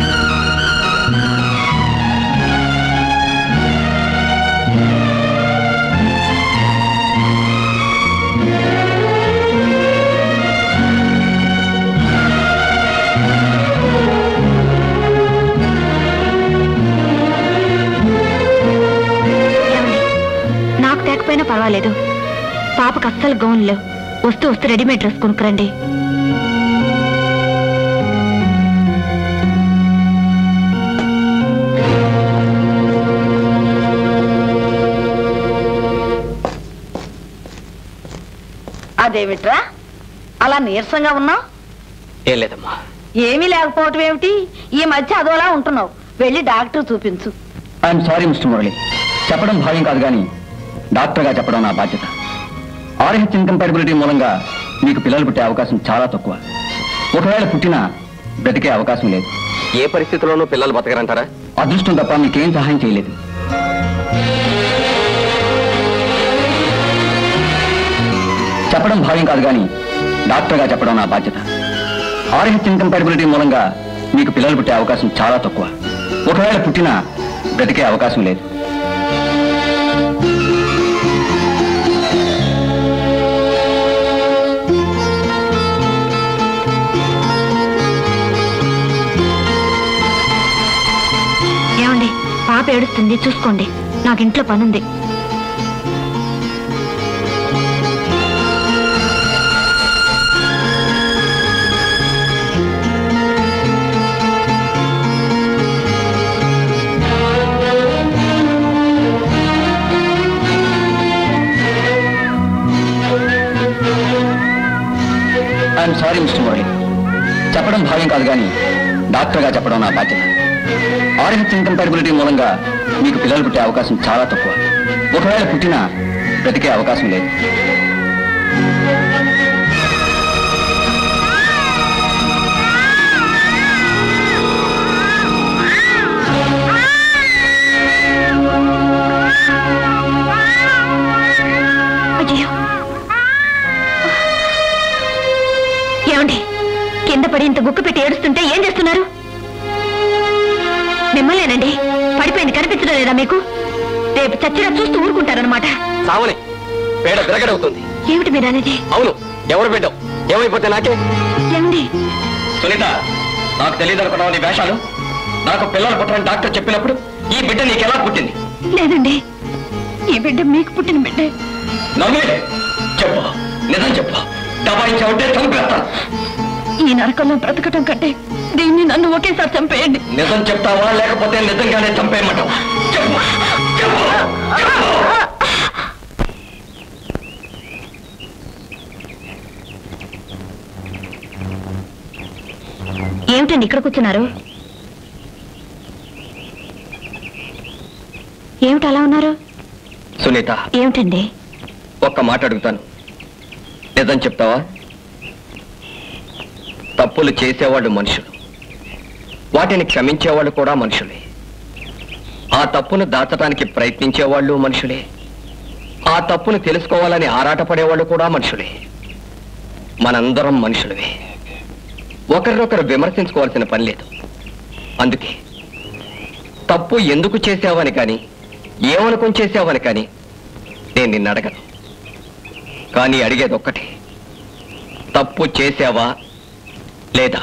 ఏమండి నాకు తేకపోయినా పర్వాలేదు పాపకు అస్సలు గౌన్లు లేవు వస్తూ వస్తూ రెడీమేడ్ డ్రెస్ కొనుక్కురండి అదేమిట్రా అలా నీరసంగా ఉన్నావు ఏం లేదమ్మా ఏమీ లేకపోవటం ఏమిటి ఈ మధ్య అదోలా ఉంటున్నావు వెళ్ళి డాక్టర్ చూపించు ఐఎమ్ సారీ మిస్టర్ మురళి చెప్పడం భావ్యం కాదు కానీ డాక్టర్గా చెప్పడం నా బాధ్యత ఆర్హెచ్ ఇన్కంపాటిబిలిటీ మూలంగా మీకు పిల్లలు పుట్టే అవకాశం చాలా తక్కువ ఒకవేళ పుట్టినా బ్రతికే అవకాశం లేదు ఏ పరిస్థితిలోనూ పిల్లలు బతకరంటారా అదృష్టం తప్ప మీకేం సహాయం చేయలేదు చెప్పడం భావ్యం కాదు కానీ డాక్టర్గా చెప్పడం నా బాధ్యత ఆర్హెచ్ ఇన్కంపాటిబిలిటీ మూలంగా మీకు పిల్లలు పుట్టే అవకాశం చాలా తక్కువ ఒకవేళ పుట్టినా బ్రతికే అవకాశం లేదు ఏమండి పాప ఏడుస్తుంది చూసుకోండి నాకు ఇంట్లో పనుంది ఐఎమ్ సారీ మిస్టర్ మురళి చెప్పడం భావ్యం కాదు కానీ డాక్టర్గా చెప్పడం నా బాధ్యత ఆర్హెచ్ ఇన్కంపాటబిలిటీ మూలంగా మీకు పిల్లలు పుట్టే అవకాశం చాలా తక్కువ ఒకవేళ పుట్టినా బ్రతికే అవకాశం లేదు అయ్యో ఏమండి కింద పడి ఇంత గుక్కు పెట్టి ఏడుస్తుంటే ఏం చేస్తున్నారు మిమ్మల్నేనండి పడిపోయింది కనిపించడం లేదా మీకు రేపు చచ్చినా చూస్తూ ఊరుకుంటారనమాట సావని పేడ విరగడవుతుంది ఏమిటి మీరు అనేది అవును ఎవరు బిడ్డ ఏమైపోతే నాకే ఏమండి సునీత నాకు తెలియదు అనుకున్నావు నీ వేషాలు నాకు పిల్లలు పుట్టని డాక్టర్ చెప్పినప్పుడు ఈ బిడ్డ నీకెలా పుట్టింది లేదండి ఈ బిడ్డ మీకు పుట్టిన బిడ్డే నమ్మే చెప్పు నిజం చెప్పు దబాయించావంటే చంపేస్తాను ఈ నరకంలో బ్రతకటం కంటే దీన్ని నన్ను ఒకేసారి చంపేయండి నిజం చెప్తావా లేకపోతే నిజంగానే చంపేయమంటావా చెప్పు చెప్పు చెప్పు. ఏమిటండి ఇక్కడ కూర్చున్నారు ఏమిటి అలా ఉన్నారు సునీత ఏమిటండి ఒక్క మాట అడుగుతాను నిజం చెప్తావా తప్పులు చేసేవాళ్ళు మనుషులు వాటిని క్షమించేవాళ్ళు కూడా మనుషులే ఆ తప్పును దాచడానికి ప్రయత్నించేవాళ్ళు మనుషులే ఆ తప్పును తెలుసుకోవాలని ఆరాటపడేవాళ్ళు కూడా మనుషులే మనందరం మనుషులమే ఒకరినొకరు విమర్శించుకోవాల్సిన పని లేదు అందుకే తప్పు ఎందుకు చేసావని కానీ ఏమనుకుని చేసావని కానీ నేను నిన్ను అడగను కానీ అడిగేది ఒక్కటే తప్పు చేసావా లేదా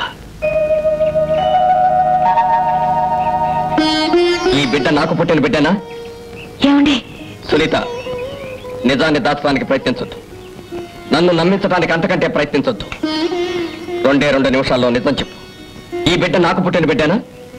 ఈ బిడ్డ నాకు పుట్టిన బిడ్డనా ఏమండి సునీత నిజాన్ని దాచడానికి ప్రయత్నించొద్దు నన్ను నమ్మించడానికి అంతకంటే ప్రయత్నించొద్దు రెండే రెండు నిమిషాల్లో నిజం చెప్పు ఈ బిడ్డ నాకు పుట్టిన బిడ్డనా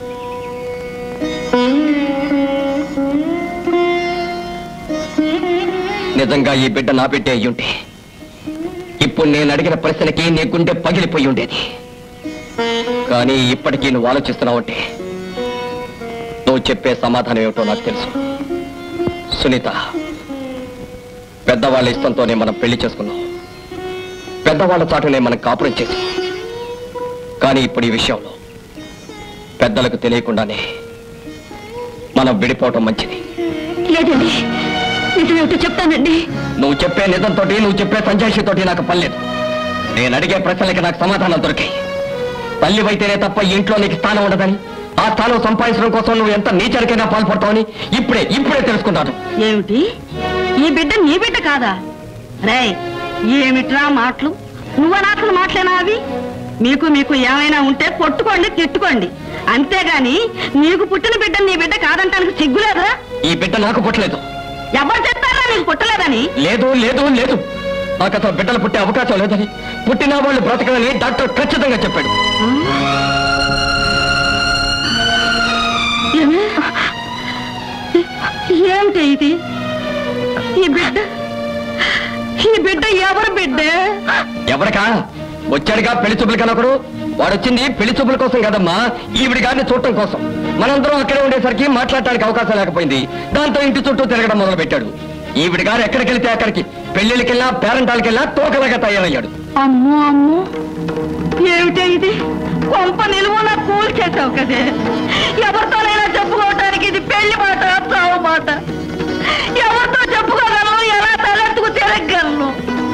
నిజంగా ఈ బిడ్డ నా బిడ్డే అయ్యుంటే ఇప్పుడు నేను అడిగిన ప్రశ్నకి నీ గుండె పగిలిపోయి ఉండేది కానీ ఇప్పటికీ నువ్వు ఆలోచిస్తున్నావంటే నువ్వు చెప్పే సమాధానం ఏమిటో నాకు తెలుసు సునీత పెద్దవాళ్ళ ఇష్టంతోనే మనం పెళ్లి చేసుకున్నాం పెద్దవాళ్ళ చాటునే మనం కాపురం చేసాం కానీ ఇప్పుడు ఈ విషయంలో పెద్దలకు తెలియకుండానే మనం విడిపోవటం మంచిది లేదండి నిజమేమిటో చెప్తానండి నువ్వు చెప్పే నిజంతో నువ్వు చెప్పే సంజాయిషితోటి నాకు పర్లేదు నేను అడిగే ప్రశ్నలకి నాకు సమాధానం దొరికాయి తల్లివైతేనే తప్ప ఈ ఇంట్లో నీకు స్థానం ఉండదని ఆ స్థానం సంపాదించడం కోసం నువ్వు ఎంత నీచరికైనా పాల్పడతావని ఇప్పుడే ఇప్పుడే తెలుసుకున్నాను ఏమిటి ఈ బిడ్డ నీ బిడ్డ కాదా రేయ్ ఏమిట్రా మాటలు నువ్వనాల్సిన మాటలేనా అవి మీకు మీకు ఏమైనా ఉంటే కొట్టుకోండి తిట్టుకోండి అంతేగాని నీకు పుట్టిన బిడ్డ నీ బిడ్డ కాదంటానికి సిగ్గులేదా ఈ బిడ్డ నాకు పుట్టలేదు ఎవరు చెప్పారా నీకు పుట్టలేదని లేదు లేదు లేదు నాకు అసలు బిడ్డలు పుట్టే అవకాశం లేదని పుట్టిన వాళ్ళు బ్రతకదని డాక్టర్ ఖచ్చితంగా చెప్పాడు ఏమే? ఏమిటి ఇది ఈ బిడ్డ ఈ బిడ్డ ఎవరు బిడ్డే ఎవరికా వచ్చాడుగా పెళ్లి చూపులు కనొకడు వాడు వచ్చింది పెళ్లి చూపుల కోసం కదమ్మా ఈవిడి గారిని చూడటం కోసం మనందరం అక్కడే ఉండేసరికి మాట్లాడటానికి అవకాశం లేకపోయింది దాంతో ఇంటి చుట్టూ తిరగడం మొదలు పెట్టాడు ఈవిడి గారు ఎక్కడికి వెళ్తే అక్కడికి పెళ్లిళ్ళకెళ్ళా పేరెంటాలకెళ్ళా తోకలాగా తయారయ్యాడు అమ్మో అమ్మో ఏమిటే ఇది కొంప నిలువున కూల్ చేసావు కదే ఎవరితోనైనా చెప్పుకోవటానికి ఇది పెళ్లి మాట చావు మాట ఎవరితో చెప్పుకోగలను ఎలా తలెత్తుకు తిరగలను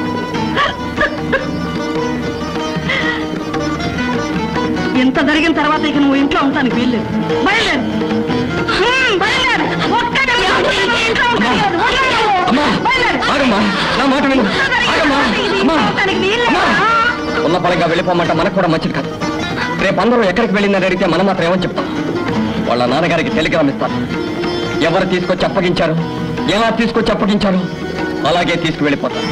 ఇంత జరిగిన తర్వాత ఇక నువ్వు ఇంట్లో ఉంటానికి వీల్లేదు బయలుదేరు హ్మ్, బయలుదేరు ఒక్కడే నువ్వు ఇంట్లో ఉంటానికి వీల్లేదు. అమ్మా బయలుదేరు. ఆగమ్మా నా మాట విను ఆగమ్మా అమ్మా ఉంటానికి వీల్లేదు. అమ్మా ఉన్న పరంగా వెళ్ళిపోమంట మనకు కూడా మంచిది కాదు రేపు అందరూ ఎక్కడికి వెళ్ళిందని అడిగితే మనం మాత్రం ఏమని చెప్తాం వాళ్ళ నాన్నగారికి టెలిగ్రామ్ ఇస్తాను ఎవరు తీసుకొచ్చి అప్పగించారు ఎలా తీసుకొచ్చి అప్పగించారు అలాగే తీసుకువెళ్ళిపోతారు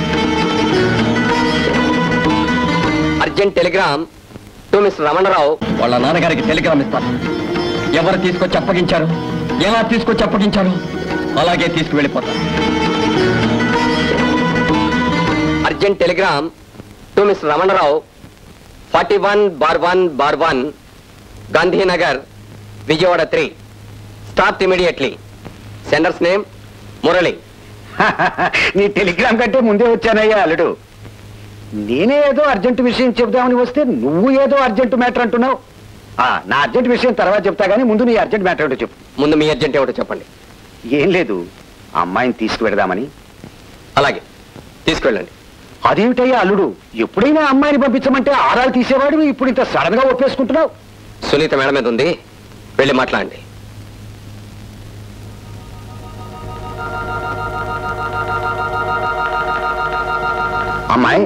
urgent telegram to miss Ramanarao వాళ్ళ నాన్నగారికి టెలిగ్రామ్ ఇస్తాను ఎవరు తీసుకొచ్చి అప్పగించారు ఎలా తీసుకొచ్చి అప్పగించారు అలాగే తీసుకువెళ్ళిపోతారు urgent telegram to miss Ramanarao forty one bar one bar one Gandhinagar Vijayawada three start immediately sender's name Murali నీ టెలిగ్రామ్ కంటే ముందే వచ్చానయ్యా అల్లుడు నేనే ఏదో అర్జెంట్ విషయం చెబుదామని వస్తే నువ్వు ఏదో అర్జెంట్ మ్యాటర్ అంటున్నావు ఆ, నా అర్జెంట్ విషయం తర్వాత చెప్తా గానీ ముందు నీ అర్జెంట్ మ్యాటర్ ఏంటో చెప్పు ముందు మీ అర్జెంట్ ఏమిటో చెప్పండి ఏం లేదు ఆ అమ్మాయిని తీసుకువెడదామని అలాగే తీసుకెళ్ళండి అదేమిటయ్యా అల్లుడు ఎప్పుడైనా అమ్మాయిని పంపించమంటే ఆరాలు తీసేవాడు ఇప్పుడు ఇంత సడన్ గా ఒప్పేసుకుంటున్నావు సునీత మేడం మీద ఉంది వెళ్ళి మాట్లాడండి అమ్మాయి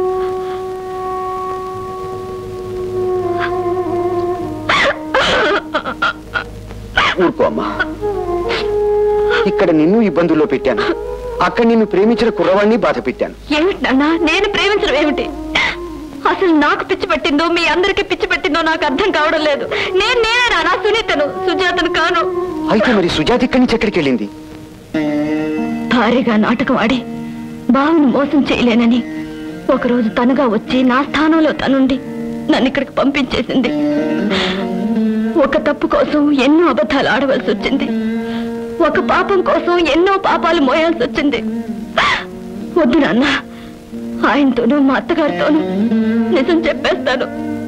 ఊరుకో అమ్మా ఇక్కడ నిన్ను ఇబ్బందుల్లో పెట్టాను అక్కడ నిన్ను ప్రేమించిన కుర్రవాణ్ణి బాధ పెట్టాను ఏమిటి నాన్న నేను ప్రేమించడం ఏమిటి అసలు నాకు పిచ్చి పట్టిందో మీ అందరికీ పిచ్చి పట్టిందో నాకు అర్థం కావడం లేదు నేను నేనే నాన్న సునీతను సుజాతను కాను అయితే మరి సుజాత ఇక్కడి నుంచి ఎక్కడికి వెళ్ళింది భారీగా నాటకం ఆడి బావను మోసం చేయలేనని ఒకరోజు తనుగా వచ్చి నా స్థానంలో తనుండి నన్ను ఇక్కడికి పంపించేసింది ఒక తప్పు కోసం ఎన్నో అబద్ధాలు ఆడవలసి వచ్చింది ఒక పాపం కోసం ఎన్నో పాపాలు మోయాల్సి వచ్చింది వద్దు నాన్న ఆయనతోనూ మా అత్తగారితోనూ నిజం చెప్పేస్తాను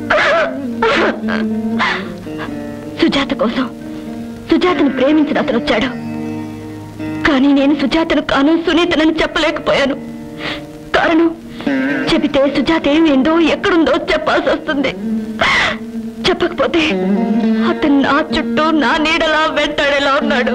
సుజాత కోసం సుజాతను ప్రేమించిన అతను వచ్చాడు కానీ నేను సుజాతను కాను సునీతనని చెప్పలేకపోయాను కారణం చెబితే సుజాత ఏమైందో ఎక్కడుందో చెప్పాల్సి వస్తుంది చెప్పకపోతే అతను నా చుట్టూ నా నీడలా వెంటాడేలా ఉన్నాడు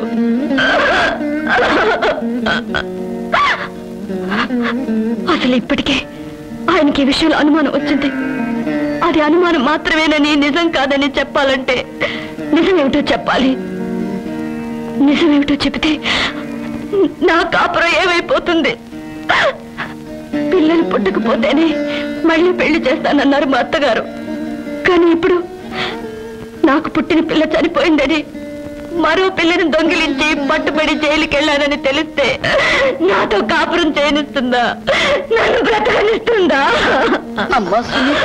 అసలు ఇప్పటికే ఆయనకి ఈ విషయంలో అనుమానం వచ్చింది అది అనుమానం మాత్రమేనని నిజం కాదని చెప్పాలంటే నిజమేమిటో చెప్పాలి నిజమేమిటో చెబితే నా కాపురం ఏమైపోతుంది పిల్లలు పుట్టకపోతేనే మళ్ళీ పెళ్లి చేస్తానన్నారు మా అత్తగారు కానీ ఇప్పుడు నాకు పుట్టిన పిల్ల చనిపోయిందని మరో పిల్లని దొంగిలించి పట్టుబడి జైలుకి వెళ్ళానని తెలిస్తే నాతో కాపురం చేయనిస్తుందా నన్ను బ్రతకనిస్తుందా అమ్మా సునీత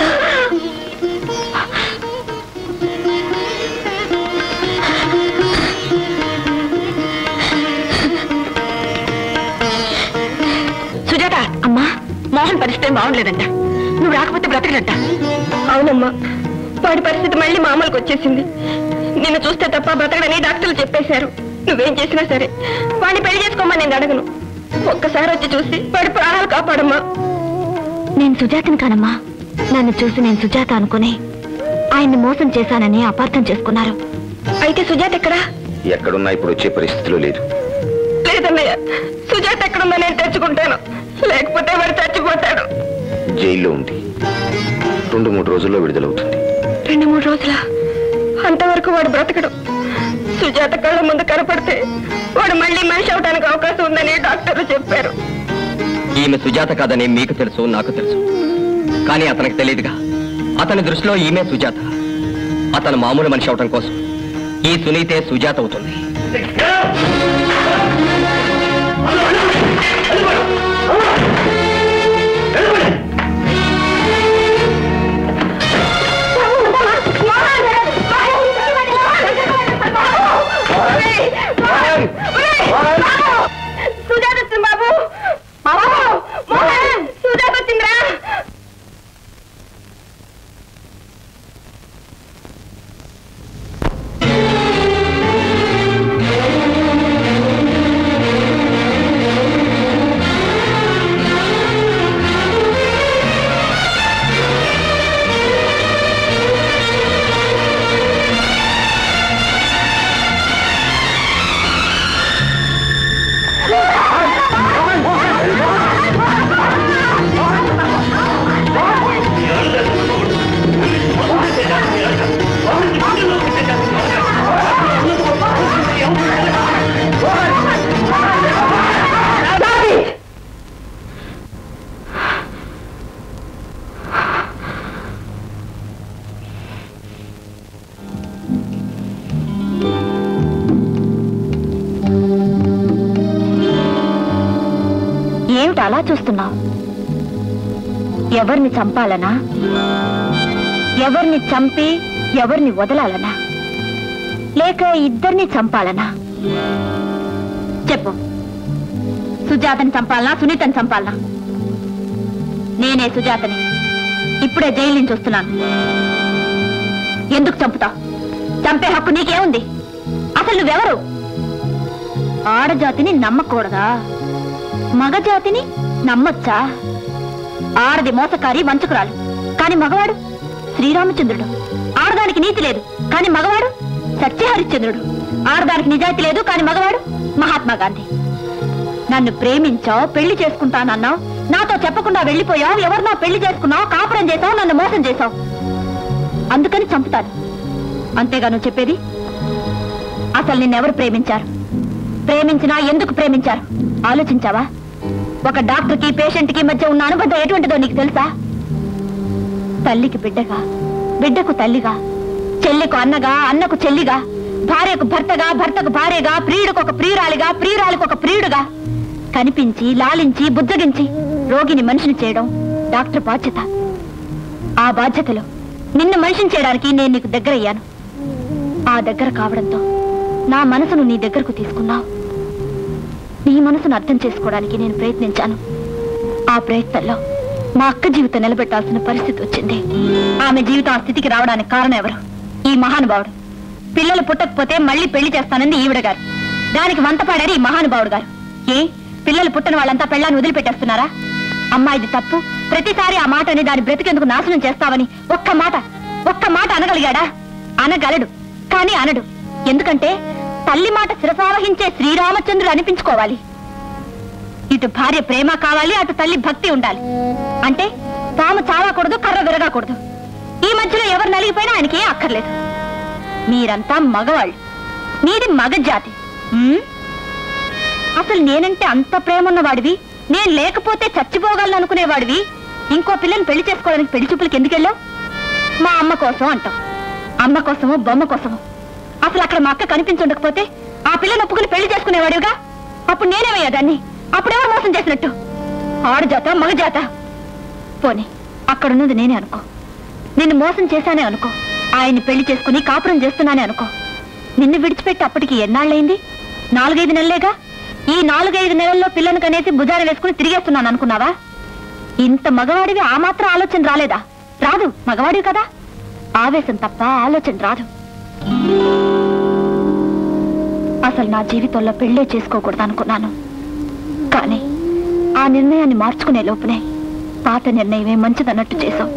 సుజాత అమ్మా మోహన్ పరిస్థితి ఏం బాగుండలేదంట నువ్వు రాకపోతే బ్రతకడంట అవునమ్మా వాడి పరిస్థితి మళ్ళీ మామూలుకి వచ్చేసింది నిన్ను చూస్తే తప్ప బ్రతకడని డాక్టర్లు చెప్పేశారు నువ్వేం చేసినా సరే వాడిని పెళ్లి చేసుకోమని నేను అడగను ఒక్కసారి వచ్చి చూసి వాడి ప్రాణాలు కాపాడమ్మా నేను సుజాతని కానమ్మా నన్ను చూసి నేను సుజాత అనుకుని ఆయన్ని మోసం చేశానని అపార్థం చేసుకున్నారు అయితే సుజాత ఎక్కడా ఎక్కడున్నా ఇప్పుడు వచ్చే పరిస్థితిలో లేదు లేదన్నయ్య సుజాత ఎక్కడుందో నేను తెచ్చుకుంటాను లేకపోతే వాడు చచ్చిపోతాడు జైల్లో ఉంది రెండు మూడు రోజుల్లో విడుదలవుతుంది రెండు మూడు రోజుల అంతవరకు వాడు బ్రతకడు సుజాత కళ్ళ ముందు కనపడితే వాడు మళ్ళీ మనిషి అవడానికి అవకాశం ఉందని డాక్టర్లు చెప్పారు ఈమె సుజాత కాదని మీకు తెలుసు నాకు తెలుసు కానీ అతనికి తెలియదుగా అతని దృష్టిలో ఈమె సుజాత అతను మామూలు మనిషి అవటం కోసం ఈ సునీతే సుజాత అవుతుంది సుజాత వచ్చింది బాబు బాబు మోహన్ సుజాత వచ్చిందిరా ఏమిటి అలా చూస్తున్నావు ఎవరిని చంపాలనా ఎవరిని చంపి ఎవరిని వదలాలనా లేక ఇద్దరిని చంపాలనా చెప్పు సుజాతని చంపాలనా సునీతని చంపాలనా నేనే సుజాతని ఇప్పుడే జైలు నుంచి వస్తున్నాను ఎందుకు చంపుతావు చంపే హక్కు నీకేముంది అసలు నువ్వెవరు ఆడజాతిని నమ్మకూడదా మగజాతిని నమ్మొచ్చా ఆడది మోసకారి వంచకురాలు కాని మగవాడు శ్రీరామచంద్రుడు ఆడదానికి నీతి లేదు కాని మగవాడు సత్యహరిశ్చంద్రుడు ఆడదానికి నిజాయితీ లేదు కాని మగవాడు మహాత్మా గాంధీ నన్ను ప్రేమించావు పెళ్లి చేసుకుంటానన్నావు నాతో చెప్పకుండా వెళ్ళిపోయావు ఎవరినో పెళ్లి చేసుకున్నావు కాపురం చేశావు నన్ను మోసం చేశావు అందుకని చంపుతాను అంతేగా నువ్వు చెప్పేది అసలు నిన్నెవరు ప్రేమించారు ప్రేమించినా ఎందుకు ప్రేమించారు ఆలోచించావా ఒక డాక్టర్ కి పేషెంట్ కి మధ్య ఉన్న అనుబంధం ఎటువంటిదో నీకు తెలుసా తల్లికి బిడ్డగా బిడ్డకు తల్లిగా చెల్లికు అన్నగా అన్నకు చెల్లిగా భార్యకు భర్తగా భర్తకు భార్యగా ప్రియుడికి ఒక ప్రియురాలిగా ప్రియురాలికి ఒక ప్రియుడుగా కనిపించి లాలించి బుజ్జగించి రోగిని మనిషిని చేయడం డాక్టర్ బాధ్యత ఆ బాధ్యతలో నిన్ను మనిషిని చేయడానికి నేను నీకు దగ్గరయ్యాను ఆ దగ్గర కావడంతో నా మనసును నీ దగ్గరకు తీసుకున్నావు నీ మనసును అర్థం చేసుకోవడానికి నేను ప్రయత్నించాను ఆ ప్రయత్నంలో మా అక్క జీవితం నిలబెట్టాల్సిన పరిస్థితి వచ్చింది ఆమె జీవితం ఆ స్థితికి రావడానికి కారణం ఎవరు ఈ మహానుభావుడు పిల్లలు పుట్టకపోతే మళ్ళీ పెళ్లి చేస్తానంది ఈవిడ గారు దానికి వంతపాడారు ఈ మహానుభావుడు గారు ఏ పిల్లలు పుట్టిన వాళ్ళంతా పెళ్ళాన్ని వదిలిపెట్టేస్తున్నారా అమ్మాయిది తప్పు ప్రతిసారి ఆ మాటని దాని బ్రతికెందుకు నాశనం చేస్తావని ఒక్క మాట ఒక్క మాట అనగలిగాడా అనగలడు కానీ అనడు ఎందుకంటే తల్లి మాట శిరసావహించే శ్రీరామచంద్రుడు అనిపించుకోవాలి ఇటు భార్య ప్రేమ కావాలి అటు తల్లి భక్తి ఉండాలి అంటే తాము చావకూడదు కర్ర విరగకూడదు ఈ మధ్యలో ఎవరు నలిగిపోయినా ఆయనకి ఏం అక్కర్లేదు మీరంతా మగవాళ్ళు మీది మగ జాతి ఉమ్? అసలు నేనంటే అంత ప్రేమ ఉన్నవాడివి నేను లేకపోతే చచ్చిపోగలను అనుకునేవాడివి ఇంకో పిల్లని పెళ్లి చేసుకోవడానికి పెళ్లి చూపులకి ఎందుకు వెళ్ళావు మా అమ్మ కోసం అంటాం అమ్మ కోసమో బొమ్మ కోసమో అసలు అక్కడ మా అక్క కనిపించుండకపోతే ఆ పిల్లని ఒప్పుకుని పెళ్లి చేసుకునేవాడివిగా అప్పుడు నేనేమయ్యా దాన్ని అప్పుడెవరు మోసం చేసినట్టు ఆడజాత మగజాత పోనీ అక్కడున్నది నేనే అనుకో నిన్ను మోసం చేశానే అనుకో ఆయన్ని పెళ్లి చేసుకుని కాపురం చేస్తున్నానే అనుకో నిన్ను విడిచిపెట్టి అప్పటికి ఎన్నాళ్ళైంది నాలుగైదు నెలలేగా ఈ నాలుగైదు నెలల్లో పిల్లను కనేసి భుజాన వేసుకుని తిరిగేస్తున్నాను అనుకున్నావా ఇంత మగవాడివి ఆ మాత్రం ఆలోచన రాలేదా రాదు మగవాడివి కదా ఆవేశం తప్ప ఆలోచన రాదు అసలు నా జీవితంలో పెళ్ళే చేసుకోకూడదు అనుకున్నాను కానీ ఆ నిర్ణయాన్ని మార్చుకునే లోపునే పాత నిర్ణయమే మంచిదన్నట్టు చేశావు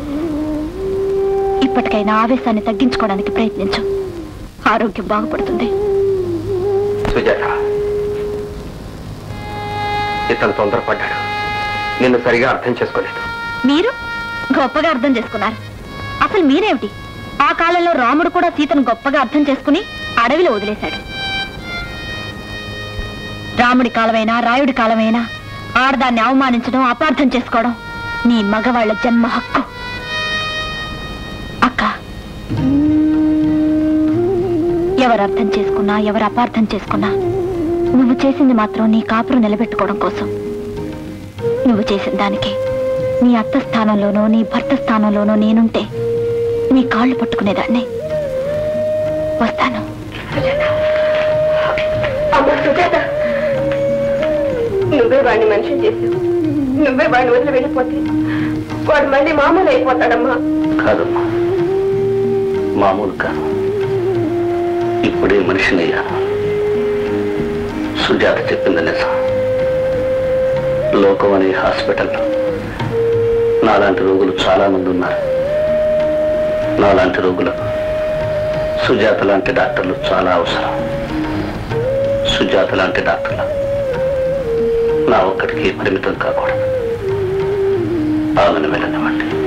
ఇప్పటికైనా ఆవేశాన్ని తగ్గించుకోవడానికి ప్రయత్నించు ఆరోగ్యం బాగుపడుతుంది సుజాత ఇతను తొందరపడ్డాడు నిన్ను సరిగా అర్థం చేసుకోలేదు మీరు గొప్పగా అర్థం చేసుకున్నారు అసలు మీరేమిటి ఆ కాలంలో రాముడు కూడా సీతను గొప్పగా అర్థం చేసుకుని అడవిలో వదిలేశాడు రాముడి కాలమైనా రాయుడి కాలమైనా ఆడదాన్ని అవమానించడం అపార్థం చేసుకోవడం నీ మగవాళ్ల జన్మ హక్కు అక్క ఎవరు అర్థం చేసుకున్నా ఎవరు అపార్థం చేసుకున్నా నువ్వు చేసింది మాత్రం నీ కాపురం నిలబెట్టుకోవడం కోసం నువ్వు చేసిన దానికి నీ అత్త స్థానంలోనో నీ భర్త స్థానంలోనో నేనుంటే నీ కాళ్ళు పట్టుకునేదాన్ని వస్తాను అమ్మ సుజాత నువ్వే వాడిని మనిషిని చేసావు నువ్వే వాడిని వదిలి వెళ్ళిపోతే వాడు మళ్ళీ మామూలు అయిపోతాడమ్మా కాదమ్మా మామూలు కాదు ఇప్పుడే మనిషినయ్యాను సుజాత చెప్పింది నిజం లోకం అనే హాస్పిటల్లో నాలాంటి రోగులు చాలా మంది ఉన్నారు నాలాంటి రోగులకు సుజాత లాంటి డాక్టర్లు చాలా అవసరం సుజాత లాంటి డాక్టర్లు నా ఒక్కడికి పరిమితం కాకూడదు ఆమెను వెళ్ళనివ్వండి